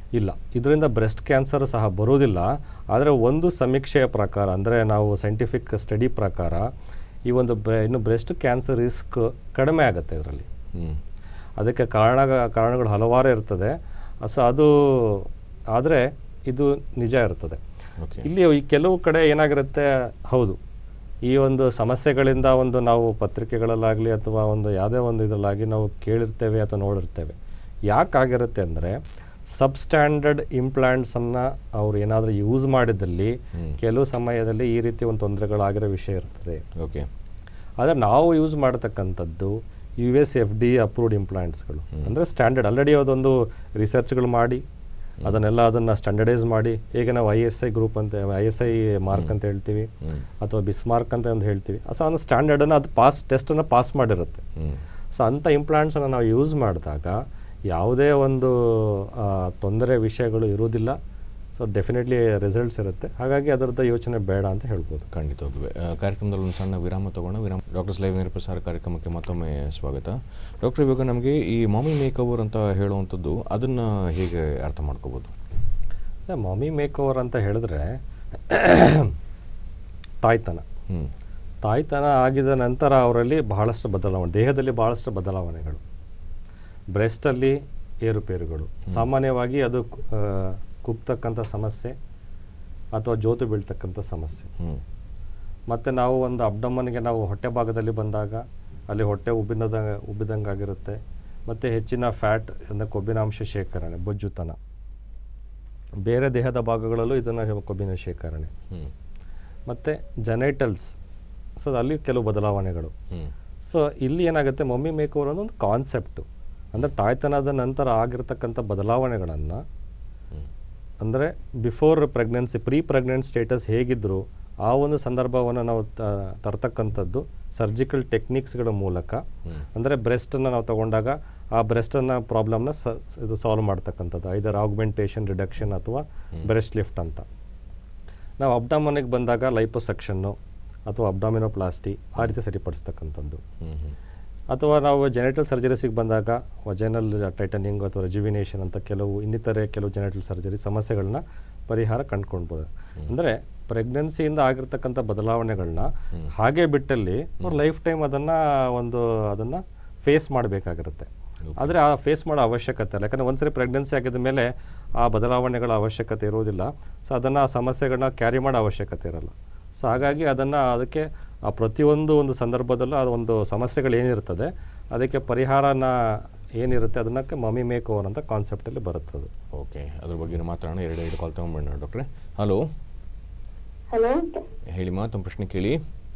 A: ಇಲ್ಲ ಇದರಿಂದ ಬ್ರೆಸ್ಟ್ ಕ್ಯಾನ್ಸರ್ ಸಹ ಬರೋದಿಲ್ಲ ಆದರೆ ಒಂದು ಸಮೀಕ್ಷೆಯ ಪ್ರಕಾರ ಅಂದರೆ ನಾವು ಸೈಂಟಿಫಿಕ್ ಸ್ಟಡಿ ಪ್ರಕಾರ ಈ ಒಂದು ಬ್ರೆ ಇನ್ನು ಬ್ರೆಸ್ಟ್ ಕ್ಯಾನ್ಸರ್ ರಿಸ್ಕ್ ಕಡಿಮೆ ಆಗುತ್ತೆ ಇದರಲ್ಲಿ
B: ಹ್ಮ್
A: ಅದಕ್ಕೆ ಕಾರಣ ಕಾರಣಗಳು ಹಲವಾರು ಇರ್ತದೆ ಸೊ ಅದು ಆದರೆ ಇದು ನಿಜ ಇರ್ತದೆ
B: ಓಕೆ
A: ಇಲ್ಲಿ ಈ ಕೆಲವು ಕಡೆ ಏನಾಗಿರುತ್ತೆ ಹೌದು ಈ ಒಂದು ಸಮಸ್ಯೆಗಳಿಂದ ಒಂದು ನಾವು ಪತ್ರಿಕೆಗಳಲ್ಲಾಗಲಿ ಅಥವಾ ಒಂದು ಯಾವುದೇ ಒಂದು ಇದರಲ್ಲಾಗಿ ನಾವು ಕೇಳಿರ್ತೇವೆ ಅಥವಾ ನೋಡಿರ್ತೇವೆ ಯಾಕಾಗಿರುತ್ತೆ ಅಂದರೆ ಸಬ್ಸ್ಟ್ಯಾಂಡರ್ಡ್ ಇಂಪ್ಲಾಂಟ್ಸನ್ನು ಅವ್ರು ಏನಾದರೂ ಯೂಸ್ ಮಾಡಿದಲ್ಲಿ
B: ಹ್ಮ್.
A: ಕೆಲವು ಸಮಯದಲ್ಲಿ ಈ ರೀತಿ ಒಂದು ತೊಂದರೆಗಳಾಗಿರೋ ವಿಷಯ ಇರ್ತದೆ
B: ಓಕೆ
A: ಆದರೆ ನಾವು ಯೂಸ್ ಮಾಡತಕ್ಕಂಥದ್ದು U S F D approved ಇಂಪ್ಲಾಂಟ್ಸ್ಗಳು ಅಂದರೆ ಸ್ಟ್ಯಾಂಡರ್ಡ್ ಆಲ್ರೆಡಿ ಅದೊಂದು ರಿಸರ್ಚ್ಗಳು ಮಾಡಿ ಅದನ್ನೆಲ್ಲ ಅದನ್ನು ಸ್ಟ್ಯಾಂಡರ್ಡೈಸ್ ಮಾಡಿ ಈಗ ನಾವು ಐ ಎಸ್ ಐ ಗ್ರೂಪ್ ಅಂತ ಐ ಎಸ್ ಐ ಮಾರ್ಕ್ ಅಂತ ಹೇಳ್ತೀವಿ
B: ಹ್ಮ್.
A: ಅಥವಾ ಬಿಸ್ ಮಾರ್ಕ್ ಅಂತ ಒಂದು ಹೇಳ್ತೀವಿ ಸೊ ಒಂದು ಸ್ಟ್ಯಾಂಡರ್ಡನ್ನು ಅದು ಪಾಸ್ ಟೆಸ್ಟನ್ನು ಪಾಸ್ ಮಾಡಿರುತ್ತೆ
B: ಹ್ಮ್
A: ಸೊ ಅಂಥ ಇಂಪ್ಲಾಂಟ್ಸನ್ನು ನಾವು ಯೂಸ್ ಮಾಡಿದಾಗ ಯಾವುದೇ ಒಂದು ಆ, ತೊಂದರೆ ವಿಷಯಗಳು ಇರುವುದಿಲ್ಲ ಸೊ ಡೆಫಿನೆಟ್ಲಿ ರಿಸಲ್ಟ್ಸ್ ಇರುತ್ತೆ ಹಾಗಾಗಿ ಅದರದ್ದು ಯೋಚನೆ ಬೇಡ ಅಂತ ಹೇಳ್ಬೋದು
B: ಖಂಡಿತವಾಗ್ಲೂ ಆ, ಕಾರ್ಯಕ್ರಮದಲ್ಲಿ ಒಂದು ಸಣ್ಣ ವಿರಾಮ ತಗೋಣ ವಿರಾಮ ಡಾಕ್ಟರ್ಸ್ ಲೈವ್ ನೇರ ಪ್ರಸಾರ ಕಾರ್ಯಕ್ರಮಕ್ಕೆ ಮತ್ತೊಮ್ಮೆ ಸ್ವಾಗತ ಡಾಕ್ಟರ್ ಇವಾಗ ನಮಗೆ ಈ ಮಾಮಿ ಮೇಕ್ ಓವರ್ ಅಂತ ಹೇಳುವಂಥದ್ದು ಅದನ್ನು ಹೇಗೆ ಅರ್ಥ ಮಾಡ್ಕೋಬೋದು
A: ಮಾಮಿ ಮೇಕ್ ಓವರ್ ಅಂತ ಹೇಳಿದ್ರೆ ತಾಯ್ತನ
B: ಹ್ಞೂ
A: ತಾಯ್ತನ ಆಗಿದ ನಂತರ ಅವರಲ್ಲಿ ಬಹಳಷ್ಟು ಬದಲಾವಣೆ ದೇಹದಲ್ಲಿ ಬಹಳಷ್ಟು ಬದಲಾವಣೆಗಳು ಬ್ರೆಸ್ಟಲ್ಲಿ ಏರುಪೇರುಗಳು ಸಾಮಾನ್ಯವಾಗಿ ಅದು ಆ, ಕುಗ್ತಕ್ಕಂಥ ಸಮಸ್ಯೆ ಅಥವಾ ಜೋತು ಬೀಳ್ತಕ್ಕಂಥ ಸಮಸ್ಯೆ
B: ಹ್ಞೂ
A: ಮತ್ತು ನಾವು ಒಂದು ಅಬ್ಡಮನ್ಗೆ ನಾವು ಹೊಟ್ಟೆ ಭಾಗದಲ್ಲಿ ಬಂದಾಗ ಅಲ್ಲಿ ಹೊಟ್ಟೆ ಉಬ್ಬಿನದ ಉಬ್ಬಿದಂಗಾಗಿರುತ್ತೆ ಮತ್ತು ಹೆಚ್ಚಿನ ಫ್ಯಾಟ್ ಅಂದರೆ ಕೊಬ್ಬಿನಾಂಶ ಶೇಖರಣೆ ಬೊಜ್ಜುತನ ಬೇರೆ ದೇಹದ ಭಾಗಗಳಲ್ಲೂ ಇದನ್ನು ಕೊಬ್ಬಿನ ಶೇಖರಣೆ
B: ಹ್ಞೂ
A: ಮತ್ತು ಜೆನೈಟಲ್ಸ್ ಸೊ ಅಲ್ಲಿ ಕೆಲವು ಬದಲಾವಣೆಗಳು
B: ಹ್ಞೂ
A: ಸೊ ಇಲ್ಲಿ ಏನಾಗುತ್ತೆ ಮಮ್ಮಿ ಮೇಕ್ ಓವರ್ ಅನ್ನೋ ಒಂದು ಕಾನ್ಸೆಪ್ಟು ಅಂದರೆ ತಾಯ್ತನದ ನಂತರ ಆಗಿರ್ತಕ್ಕಂಥ ಬದಲಾವಣೆಗಳನ್ನು
B: ಹ್ಞೂ
A: ಅಂದರೆ before pregnancy pre pregnant status ಹೇಗಿದ್ದರು ಆ ಒಂದು ಸಂದರ್ಭವನ್ನು ನಾವು ತ- ತರ್ತಕ್ಕಂಥದ್ದು ಸರ್ಜಿಕಲ್ ಟೆಕ್ನಿಕ್ಸ್ಗಳ ಮೂಲಕ
B: ಹ್ಮ್.
A: ಅಂದರೆ ಬ್ರೆಸ್ಟನ್ನು ನಾವು ತಗೊಂಡಾಗ ಆ ಬ್ರೆಸ್ಟನ್ನು ಪ್ರಾಬ್ಲಮ್ನ ಸ ಇದು ಸಾಲ್ವ್ ಮಾಡ್ತಕ್ಕಂಥದ್ದು ಐದರ್ ಆಗ್ಮೆಂಟೇಷನ್ ರಿಡಕ್ಷನ್ ಅಥವಾ ಬ್ರೆಸ್ಟ್ ಲಿಫ್ಟ್ ಅಂತ ನಾವು ಅಬ್ಡಾಮನಿಗೆ ಬಂದಾಗ ಲೈಪೋಸೆಕ್ಷನ್ನು ಅಥವಾ ಅಬ್ಡಾಮಿನೋಪ್ಲಾಸ್ಟಿ ಆ ರೀತಿ ಸರಿಪಡಿಸ್ತಕ್ಕಂಥದ್ದು
B: ಹ್ಞೂ ಹ್ಞೂ
A: ಅಥವಾ ನಾವು ಜೆನೆಟಲ್ ಸರ್ಜರೀಸಿಗೆ ಬಂದಾಗ ವಜೈನಲ್ ಟೈಟನಿಂಗ್ ಅಥವಾ ರೆಜುವಿನೇಷನ್ ಅಂತ ಕೆಲವು ಇನ್ನಿತರೆ ಕೆಲವು ಜೆನೆಟಲ್ ಸರ್ಜರಿ ಸಮಸ್ಯೆಗಳನ್ನ ಪರಿಹಾರ ಕಂಡುಕೊಳ್ಬೋದು ಅಂದರೆ ಪ್ರೆಗ್ನೆನ್ಸಿಯಿಂದ ಆಗಿರ್ತಕ್ಕಂಥ ಬದಲಾವಣೆಗಳನ್ನ ಹಾಗೆ ಬಿಟ್ಟಲ್ಲಿ ಅವ್ರು ಲೈಫ್ ಟೈಮ್ ಅದನ್ನು ಒಂದು ಅದನ್ನು ಫೇಸ್ ಮಾಡಬೇಕಾಗಿರುತ್ತೆ ಆದರೆ ಆ ಫೇಸ್ ಮಾಡೋ ಅವಶ್ಯಕತೆ ಇಲ್ಲ ಯಾಕಂದರೆ ಒಂದ್ಸರಿ ಪ್ರೆಗ್ನೆನ್ಸಿ ಆಗಿದ ಮೇಲೆ ಆ ಬದಲಾವಣೆಗಳ ಅವಶ್ಯಕತೆ ಇರೋದಿಲ್ಲ ಸೊ ಅದನ್ನು ಆ ಸಮಸ್ಯೆಗಳನ್ನ ಕ್ಯಾರಿ ಮಾಡೋ ಅವಶ್ಯಕತೆ ಇರಲ್ಲ ಸೊ ಹಾಗಾಗಿ ಅದನ್ನು ಅದಕ್ಕೆ ಆ ಪ್ರತಿಯೊಂದು ಒಂದು ಸಂದರ್ಭದಲ್ಲೂ ಅದು ಒಂದು ಸಮಸ್ಯೆಗಳು ಏನಿರ್ತದೆ ಅದಕ್ಕೆ ಪರಿಹಾರನ ಏನಿರುತ್ತೆ ಅದನ್ನಕ್ಕೆ ಮಮ್ಮಿ ಮೇಕ್ ಓವರ್ ಅಂತ ಕಾನ್ಸೆಪ್ಟಲ್ಲಿ ಬರುತ್ತದೆ
B: ಓಕೆ ಅದ್ರ ಬಗ್ಗೆ ಮಾತಾಡೋಣ ಎರಡು ಎರಡು ಕಾಲ್ ತೊಗೊಂಡ್ಬಿಡೋಣ ಡಾಕ್ಟ್ರೆ ಹಲೋ
E: ಹಲೋ
B: ಹೇಳಿಮ್ಮ ತಮ್ಮ ಪ್ರಶ್ನೆ ಕೇಳಿ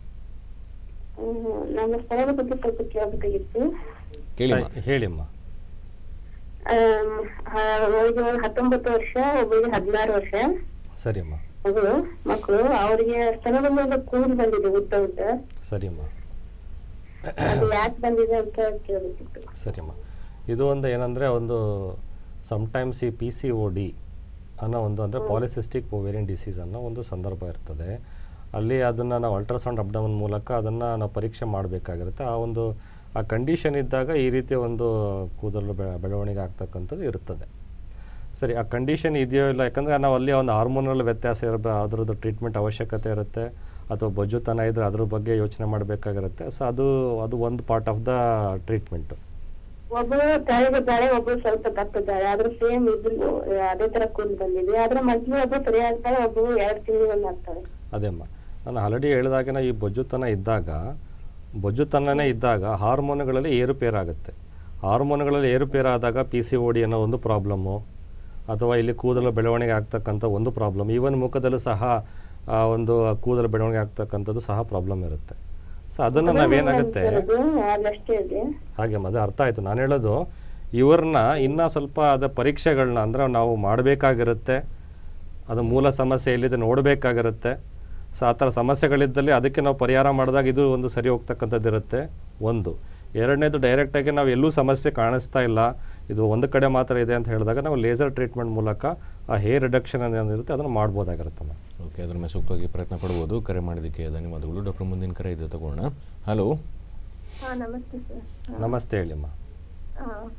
E: ನಮ್ಮ ಸ್ಥಳದ ಬಗ್ಗೆ ಸ್ವಲ್ಪ ಕೇಳಬೇಕಾಗಿತ್ತು
B: ಕೇಳಿಮ್ಮ
A: ಹೇಳಿಮ್ಮ
E: ಆಮ್, ಆ, ಅವರಿಗೆ ಹತ್ತೊಂಬತ್ತು ವರ್ಷ ಒಬ್ಬರಿಗೆ ಹದಿನಾರು ವರ್ಷ
A: ಸರಿಯಮ್ಮ
E: ಮಗಳು ಮಕ್ಕಳು ಅವರಿಗೆ ಸ್ಥಳದ ಮೇಲೆ ಕೂದಲು ಬಂದಿದೆ ಉದ್ದ ಉದ್ದ
A: ಸರಿಯಮ್ಮ
E: ಅದು ಯಾಕೆ ಬಂದಿದೆ ಅಂತ ಕೇಳಬೇಕಿತ್ತು
A: ಸರಿಯಮ್ಮ ಇದು ಒಂದು ಏನಂದರೆ ಒಂದು ಸಮ್ಟೈಮ್ಸ್ ಈ ಪಿ ಸಿ ಒ ಡಿ ಅನ್ನೋ ಒಂದು ಅಂದರೆ ಪಾಲಿಸಿಸ್ಟಿಕ್ ಓವೇರಿಯನ್ ಡಿಸೀಸ್ ಅನ್ನೋ ಒಂದು ಸಂದರ್ಭ ಇರ್ತದೆ ಅಲ್ಲಿ ಅದನ್ನು ನಾವು ಅಲ್ಟ್ರಾಸೌಂಡ್ ಅಬ್ಡಮನ್ ಮೂಲಕ ಅದನ್ನು ನಾವು ಪರೀಕ್ಷೆ ಮಾಡಬೇಕಾಗಿರುತ್ತೆ ಆ ಒಂದು ಆ ಕಂಡೀಷನ್ ಇದ್ದಾಗ ಈ ರೀತಿಯ ಒಂದು ಕೂದಲು ಬೆ ಬೆಳವಣಿಗೆ ಆಗ್ತಕ್ಕಂಥದ್ದು ಇರ್ತದೆ ಸರಿ ಆ ಕಂಡೀಷನ್ ಇದೆಯೋ ಇಲ್ಲ ಯಾಕಂದರೆ ನಾವು ಅಲ್ಲಿ ಒಂದು ಹಾರ್ಮೋನಲ್ ವ್ಯತ್ಯಾಸ ಇರಬೇ ಅದರದ್ದು ಟ್ರೀಟ್ಮೆಂಟ್ ಅವಶ್ಯಕತೆ ಇರುತ್ತೆ ಅಥವಾ ಬೊಜ್ಜುತನ ಇದ್ದರೆ ಅದ್ರ ಬಗ್ಗೆ ಯೋಚನೆ ಮಾಡಬೇಕಾಗಿರುತ್ತೆ ಸೊ ಅದು ಅದು ಒಂದು ಪಾರ್ಟ್ ಆಫ್ ದ ಟ್ರೀಟ್ಮೆಂಟು
E: ಒಬ್ಬಳು ತೆಳಗಿದ್ದಾಳೆ ಒಬ್ಬಳು ಸ್ವಲ್ಪ ದಪ್ಪಿದ್ದಾಳೆ ಆದ್ರೆ ಸೇಮ್ ಇದ್ರು ಅದೇ ತರ ಕೂದಲು ಬಂದಿದೆ ಆದ್ರೆ ಮಧ್ಯೆ ಒಬ್ಬಳು ಸರಿ ಆಗ್ತಾಳೆ ಒಬ್ಬಳು ಎರಡು ತಿಂಗಳು ಆಗ್ತಾಳೆ
A: ಅದೇಮ್ಮ ನಾನು ಆಲ್ರೆಡಿ ಹೇಳಿದಾಗಿನ ಈ ಬೊಜ್ಜುತನ ಇದ್ದಾಗ ಬೊಜ್ಜುತನನೇ ಇದ್ದಾಗ ಹಾರ್ಮೋನುಗಳಲ್ಲಿ ಏರುಪೇರಾಗುತ್ತೆ ಹಾರ್ಮೋನುಗಳಲ್ಲಿ ಏರುಪೇರಾದಾಗ ಪಿ ಸಿ ಓ ಡಿ ಅನ್ನೋ ಒಂದು ಪ್ರಾಬ್ಲಮ್ಮು ಅಥವಾ ಇಲ್ಲಿ ಕೂದಲು ಬೆಳವಣಿಗೆ ಆಗ್ತಕ್ಕಂಥ ಒಂದು ಪ್ರಾಬ್ಲಮ್ ಈವನ್ ಮುಖದಲ್ಲೂ ಸಹ ಆ ಒಂದು ಕೂದಲು ಬೆಳವಣಿಗೆ ಆಗ್ತಕ್ಕಂಥದ್ದು ಸಹ ಪ್ರಾಬ್ಲಮ್ ಇರುತ್ತೆ ಸೊ ಅದನ್ನು ನಾವೇನಾಗುತ್ತೆ
E: ಅಲ್ಲಷ್ಟೇ ಇದೆ
A: ಹಾಗೆ ಅದು ಅರ್ಥ ಆಯಿತು ನಾನು ಹೇಳೋದು ಇವ್ರನ್ನ ಇನ್ನೂ ಸ್ವಲ್ಪ ಅದ ಪರೀಕ್ಷೆಗಳನ್ನ ಅಂದರೆ ನಾವು ಮಾಡಬೇಕಾಗಿರುತ್ತೆ ಅದು ಮೂಲ ಸಮಸ್ಯೆ ಎಲ್ಲಿದೆ ನೋಡಬೇಕಾಗಿರುತ್ತೆ ಸೊ ಆ ಥರ ಸಮಸ್ಯೆಗಳಿದ್ದಲ್ಲಿ ಅದಕ್ಕೆ ನಾವು ಪರಿಹಾರ ಮಾಡಿದಾಗ ಇದು ಒಂದು ಸರಿ ಹೋಗ್ತಕ್ಕಂಥದ್ದು ಇರುತ್ತೆ ಒಂದು ಎರಡನೇದು ಡೈರೆಕ್ಟಾಗಿ ನಾವು ಎಲ್ಲೂ ಸಮಸ್ಯೆ ಕಾಣಿಸ್ತಾ ಇಲ್ಲ ಇದು ಒಂದು ಕಡೆ ಮಾತ್ರ ಇದೆ ಅಂತ ಹೇಳಿದಾಗ ನಾವು ಲೇಸರ್ ಟ್ರೀಟ್ಮೆಂಟ್ ಮೂಲಕ ಆ ಹೇರ್ ರಿಡಕ್ಷನ್ ಏನಿರುತ್ತೆ ಅದನ್ನು ಮಾಡ್ಬೋದಾಗಿರುತ್ತೆ ಮ್ಯಾಮ್
B: ಓಕೆ ಅದ್ರ ಮೇಲೆ ಸೂಕ್ತವಾಗಿ ಪ್ರಯತ್ನ ಪಡ್ಬೋದು ಕರೆ ಮಾಡಿದ್ದಕ್ಕೆ ಧನ್ಯವಾದಗಳು ಡಾಕ್ಟರ್ ಮುಂದಿನ ಕರೆ ಇದೆ ತಗೋಣ ಹಲೋ
D: ಹಾ ನಮಸ್ತೆ ಸರ್
A: ನಮಸ್ತೆ ಹೇಳಿಮ್ಮ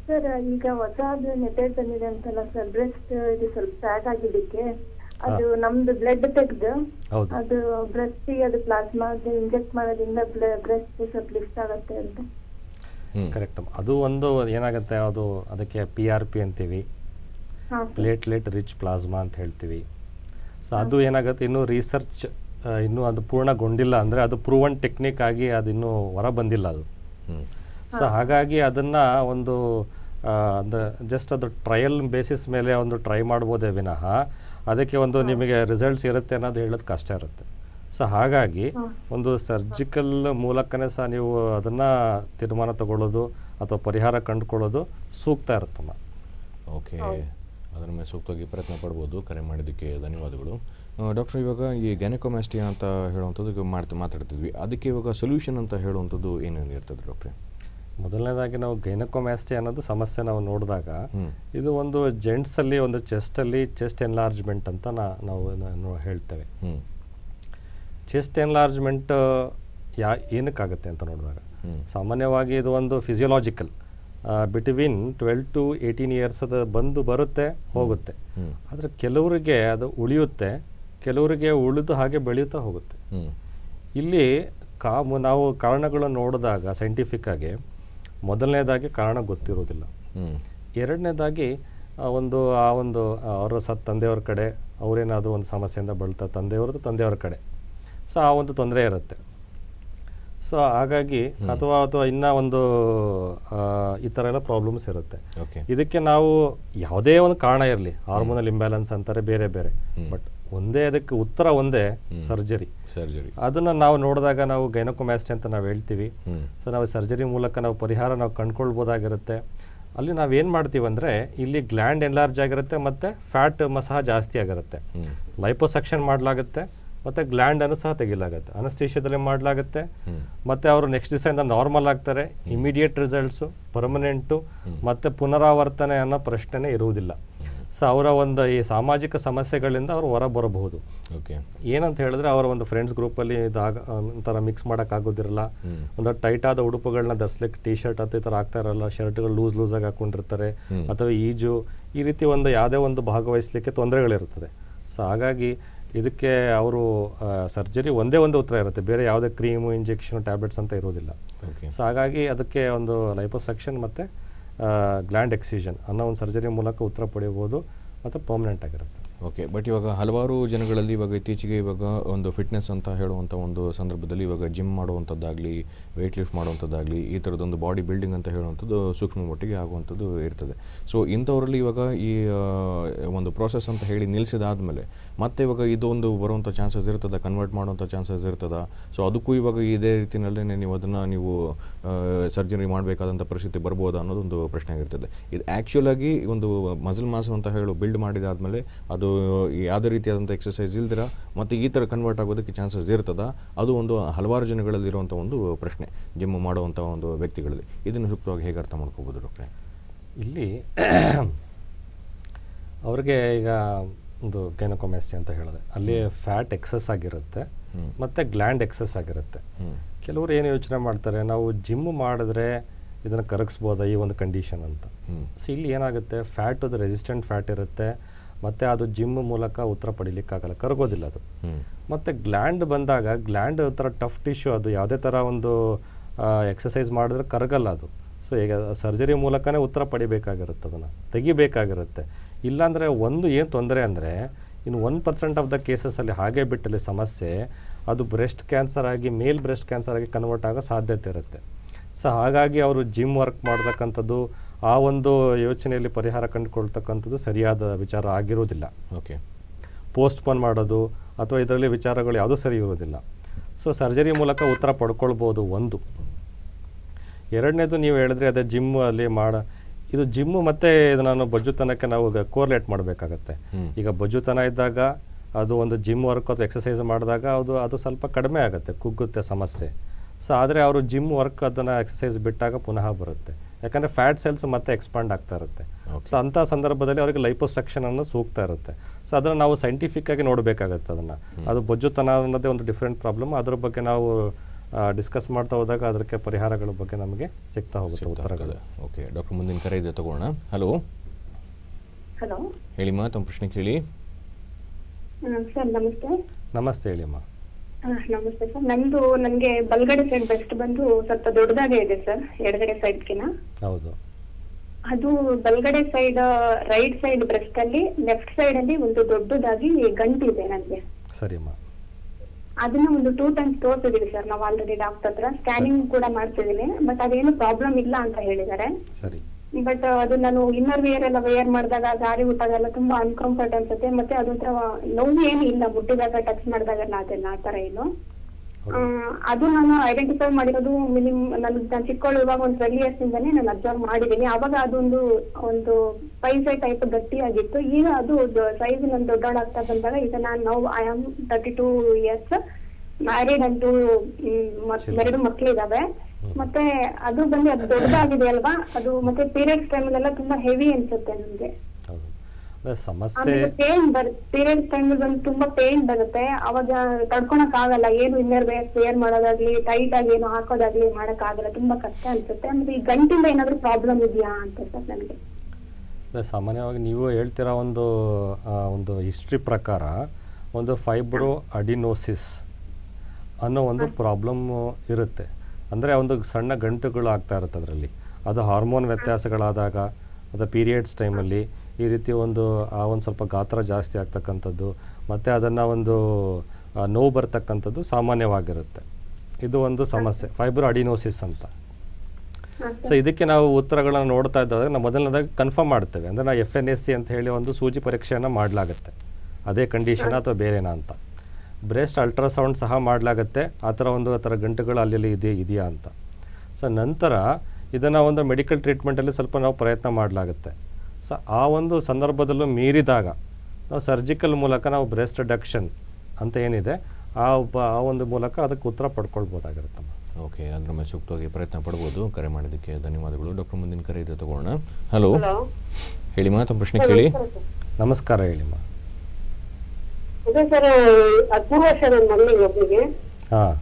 D: ಸರ್ ಈಗ ಹೊಸದು ಮೆಥಡ್ ಬಂದಿದೆ ಅಂತಲ್ಲ ಸರ್ ಬ್ರೆಸ್ಟ್ ಇದು ಸ್ವಲ್ಪ ಫ್ಯಾಟ್ ಆಗಿದ್ದಕ್ಕೆ ಅದು ನಮ್ದು ಬ್ಲಡ್ ತೆಗ್ದು
A: ಹೌದು
D: ಅದು ಬ್ರೆಸ್ಟ್ ಅದು ಪ್ಲಾಸ್ಮಾ ಇಂಜೆಕ್ಟ್ ಮಾಡೋದ್ರಿಂದ ಬ್ರೆಸ್ಟ್ ಸ್ವಲ್ಪ ಲಿಫ್ಟ್ ಆಗುತ್ತೆ ಅಂತ
B: ಹ್ಮ್
A: ಕರೆಕ್ಟ್ ಅದು ಒಂದು ಏನಾಗುತ್ತೆ ಅದು ಅದಕ್ಕೆ ಪಿ ಆರ್ ಪಿ ಅಂತೀವಿ
D: ಹಾ
A: ಪ್ಲೇಟ್ಲೆಟ್ ರಿಚ್ ಪ್ಲಾಸ್ಮಾ ಅಂತ ಹೇಳ್ತೀವಿ ಸೊ ಅದು ಏನಾಗುತ್ತೆ ಇನ್ನೂ ರಿಸರ್ಚ್ ಇನ್ನೂ ಅದು ಪೂರ್ಣಗೊಂಡಿಲ್ಲ ಅಂದರೆ ಅದು ಪ್ರೂವನ್ ಟೆಕ್ನಿಕ್ ಆಗಿ ಅದು ಇನ್ನೂ ಹೊರ ಬಂದಿಲ್ಲ ಅದು
B: ಹ್ಮ್
A: ಸೊ ಹಾಗಾಗಿ ಅದನ್ನು ಒಂದು ಅಂದರೆ ಜಸ್ಟ್ ಅದು ಟ್ರಯಲ್ ಬೇಸಿಸ್ ಮೇಲೆ ಒಂದು ಟ್ರೈ ಮಾಡ್ಬೋದೇ ವಿನಃ ಅದಕ್ಕೆ ಒಂದು ನಿಮಗೆ ರಿಸಲ್ಟ್ಸ್ ಇರುತ್ತೆ ಅನ್ನೋದು ಹೇಳೋದು ಕಷ್ಟ ಇರುತ್ತೆ ಸೊ ಹಾಗಾಗಿ ಒಂದು ಸರ್ಜಿಕಲ್ ಮೂಲಕನೇ ಸಹ ನೀವು ಅದನ್ನು ತೀರ್ಮಾನ ತಗೊಳ್ಳೋದು ಅಥವಾ ಪರಿಹಾರ ಕಂಡುಕೊಳ್ಳೋದು ಸೂಕ್ತ ಇರುತ್ತಮ್ಮ
B: ಓಕೆ ಅದರ ಮೇಲೆ ಸೂಕ್ತವಾಗಿ ಪ್ರಯತ್ನ ಪಡ್ಬೋದು ಕರೆ ಮಾಡಿದ್ದಕ್ಕೆ ಧನ್ಯವಾದಗಳು ಡಾಕ್ಟರ್ ಇವಾಗ ಈ ಗ್ಯಾನಕೋಮ್ಯಾಸ್ಟಿಯಾ ಅಂತ ಹೇಳುವಂಥದ್ದು ಈಗ ಮಾಡ್ತಾ ಮಾತಾಡ್ತಿದ್ವಿ ಅದಕ್ಕೆ ಇವಾಗ ಸೊಲ್ಯೂಷನ್ ಅಂತ ಹೇಳುವಂಥದ್ದು ಏನೇನು ಇರ್ತದೆ ಡಾಕ್ಟ್ರೆ
A: ಮೊದಲನೇದಾಗಿ ನಾವು ಗೈನಕೋಮ್ಯಾಸ್ಟಿ ಅನ್ನೋದು ಸಮಸ್ಯೆ ನಾವು ನೋಡಿದಾಗ
B: ಹ್ಮ್.
A: ಇದು ಒಂದು ಜೆಂಟ್ಸಲ್ಲಿ ಒಂದು ಚೆಸ್ಟಲ್ಲಿ ಚೆಸ್ಟ್ ಎನ್ಲಾರ್ಜ್ಮೆಂಟ್ ಅಂತ ನಾ ನಾವು ನಾ- ಹೇಳ್ತೇವೆ
B: ಹ್ಞೂ
A: ಚೆಸ್ಟ್ ಎನ್ಲಾರ್ಜ್ಮೆಂಟ್ ಯಾ ಏನಕ್ಕಾಗುತ್ತೆ ಅಂತ ನೋಡಿದಾಗ
B: ಹ್ಮ್.
A: ಸಾಮಾನ್ಯವಾಗಿ ಇದು ಒಂದು physiological between twelve to eighteen years ಅದು ಬಂದು ಬರುತ್ತೆ ಹೋಗುತ್ತೆ
B: ಹ್ಮ್.
A: ಆದರೆ ಕೆಲವರಿಗೆ ಅದು ಉಳಿಯುತ್ತೆ ಕೆಲವರಿಗೆ ಉಳಿದು ಹಾಗೆ ಬೆಳೆಯುತ್ತಾ ಹೋಗುತ್ತೆ
B: ಹ್ಞೂ
A: ಇಲ್ಲಿ ಕಾ ಮು- ನಾವು ಕಾರಣಗಳನ್ನು ನೋಡಿದಾಗ ಸೈಂಟಿಫಿಕ್ ಆಗಿ ಮೊದಲನೇದಾಗಿ ಕಾರಣ ಗೊತ್ತಿರೋದಿಲ್ಲ
B: ಹ್ಞೂ
A: ಎರಡನೇದಾಗಿ ಆ ಒಂದು ಆ ಒಂದು ಆ, ಅವರ ಸತ್ ತಂದೆಯವ್ರ ಕಡೆ ಅವರೇನಾದರೂ ಒಂದು ಸಮಸ್ಯೆಯಿಂದ ಬಳಲ್ತಾ ತಂದೆಯವ್ರದ್ದು ತಂದೆಯವ್ರ ಕಡೆ ಸೊ ಆ ಒಂದು ತೊಂದರೆ ಇರುತ್ತೆ ಸೊ ಹಾಗಾಗಿ ಅಥವಾ ಅಥವಾ ಇನ್ನೂ ಒಂದು ಆ, ಈ ಥರ ಎಲ್ಲ ಪ್ರಾಬ್ಲಮ್ಸ್ ಇರುತ್ತೆ
B: ಓಕೆ
A: ಇದಕ್ಕೆ ನಾವು ಯಾವುದೇ ಒಂದು ಕಾರಣ ಇರಲಿ ಹಾರ್ಮೋನಲ್ ಇಂಬ್ಯಾಲೆನ್ಸ್ ಅಂತಾರೆ ಬೇರೆ ಬೇರೆ ಬಟ್ ಒಂದೇ ಅದಕ್ಕೆ ಉತ್ತರ ಒಂದೇ ಸರ್ಜರಿ
B: ಸರ್ಜರಿ
A: ಅದನ್ನು ನಾವು ನೋಡಿದಾಗ ನಾವು ಗೈನಕೋಮ್ಯಾಸ್ಟಿ ಅಂತ ನಾವು ಹೇಳ್ತೀವಿ
B: ಹ್ಞೂ
A: ಸೊ ನಾವು ಸರ್ಜರಿ ಮೂಲಕ ನಾವು ಪರಿಹಾರ ನಾವು ಕಂಡ್ಕೊಳ್ಬೋದಾಗಿರುತ್ತೆ ಅಲ್ಲಿ ನಾವೇನು ಮಾಡ್ತೀವಿ ಅಂದರೆ ಇಲ್ಲಿ ಗ್ಲ್ಯಾಂಡ್ ಎನ್ಲಾರ್ಜ್ ಆಗಿರುತ್ತೆ ಮತ್ತು ಫ್ಯಾಟ್ ಸಹ ಜಾಸ್ತಿ ಆಗಿರುತ್ತೆ
B: ಹ್ಞೂ
A: ಲೈಪೋಸೆಕ್ಷನ್ ಮಾಡಲಾಗುತ್ತೆ ಮತ್ತು ಗ್ಲ್ಯಾಂಡನ್ನು ಸಹ ತೆಗಿಲಾಗುತ್ತೆ ಅನಸ್ತೇಷಿಯದಲ್ಲಿ ಮಾಡಲಾಗುತ್ತೆ ಮತ್ತು ಅವರು ನೆಕ್ಸ್ಟ್ ದಿವಸದಿಂದ ನಾರ್ಮಲ್ ಆಗ್ತಾರೆ ಇಮಿಡಿಯೇಟ್ ರಿಸಲ್ಟ್ಸು ಪರ್ಮನೆಂಟು ಮತ್ತು ಪುನರಾವರ್ತನೆ ಅನ್ನೋ ಪ್ರಶ್ನೆನೇ ಇರುವುದಿಲ್ಲ ಸೊ ಅವರ ಒಂದು ಈ ಸಾಮಾಜಿಕ ಸಮಸ್ಯೆಗಳಿಂದ ಅವರು ಹೊರ ಬರಬಹುದು
B: ಓಕೆ
A: ಏನಂತ ಹೇಳಿದ್ರೆ ಅವರ ಒಂದು ಫ್ರೆಂಡ್ಸ್ ಗ್ರೂಪಲ್ಲಿ ಇದಾಗ ಒಂಥರ ಮಿಕ್ಸ್ ಮಾಡೋಕ್ಕಾಗೋದಿರಲ್ಲ ಒಂದು ಟೈಟ್ ಆದ ಉಡುಪುಗಳನ್ನ ಧರಿಸ್ಲಿಕ್ಕೆ ಟಿ ಶರ್ಟ್ ಅಂತ ಈ ಥರ ಆಗ್ತಾ ಇರಲ್ಲ ಶರ್ಟ್ಗಳು ಲೂಸ್ ಲೂಸ್ ಆಗಿ ಹಾಕೊಂಡಿರ್ತಾರೆ ಅಥವಾ ಈಜು ಈ ರೀತಿ ಒಂದು ಯಾವುದೇ ಒಂದು ಭಾಗವಹಿಸಲಿಕ್ಕೆ ತೊಂದರೆಗಳಿರ್ತದೆ ಸೊ ಹಾಗಾಗಿ ಇದಕ್ಕೆ ಅವರು ಸರ್ಜರಿ ಒಂದೇ ಒಂದು ಉತ್ತರ ಇರುತ್ತೆ ಬೇರೆ ಯಾವುದೇ ಕ್ರೀಮು ಇಂಜೆಕ್ಷನ್ ಟ್ಯಾಬ್ಲೆಟ್ಸ್ ಅಂತ ಇರೋದಿಲ್ಲ
B: ಓಕೆ
A: ಸೊ ಹಾಗಾಗಿ ಅದಕ್ಕೆ ಒಂದು ಲೈಪೋಸೆಕ್ಷನ್ ಮತ್ತು ಗ್ಲ್ಯಾಂಡ್ ಎಕ್ಸಿಷನ್ ಅನ್ನೋ ಒಂದು ಸರ್ಜರಿ ಮೂಲಕ ಉತ್ತರ ಪಡೆಯಬಹುದು ಮತ್ತು ಪರ್ಮನೆಂಟ್ ಆಗಿರುತ್ತೆ
B: ಓಕೆ ಬಟ್ ಇವಾಗ ಹಲವಾರು ಜನಗಳಲ್ಲಿ ಇವಾಗ ಇತ್ತೀಚೆಗೆ ಇವಾಗ ಒಂದು ಫಿಟ್ನೆಸ್ ಅಂತ ಹೇಳುವಂಥ ಒಂದು ಸಂದರ್ಭದಲ್ಲಿ ಇವಾಗ ಜಿಮ್ ಮಾಡುವಂಥದ್ದಾಗಲಿ ವೆಯ್ಟ್ ಲಿಫ್ಟ್ ಮಾಡುವಂಥದ್ದಾಗಲಿ ಈ ಥರದೊಂದು ಬಾಡಿ ಬಿಲ್ಡಿಂಗ್ ಅಂತ ಹೇಳುವಂಥದ್ದು ಸೂಕ್ಷ್ಮ ಮಟ್ಟಿಗೆ ಆಗುವಂಥದ್ದು ಇರ್ತದೆ ಸೊ ಇಂಥವರಲ್ಲಿ ಇವಾಗ ಈ ಆ, ಒಂದು ಪ್ರೋಸೆಸ್ ಅಂತ ಹೇಳಿ ನಿಲ್ಲಿಸಿದಾದ್ಮೇಲೆ ಮತ್ತೆ ಇವಾಗ ಇದೊಂದು ಬರುವಂಥ ಚಾನ್ಸಸ್ ಇರ್ತದ ಕನ್ವರ್ಟ್ ಮಾಡುವಂಥ ಚಾನ್ಸಸ್ ಇರ್ತದ ಸೊ ಅದಕ್ಕೂ ಇವಾಗ ಇದೇ ರೀತಿಯಲ್ಲೇ ನೀವು ಅದನ್ನು ನೀವು ಸರ್ಜರಿ ಮಾಡಬೇಕಾದಂಥ ಪರಿಸ್ಥಿತಿ ಬರ್ಬೋದಾ ಅನ್ನೋದೊಂದು ಪ್ರಶ್ನೆ ಆಗಿರ್ತದೆ ಇದು ಆ್ಯಕ್ಚುಲ್ ಆಗಿ ಒಂದು ಮಸಲ್ ಮಾಸ್ ಅಂತ ಹೇಳು ಬಿಲ್ಡ್ ಮಾಡಿದಾದ್ಮೇಲೆ ಅದು ಯಾವುದೇ ರೀತಿಯಾದಂಥ ಎಕ್ಸಸೈಸ್ ಇಲ್ದಿರ ಮತ್ತು ಈ ಥರ ಕನ್ವರ್ಟ್ ಆಗೋದಕ್ಕೆ ಚಾನ್ಸಸ್ ಇರ್ತದ ಅದು ಒಂದು ಹಲವಾರು ಜನಗಳಲ್ಲಿ ಇರುವಂಥ ಒಂದು ಪ್ರಶ್ನೆ ಜಿಮ್ ಮಾಡುವಂಥ ಒಂದು ವ್ಯಕ್ತಿಗಳಲ್ಲಿ ಇದನ್ನು ಸೂಕ್ತವಾಗಿ ಹೇಗೆ ಅರ್ಥ ಮಾಡ್ಕೋಬೋದು ಡಾಕ್ಟ್ರೆ
A: ಇಲ್ಲಿ ಅವ್ರಿಗೆ ಈಗ ಒಂದು ಗೈನಕೋಮ್ಯಾಸ್ಟಿ ಅಂತ ಹೇಳಿದೆ ಅಲ್ಲಿ ಫ್ಯಾಟ್ ಎಕ್ಸಸ್ ಆಗಿರುತ್ತೆ
B: ಹ್ಮ್.
A: ಮತ್ತು ಗ್ಲ್ಯಾಂಡ್ ಎಕ್ಸಸ್ ಆಗಿರುತ್ತೆ
B: ಹ್ಞೂ
A: ಕೆಲವರು ಏನು ಯೋಚನೆ ಮಾಡ್ತಾರೆ ನಾವು ಜಿಮ್ ಮಾಡಿದ್ರೆ ಇದನ್ನು ಕರಗಿಸ್ಬೋದಾ ಈ ಒಂದು ಕಂಡೀಷನ್ ಅಂತ
B: ಹ್ಞೂ
A: ಸೊ ಇಲ್ಲಿ ಏನಾಗುತ್ತೆ ಫ್ಯಾಟ್ ಅದು ರೆಸಿಸ್ಟೆಂಟ್ ಫ್ಯಾಟ್ ಇರುತ್ತೆ ಮತ್ತು ಅದು ಜಿಮ್ ಮೂಲಕ ಉತ್ತರ ಪಡಿಲಿಕ್ಕಾಗಲ್ಲ ಕರಗೋದಿಲ್ಲ ಅದು
B: ಹ್ಞೂ
A: ಮತ್ತು ಗ್ಲ್ಯಾಂಡ್ ಬಂದಾಗ ಗ್ಲ್ಯಾಂಡ್ ಥರ ಟಫ್ ಟಿಶ್ಯೂ ಅದು ಯಾವುದೇ ಥರ ಒಂದು ಎಕ್ಸಸೈಸ್ ಮಾಡಿದ್ರೆ ಕರಗಲ್ಲ ಅದು ಸೊ ಈಗ ಸರ್ಜರಿ ಮೂಲಕನೇ ಉತ್ತರ ಪಡಿಬೇಕಾಗಿರುತ್ತೆ ಅದನ್ನು ತೆಗಿಬೇಕಾಗಿರುತ್ತೆ ಇಲ್ಲಾಂದರೆ ಒಂದು ಏನು ತೊಂದರೆ ಅಂದರೆ ಇನ್ನು ಒನ್ ಪರ್ಸೆಂಟ್ ಆಫ್ ದ ಕೇಸಸಲ್ಲಿ ಹಾಗೆ ಬಿಟ್ಟಲ್ಲಿ ಸಮಸ್ಯೆ ಅದು ಬ್ರೆಸ್ಟ್ ಕ್ಯಾನ್ಸರ್ ಆಗಿ ಮೇಲ್ ಬ್ರೆಸ್ಟ್ ಕ್ಯಾನ್ಸರ್ ಆಗಿ ಕನ್ವರ್ಟ್ ಆಗೋ ಸಾಧ್ಯತೆ ಇರುತ್ತೆ ಸೊ ಹಾಗಾಗಿ ಅವರು ಜಿಮ್ ವರ್ಕ್ ಮಾಡ್ತಕ್ಕಂಥದ್ದು ಆ ಒಂದು ಯೋಚನೆಯಲ್ಲಿ ಪರಿಹಾರ ಕಂಡುಕೊಳ್ತಕ್ಕಂಥದ್ದು ಸರಿಯಾದ ವಿಚಾರ ಆಗಿರೋದಿಲ್ಲ
B: ಓಕೆ
A: ಪೋಸ್ಟ್ಪೋನ್ ಮಾಡೋದು ಅಥವಾ ಇದರಲ್ಲಿ ವಿಚಾರಗಳು ಯಾವುದೂ ಸರಿ ಇರೋದಿಲ್ಲ ಸೊ ಸರ್ಜರಿ ಮೂಲಕ ಉತ್ತರ ಪಡ್ಕೊಳ್ಬೋದು ಒಂದು ಎರಡನೇದು ನೀವು ಹೇಳಿದ್ರೆ ಅದೇ ಜಿಮ್ ಅಲ್ಲಿ ಮಾಡ ಇದು ಜಿಮ್ಮು ಮತ್ತು ಇದು ನಾನು ಬಜ್ಜುತನಕ್ಕೆ ನಾವು ಕೋರ್ಲೇಟ್ ಮಾಡಬೇಕಾಗತ್ತೆ
B: ಹ್ಮ್.
A: ಈಗ ಬಜ್ಜುತನ ಇದ್ದಾಗ ಅದು ಒಂದು ಜಿಮ್ ವರ್ಕ್ ಅಥವಾ ಎಕ್ಸಸೈಸ್ ಮಾಡಿದಾಗ ಅದು ಅದು ಸ್ವಲ್ಪ ಕಡಿಮೆ ಆಗುತ್ತೆ ಕುಗ್ಗುತ್ತೆ ಸಮಸ್ಯೆ ಸೊ ಆದರೆ ಅವರು ಜಿಮ್ ವರ್ಕ್ ಅದನ್ನು ಎಕ್ಸಸೈಸ್ ಬಿಟ್ಟಾಗ ಪುನಃ ಬರುತ್ತೆ ಯಾಕಂದರೆ ಫ್ಯಾಟ್ ಸೆಲ್ಸ್ ಮತ್ತೆ ಎಕ್ಸ್ಪಾಂಡ್ ಆಗ್ತಾ ಇರುತ್ತೆ
B: Okay.
A: ಸೊ ಅಂಥ ಸಂದರ್ಭದಲ್ಲಿ ಅವರಿಗೆ ಲೈಪೋಸೆಕ್ಷನ್ ಅನ್ನೋ ಸೂಕ್ತ ಇರುತ್ತೆ ಸೊ ಅದನ್ನು ನಾವು ಸೈಂಟಿಫಿಕ್ ಆಗಿ ನೋಡಬೇಕಾಗತ್ತೆ ಅದನ್ನು ಅದು ಬೊಜ್ಜುತನ ಅನ್ನೋದೇ ಒಂದು ಡಿಫ್ರೆಂಟ್ ಪ್ರಾಬ್ಲಮ್ ಅದ್ರ ಬಗ್ಗೆ ನಾವು ಡಿಸ್ಕಸ್ ಮಾಡ್ತಾ ಹೋದಾಗ ಅದಕ್ಕೆ ಪರಿಹಾರಗಳ ಬಗ್ಗೆ ನಮಗೆ ಸಿಗ್ತಾ ಹೋಗುತ್ತೆ ಉತ್ತರಗಳು
B: ಓಕೆ ಡಾಕ್ಟರ್ ಮುಂದಿನ ಕರೆ ಇದೆ ತಗೋಣ ಹಲೋ
D: ಹಲೋ
B: ಹೇಳಿಮ್ಮ ತಮ್ಮ ಪ್ರಶ್ನೆ ಕೇಳಿ
D: ಸರ್ ನಮಸ್ತೆ
A: ನಮಸ್ತೆ ಹೇಳಿಮ್ಮ
D: ಆ, ನಮಸ್ತೆ ಸರ್ ನಂದು ನನಗೆ ಬಲ್ಗಡೆ ಸೈಡ್ ಬೆಸ್ಟ್ ಬಂದು ಸ್ವಲ್ಪ ದೊಡ್ಡದಾಗೆ ಇದೆ ಸರ್ ಎಡಗಡೆ ಸೈಡ್ಗಿನ
A: ಹೌದು
D: ಅದು ಬಲ್ಗಡೆ ಸೈಡ್ ರೈಟ್ ಸೈಡ್ ಬ್ರೆಸ್ಟ್ ಅಲ್ಲಿ ಲೆಫ್ಟ್ ಸೈಡ್ ಅಲ್ಲಿ ಒಂದು ದೊಡ್ಡದಾಗಿ ಗಂಟಿದೆ ನನಗೆ
A: ಸರಿಮ್ಮ
D: ಅದನ್ನ ಒಂದು ಟೂ ಟೈಮ್ಸ್ ತೋರಿಸಿದೀವಿ ಸರ್ ನಾವು ಆಲ್ರೆಡಿ ಡಾಕ್ಟರ್ ಹತ್ರ ಸ್ಕ್ಯಾನಿಂಗ್ ಕೂಡ ಮಾಡ್ತಿದೀನಿ ಬಟ್ ಅದೇನು ಪ್ರಾಬ್ಲಮ್ ಇಲ್ಲ ಅಂತ ಹೇಳಿದ್ದಾರೆ
A: ಸರಿ
D: ಬಟ್ ಅದು ನಾನು ಇನ್ನರ್ ವೇರ್ ಎಲ್ಲ ವೇರ್ ಮಾಡಿದಾಗ ಗಾಡಿ ಬಿಟ್ಟಾಗೆಲ್ಲ ತುಂಬಾ ಅನ್ಕಂಫರ್ಟ್ ಅನ್ಸುತ್ತೆ ಮತ್ತೆ ಅದೊಂಥರ ನೋವು ಏನು ಇಲ್ಲ ಮುಟ್ಟಿದಾಗ ಟಚ್ ಮಾಡಿದಾಗೆಲ್ಲ ಅದೆಲ್ಲ ಆ ತರ ಏನು ಆ, ಅದು ನಾನು ಐಡೆಂಟಿಫೈ ಮಾಡಿರೋದು ಮಿನಿಮಮ್ ನಾನು ನಾನು ಚಿಕ್ಕವಳು ಇವಾಗ ಒಂದು ಟ್ವೆಲ್ ಇಯರ್ಸ್ ಇಂದಾನೆ ನಾನು ಅಬ್ಸರ್ವ್ ಮಾಡಿದ್ದೀನಿ ಅವಾಗ ಅದೊಂದು ಒಂದು ಪೈಸೆ ಟೈಪ್ ಗಟ್ಟಿಯಾಗಿತ್ತು ಈಗ ಅದು ಸೈಜ್ ನಾನು ದೊಡ್ಡವಳಾಗ್ತಾ ಬಂದಾಗ ಈಗ ನಾನು ನಾವು I am thirty two years married and ಎರಡು ಮಕ್ಳಿದಾವೆ ಮತ್ತೆ ಅದು ಬಂದು ಅದು ದೊಡ್ಡದಾಗಿದೆ ಅಲ್ವಾ ಅದು ಮತ್ತೆ ಪೀರಿಯಡ್ಸ್ ಟೈಮಲ್ಲೆಲ್ಲ ತುಂಬಾ ಹೆವಿ ಅನ್ಸುತ್ತೆ ನಮ್ಗೆ
A: ಹೌದು ಅದೇ ಸಮಸ್ಯೆ
D: ಆಮೇಲೆ ಪೇನ್ ಬರ್ ಪೀರಿಯಡ್ಸ್ ಟೈಮ್ ಬಂದು ತುಂಬಾ ಪೇನ್ ಬರುತ್ತೆ ಅವಾಗ ತಡ್ಕೊಳಕ್ ಆಗಲ್ಲ ಏನು ಇನ್ನರ್ ವೇರ್ ವೇರ್ ಮಾಡೋದಾಗ್ಲಿ ಟೈಟ್ ಆಗಿ ಏನು ಹಾಕೋದಾಗ್ಲಿ ಮಾಡಕ್ ಆಗಲ್ಲ ತುಂಬಾ ಕಷ್ಟ ಅನ್ಸುತ್ತೆ ಅಂದ್ರೆ ಈ ಗಂಟಿಂದ ಏನಾದ್ರು ಪ್ರಾಬ್ಲಮ್ ಇದೆಯಾ ಅಂತ ಸರ್ ನನಗೆ
A: ಅದೇ ಸಾಮಾನ್ಯವಾಗಿ ನೀವು ಹೇಳ್ತಿರೋ ಒಂದು ಆ, ಒಂದು ಹಿಸ್ಟ್ರಿ ಪ್ರಕಾರ ಒಂದು ಫೈಬ್ರೋ ಅಡಿನೋಸಿಸ್ ಅನ್ನೋ ಒಂದು ಪ್ರಾಬ್ಲಮ್ಮು ಇರುತ್ತೆ ಅಂದರೆ ಒಂದು ಸಣ್ಣ ಗಂಟುಗಳು ಆಗ್ತಾ ಇರುತ್ತೆ ಅದರಲ್ಲಿ ಅದು ಹಾರ್ಮೋನ್ ವ್ಯತ್ಯಾಸಗಳಾದಾಗ ಅದು ಪೀರಿಯಡ್ಸ್ ಟೈಮಲ್ಲಿ ಈ ರೀತಿ ಒಂದು ಆ ಒಂದು ಸ್ವಲ್ಪ ಗಾತ್ರ ಜಾಸ್ತಿ ಆಗ್ತಕ್ಕಂಥದ್ದು ಮತ್ತು ಅದನ್ನು ಒಂದು ಆ, ನೋವು ಬರ್ತಕ್ಕಂಥದ್ದು ಸಾಮಾನ್ಯವಾಗಿರುತ್ತೆ ಇದು ಒಂದು ಸಮಸ್ಯೆ ಫೈಬ್ರೋ ಅಡಿನೋಸಿಸ್ ಅಂತ ಸೊ ಇದಕ್ಕೆ ನಾವು ಉತ್ತರಗಳನ್ನ ನೋಡ್ತಾ ಇದ್ದಾಗ ನಾವು ಮೊದಲನೇದಾಗಿ ಕನ್ಫರ್ಮ್ ಮಾಡ್ತೇವೆ ಅಂದರೆ ನಾವು ಎಫ್ ಎನ್ ಎಸ್ ಸಿ ಅಂತ ಹೇಳಿ ಒಂದು ಸೂಜಿ ಪರೀಕ್ಷೆಯನ್ನು ಮಾಡಲಾಗುತ್ತೆ ಅದೇ ಕಂಡೀಷನ್ ಅಥವಾ ಬೇರೆನಾ ಅಂತ ಬ್ರೆಸ್ಟ್ ಅಲ್ಟ್ರಾಸೌಂಡ್ ಸಹ ಮಾಡಲಾಗುತ್ತೆ ಆ ಥರ ಒಂದು ಆ ಥರ ಗಂಟುಗಳು ಅಲ್ಲಿ ಇದೆ ಇದೆಯಾ ಅಂತ ಸೊ ನಂತರ ಇದನ್ನು ಒಂದು ಮೆಡಿಕಲ್ ಟ್ರೀಟ್ಮೆಂಟಲ್ಲಿ ಸ್ವಲ್ಪ ನಾವು ಪ್ರಯತ್ನ ಮಾಡಲಾಗುತ್ತೆ ಸೊ ಆ ಒಂದು ಸಂದರ್ಭದಲ್ಲೂ ಮೀರಿದಾಗ ನಾವು ಸರ್ಜಿಕಲ್ ಮೂಲಕ ನಾವು ಬ್ರೆಸ್ಟ್ ರಿಡಕ್ಷನ್ ಅಂತ ಏನಿದೆ ಆ ಒಬ್ಬ ಆ ಒಂದು ಮೂಲಕ ಅದಕ್ಕೆ ಉತ್ತರ ಪಡ್ಕೊಳ್ಬೋದಾಗಿರುತ್ತಮ್ಮ
B: ಓಕೆ ಅದ್ರ ಮೇಲೆ ಸೂಕ್ತವಾಗಿ ಪ್ರಯತ್ನ ಪಡ್ಬೋದು ಕರೆ ಮಾಡಿದ್ದಕ್ಕೆ ಧನ್ಯವಾದಗಳು ಡಾಕ್ಟರ್ ಮುಂದಿನ ಕರೆ ಇದೆ ತಗೋಣ ಹಲೋ ಹೇಳಿಮ್ಮ ತಮ್ಮ ಪ್ರಶ್ನೆ ಕೇಳಿ
A: ನಮಸ್ಕಾರ ಹೇಳಿಮ್ಮ
E: ಅದೇ ಸರ್ ಹದಿಮೂರು ವರ್ಷ ನನ್ನ ಮಗಳಿಗೆ ಒಬ್ಬನಿಗೆ
A: ಹಾಂ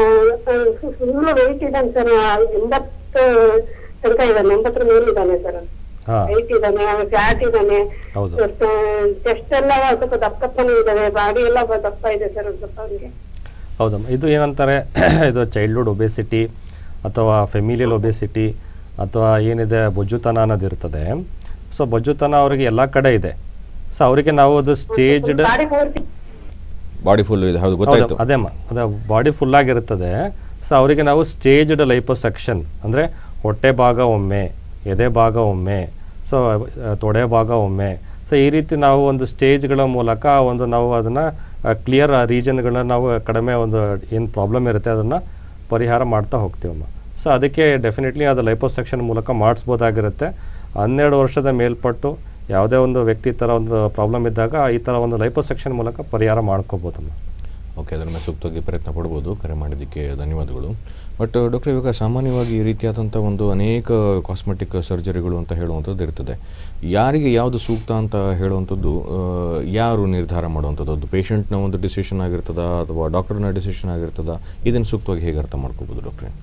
E: ಫುಲ್ ವೆಯ್ಟ್ ಇದ್ದಾನೆ ಸರ್ ಎಂಬತ್ತು ತನಕ ಇದ್ದಾನೆ ಎಂಬತ್ತರ ಮೇಲೆ ಇದ್ದಾನೆ ಸರ್
A: ಹಾಂ
E: ವೆಯ್ಟ್ ಇದ್ದಾನೆ ಫ್ಯಾಟ್ ಇದ್ದಾನೆ
A: ಹೌದು
E: ಚೆಸ್ಟ್ ಎಲ್ಲ ಸ್ವಲ್ಪ ದಪ್ಪ ದಪ್ಪನೇ ಇದ್ದಾವೆ ಬಾಡಿ ಎಲ್ಲ ದಪ್ಪ ಇದೆ ಸರ್ ಒಂದ್ ಸ್ವಲ್ಪ ಅವನಿಗೆ
A: ಹೌದಮ್ಮ ಇದು ಏನಂತಾರೆ ಇದು ಚೈಲ್ಡ್ಹುಡ್ ಒಬೆಸಿಟಿ ಅಥವಾ ಫೆಮಿಲಿಯಲ್ ಒಬೆಸಿಟಿ ಅಥವಾ ಏನಿದೆ ಬೊಜ್ಜುತನ ಅನ್ನೋದು ಇರ್ತದೆ ಸೊ ಬೊಜ್ಜುತನ ಅವರಿಗೆ ಎಲ್ಲ ಕಡೆ ಇದೆ ಸೊ ಅವರಿಗೆ ನಾವು ಅದು ಸ್ಟೇಜ್ಡ್
E: ಬಾಡಿ ಪೂರ್ತಿ
B: ಬಾಡಿ ಫುಲ್ ಇದೆ ಹೌದು ಗೊತ್ತಾಯ್ತು
A: ಅದೇಮ್ಮ ಅದೇ ಬಾಡಿ ಫುಲ್ಲಾಗಿರುತ್ತದೆ ಸೊ ಅವರಿಗೆ ನಾವು ಸ್ಟೇಜ್ಡ್ ಲೈಪೋಸೆಕ್ಷನ್ ಅಂದರೆ ಹೊಟ್ಟೆ ಭಾಗ ಒಮ್ಮೆ ಎದೆ ಭಾಗ ಒಮ್ಮೆ ಸೊ ತೊಡೆ ಭಾಗ ಒಮ್ಮೆ ಸೊ ಈ ರೀತಿ ನಾವು ಒಂದು ಸ್ಟೇಜ್ಗಳ ಮೂಲಕ ಒಂದು ನಾವು ಅದನ್ನು ಕ್ಲಿಯರ್ ರೀಜನ್ಗಳನ್ನ ನಾವು ಕಡಿಮೆ ಒಂದು ಏನು ಪ್ರಾಬ್ಲಮ್ ಇರುತ್ತೆ ಅದನ್ನು ಪರಿಹಾರ ಮಾಡ್ತಾ ಹೋಗ್ತೀವಮ್ಮ ಸೊ ಅದಕ್ಕೆ ಡೆಫಿನೆಟ್ಲಿ ಅದು ಲೈಪೋಸೆಕ್ಷನ್ ಮೂಲಕ ಮಾಡಿಸ್ಬೋದಾಗಿರುತ್ತೆ ಹನ್ನೆರಡು ವರ್ಷದ ಮೇಲ್ಪಟ್ಟು ಯಾವುದೇ ಒಂದು ವ್ಯಕ್ತಿ ಈ ಥರ ಒಂದು ಪ್ರಾಬ್ಲಮ್ ಇದ್ದಾಗ ಈ ಥರ ಒಂದು ಲೈಪೋಸೆಕ್ಷನ್ ಮೂಲಕ ಪರಿಹಾರ ಮಾಡ್ಕೋಬೋದಮ್ಮ
B: ಓಕೆ ಅದರ ಮೇಲೆ ಸೂಕ್ತವಾಗಿ ಪ್ರಯತ್ನ ಪಡ್ಬೋದು ಕರೆ ಮಾಡಿದ್ದಕ್ಕೆ ಧನ್ಯವಾದಗಳು ಬಟ್ ಡಾಕ್ಟರ್ ಇವಾಗ ಸಾಮಾನ್ಯವಾಗಿ ಈ ರೀತಿಯಾದಂಥ ಒಂದು ಅನೇಕ ಕಾಸ್ಮೆಟಿಕ್ ಸರ್ಜರಿಗಳು ಅಂತ ಹೇಳುವಂಥದ್ದು ಇರ್ತದೆ ಯಾರಿಗೆ ಯಾವುದು ಸೂಕ್ತ ಅಂತ ಹೇಳುವಂಥದ್ದು ಆ, ಯಾರು ನಿರ್ಧಾರ ಮಾಡುವಂಥದ್ದು ಅದು ಪೇಷಂಟ್ನ ಒಂದು ಡಿಸಿಷನ್ ಆಗಿರ್ತದಾ ಅಥವಾ ಡಾಕ್ಟರ್ನ ಡಿಸಿಷನ್ ಆಗಿರ್ತದಾ ಇದನ್ನು ಸೂಕ್ತವಾಗಿ ಹೇಗೆ ಅರ್ಥ ಮಾಡ್ಕೋಬೋದು ಡಾಕ್ಟ್ರೆ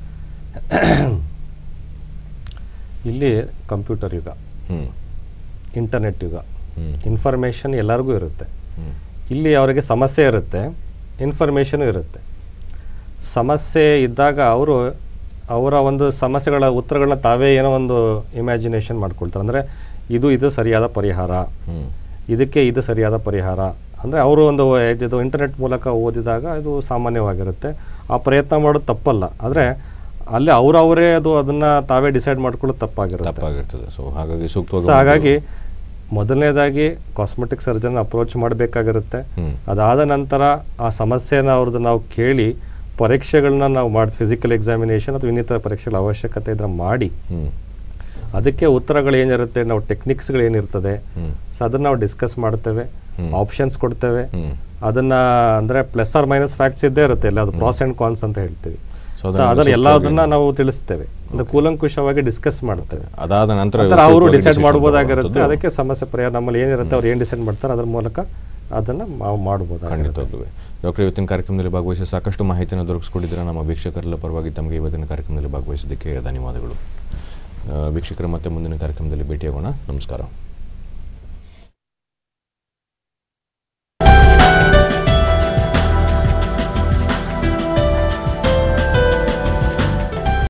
A: ಇಲ್ಲಿ ಕಂಪ್ಯೂಟರ್ ಯುಗ
B: ಹ್ಞೂ
A: ಇಂಟರ್ನೆಟ್ ಯುಗ
B: ಹ್ಞೂ
A: ಇನ್ಫಾರ್ಮೇಷನ್ ಎಲ್ಲರಿಗೂ ಇರುತ್ತೆ
B: ಹ್ಞೂ
A: ಇಲ್ಲಿ ಅವರಿಗೆ ಸಮಸ್ಯೆ ಇರುತ್ತೆ ಇನ್ಫಾರ್ಮೇಷನು ಇರುತ್ತೆ ಸಮಸ್ಯೆ ಇದ್ದಾಗ ಅವರು ಅವರ ಒಂದು ಸಮಸ್ಯೆಗಳ ಉತ್ತರಗಳನ್ನ ತಾವೇ ಏನೋ ಒಂದು ಇಮ್ಯಾಜಿನೇಷನ್ ಮಾಡ್ಕೊಳ್ತಾರೆ ಅಂದರೆ ಇದು ಇದು ಸರಿಯಾದ ಪರಿಹಾರ
B: ಹ್ಞೂ
A: ಇದಕ್ಕೆ ಇದು ಸರಿಯಾದ ಪರಿಹಾರ ಅಂದರೆ ಅವರು ಒಂದು ಇದು ಇಂಟರ್ನೆಟ್ ಮೂಲಕ ಓದಿದಾಗ ಇದು ಸಾಮಾನ್ಯವಾಗಿರುತ್ತೆ ಆ ಪ್ರಯತ್ನ ಮಾಡೋದು ತಪ್ಪಲ್ಲ ಆದರೆ ಅಲ್ಲಿ ಅವರವರೇ ಅದು ಅದನ್ನು ತಾವೇ ಡಿಸೈಡ್ ಮಾಡ್ಕೊಳ್ಳೋದು ತಪ್ಪಾಗಿರುತ್ತೆ
B: ತಪ್ಪಾಗಿರ್ತದೆ ಸೊ ಹಾಗಾಗಿ
A: ಸೊ
B: ಸೂಕ್ತವಾಗಿ
A: ಹಾಗಾಗಿ ಮೊದಲನೇದಾಗಿ ಕಾಸ್ಮೆಟಿಕ್ ಸರ್ಜನ್ ಅಪ್ರೋಚ್ ಮಾಡಬೇಕಾಗಿರುತ್ತೆ
B: ಹ್ಞೂ
A: ಅದಾದ ನಂತರ ಆ ಸಮಸ್ಯೆನ ಅವ್ರದ್ದು ನಾವು ಕೇಳಿ ಪರೀಕ್ಷೆಗಳನ್ನ ನಾವು ಮಾಡಿ ಫಿಸಿಕಲ್ ಎಕ್ಸಾಮಿನೇಷನ್ ಅಥವಾ ಇನ್ನಿತರ ಪರೀಕ್ಷೆಗಳ ಅವಶ್ಯಕತೆ ಇದ್ರೆ ಮಾಡಿ
B: ಹ್ಞೂ
A: ಅದಕ್ಕೆ ಉತ್ತರಗಳು ಏನಿರುತ್ತೆ ನಾವು ಟೆಕ್ನಿಕ್ಸ್ಗಳು ಏನಿರ್ತದೆ
B: ಹ್ಞೂ
A: ಸೊ ಅದನ್ನು ನಾವು ಡಿಸ್ಕಸ್ ಮಾಡ್ತೇವೆ
B: ಹ್ಮ್.
A: ಆಪ್ಷನ್ಸ್ ಕೊಡ್ತೇವೆ
B: ಹ್ಞೂ
A: ಅದನ್ನ ಅಂದ್ರೆ ಪ್ಲಸ್ ಆರ್ ಮೈನಸ್ ಫ್ಯಾಕ್ಟ್ಸ್ ಇದ್ದೇ ಇರುತ್ತೆ ಎಲ್ಲ ಅದು ಪ್ರಾಸ್ ಅಂಡ್ ಕಾನ್ಸ್ ಅಂತ ಹೇಳ್ತೀವಿ
B: So
A: ಸೊ
B: ಅದನ್ನ
A: ಅದನ್ನ
B: ಸೂಕ್ತವಾಗಿ-
A: ಎಲ್ಲದನ್ನ ನಾವು ತಿಳಿಸ್ತೇವೆ ಒಂದು ಕೂಲಂಕುಷವಾಗಿ ಡಿಸ್ಕಸ್ ಮಾಡ್ತೇವೆ
B: ಅದಾದ ನಂತರ
A: ನಂತರ ಅವರು
B: ಸೂಕ್ತವಾಗಿ
A: ಡಿಸೈಡ್
B: decision
A: ಮಾಡ್ಬೋದಾಗಿರುತ್ತೆ
B: ತಗೊಳ್ಳುವಂಥದ್ದು
A: ಅದಕ್ಕೆ ಸಮಸ್ಯೆ ಪರಿಹಾರ ನಮ್ಮಲ್ಲಿ ಏನಿರುತ್ತೆ ಅವ್ರು ಏನು ಡಿಸೈಡ್ ಮಾಡ್ತಾರೆ ಅದ್ರ ಮೂಲಕ ಅದನ್ನ ನಾವು ಮಾಡ್ಬೋದಾಗಿರುತ್ತೆ
B: ಖಂಡಿತವಾಗ್ಲೂ ಡಾಕ್ಟರ್ ಇವತ್ತಿನ ಕಾರ್ಯಕ್ರಮದಲ್ಲಿ ಭಾಗವಹಿಸಿ ಸಾಕಷ್ಟು ಮಾಹಿತಿಯನ್ನು ದೊರಕಿಸ್ಕೊಟ್ಟಿದ್ದೀರಾ ನಮ್ಮ ವೀಕ್ಷಕರೆಲ್ಲ ಪರವಾಗಿ ತಮಗೆ ಇವತ್ತಿನ ಕಾರ್ಯಕ್ರಮದಲ್ಲಿ ಭಾಗವಹಿಸೋದಕ್ಕೆ ಧನ್ಯವಾದಗಳು ಆ, ವೀಕ್ಷಕರ ಮತ್ತೆ ಮುಂದಿನ ಕಾರ್ಯಕ್ರಮದಲ್ಲಿ ಭೇಟಿಯಾಗೋಣ ನಮಸ್ಕಾರ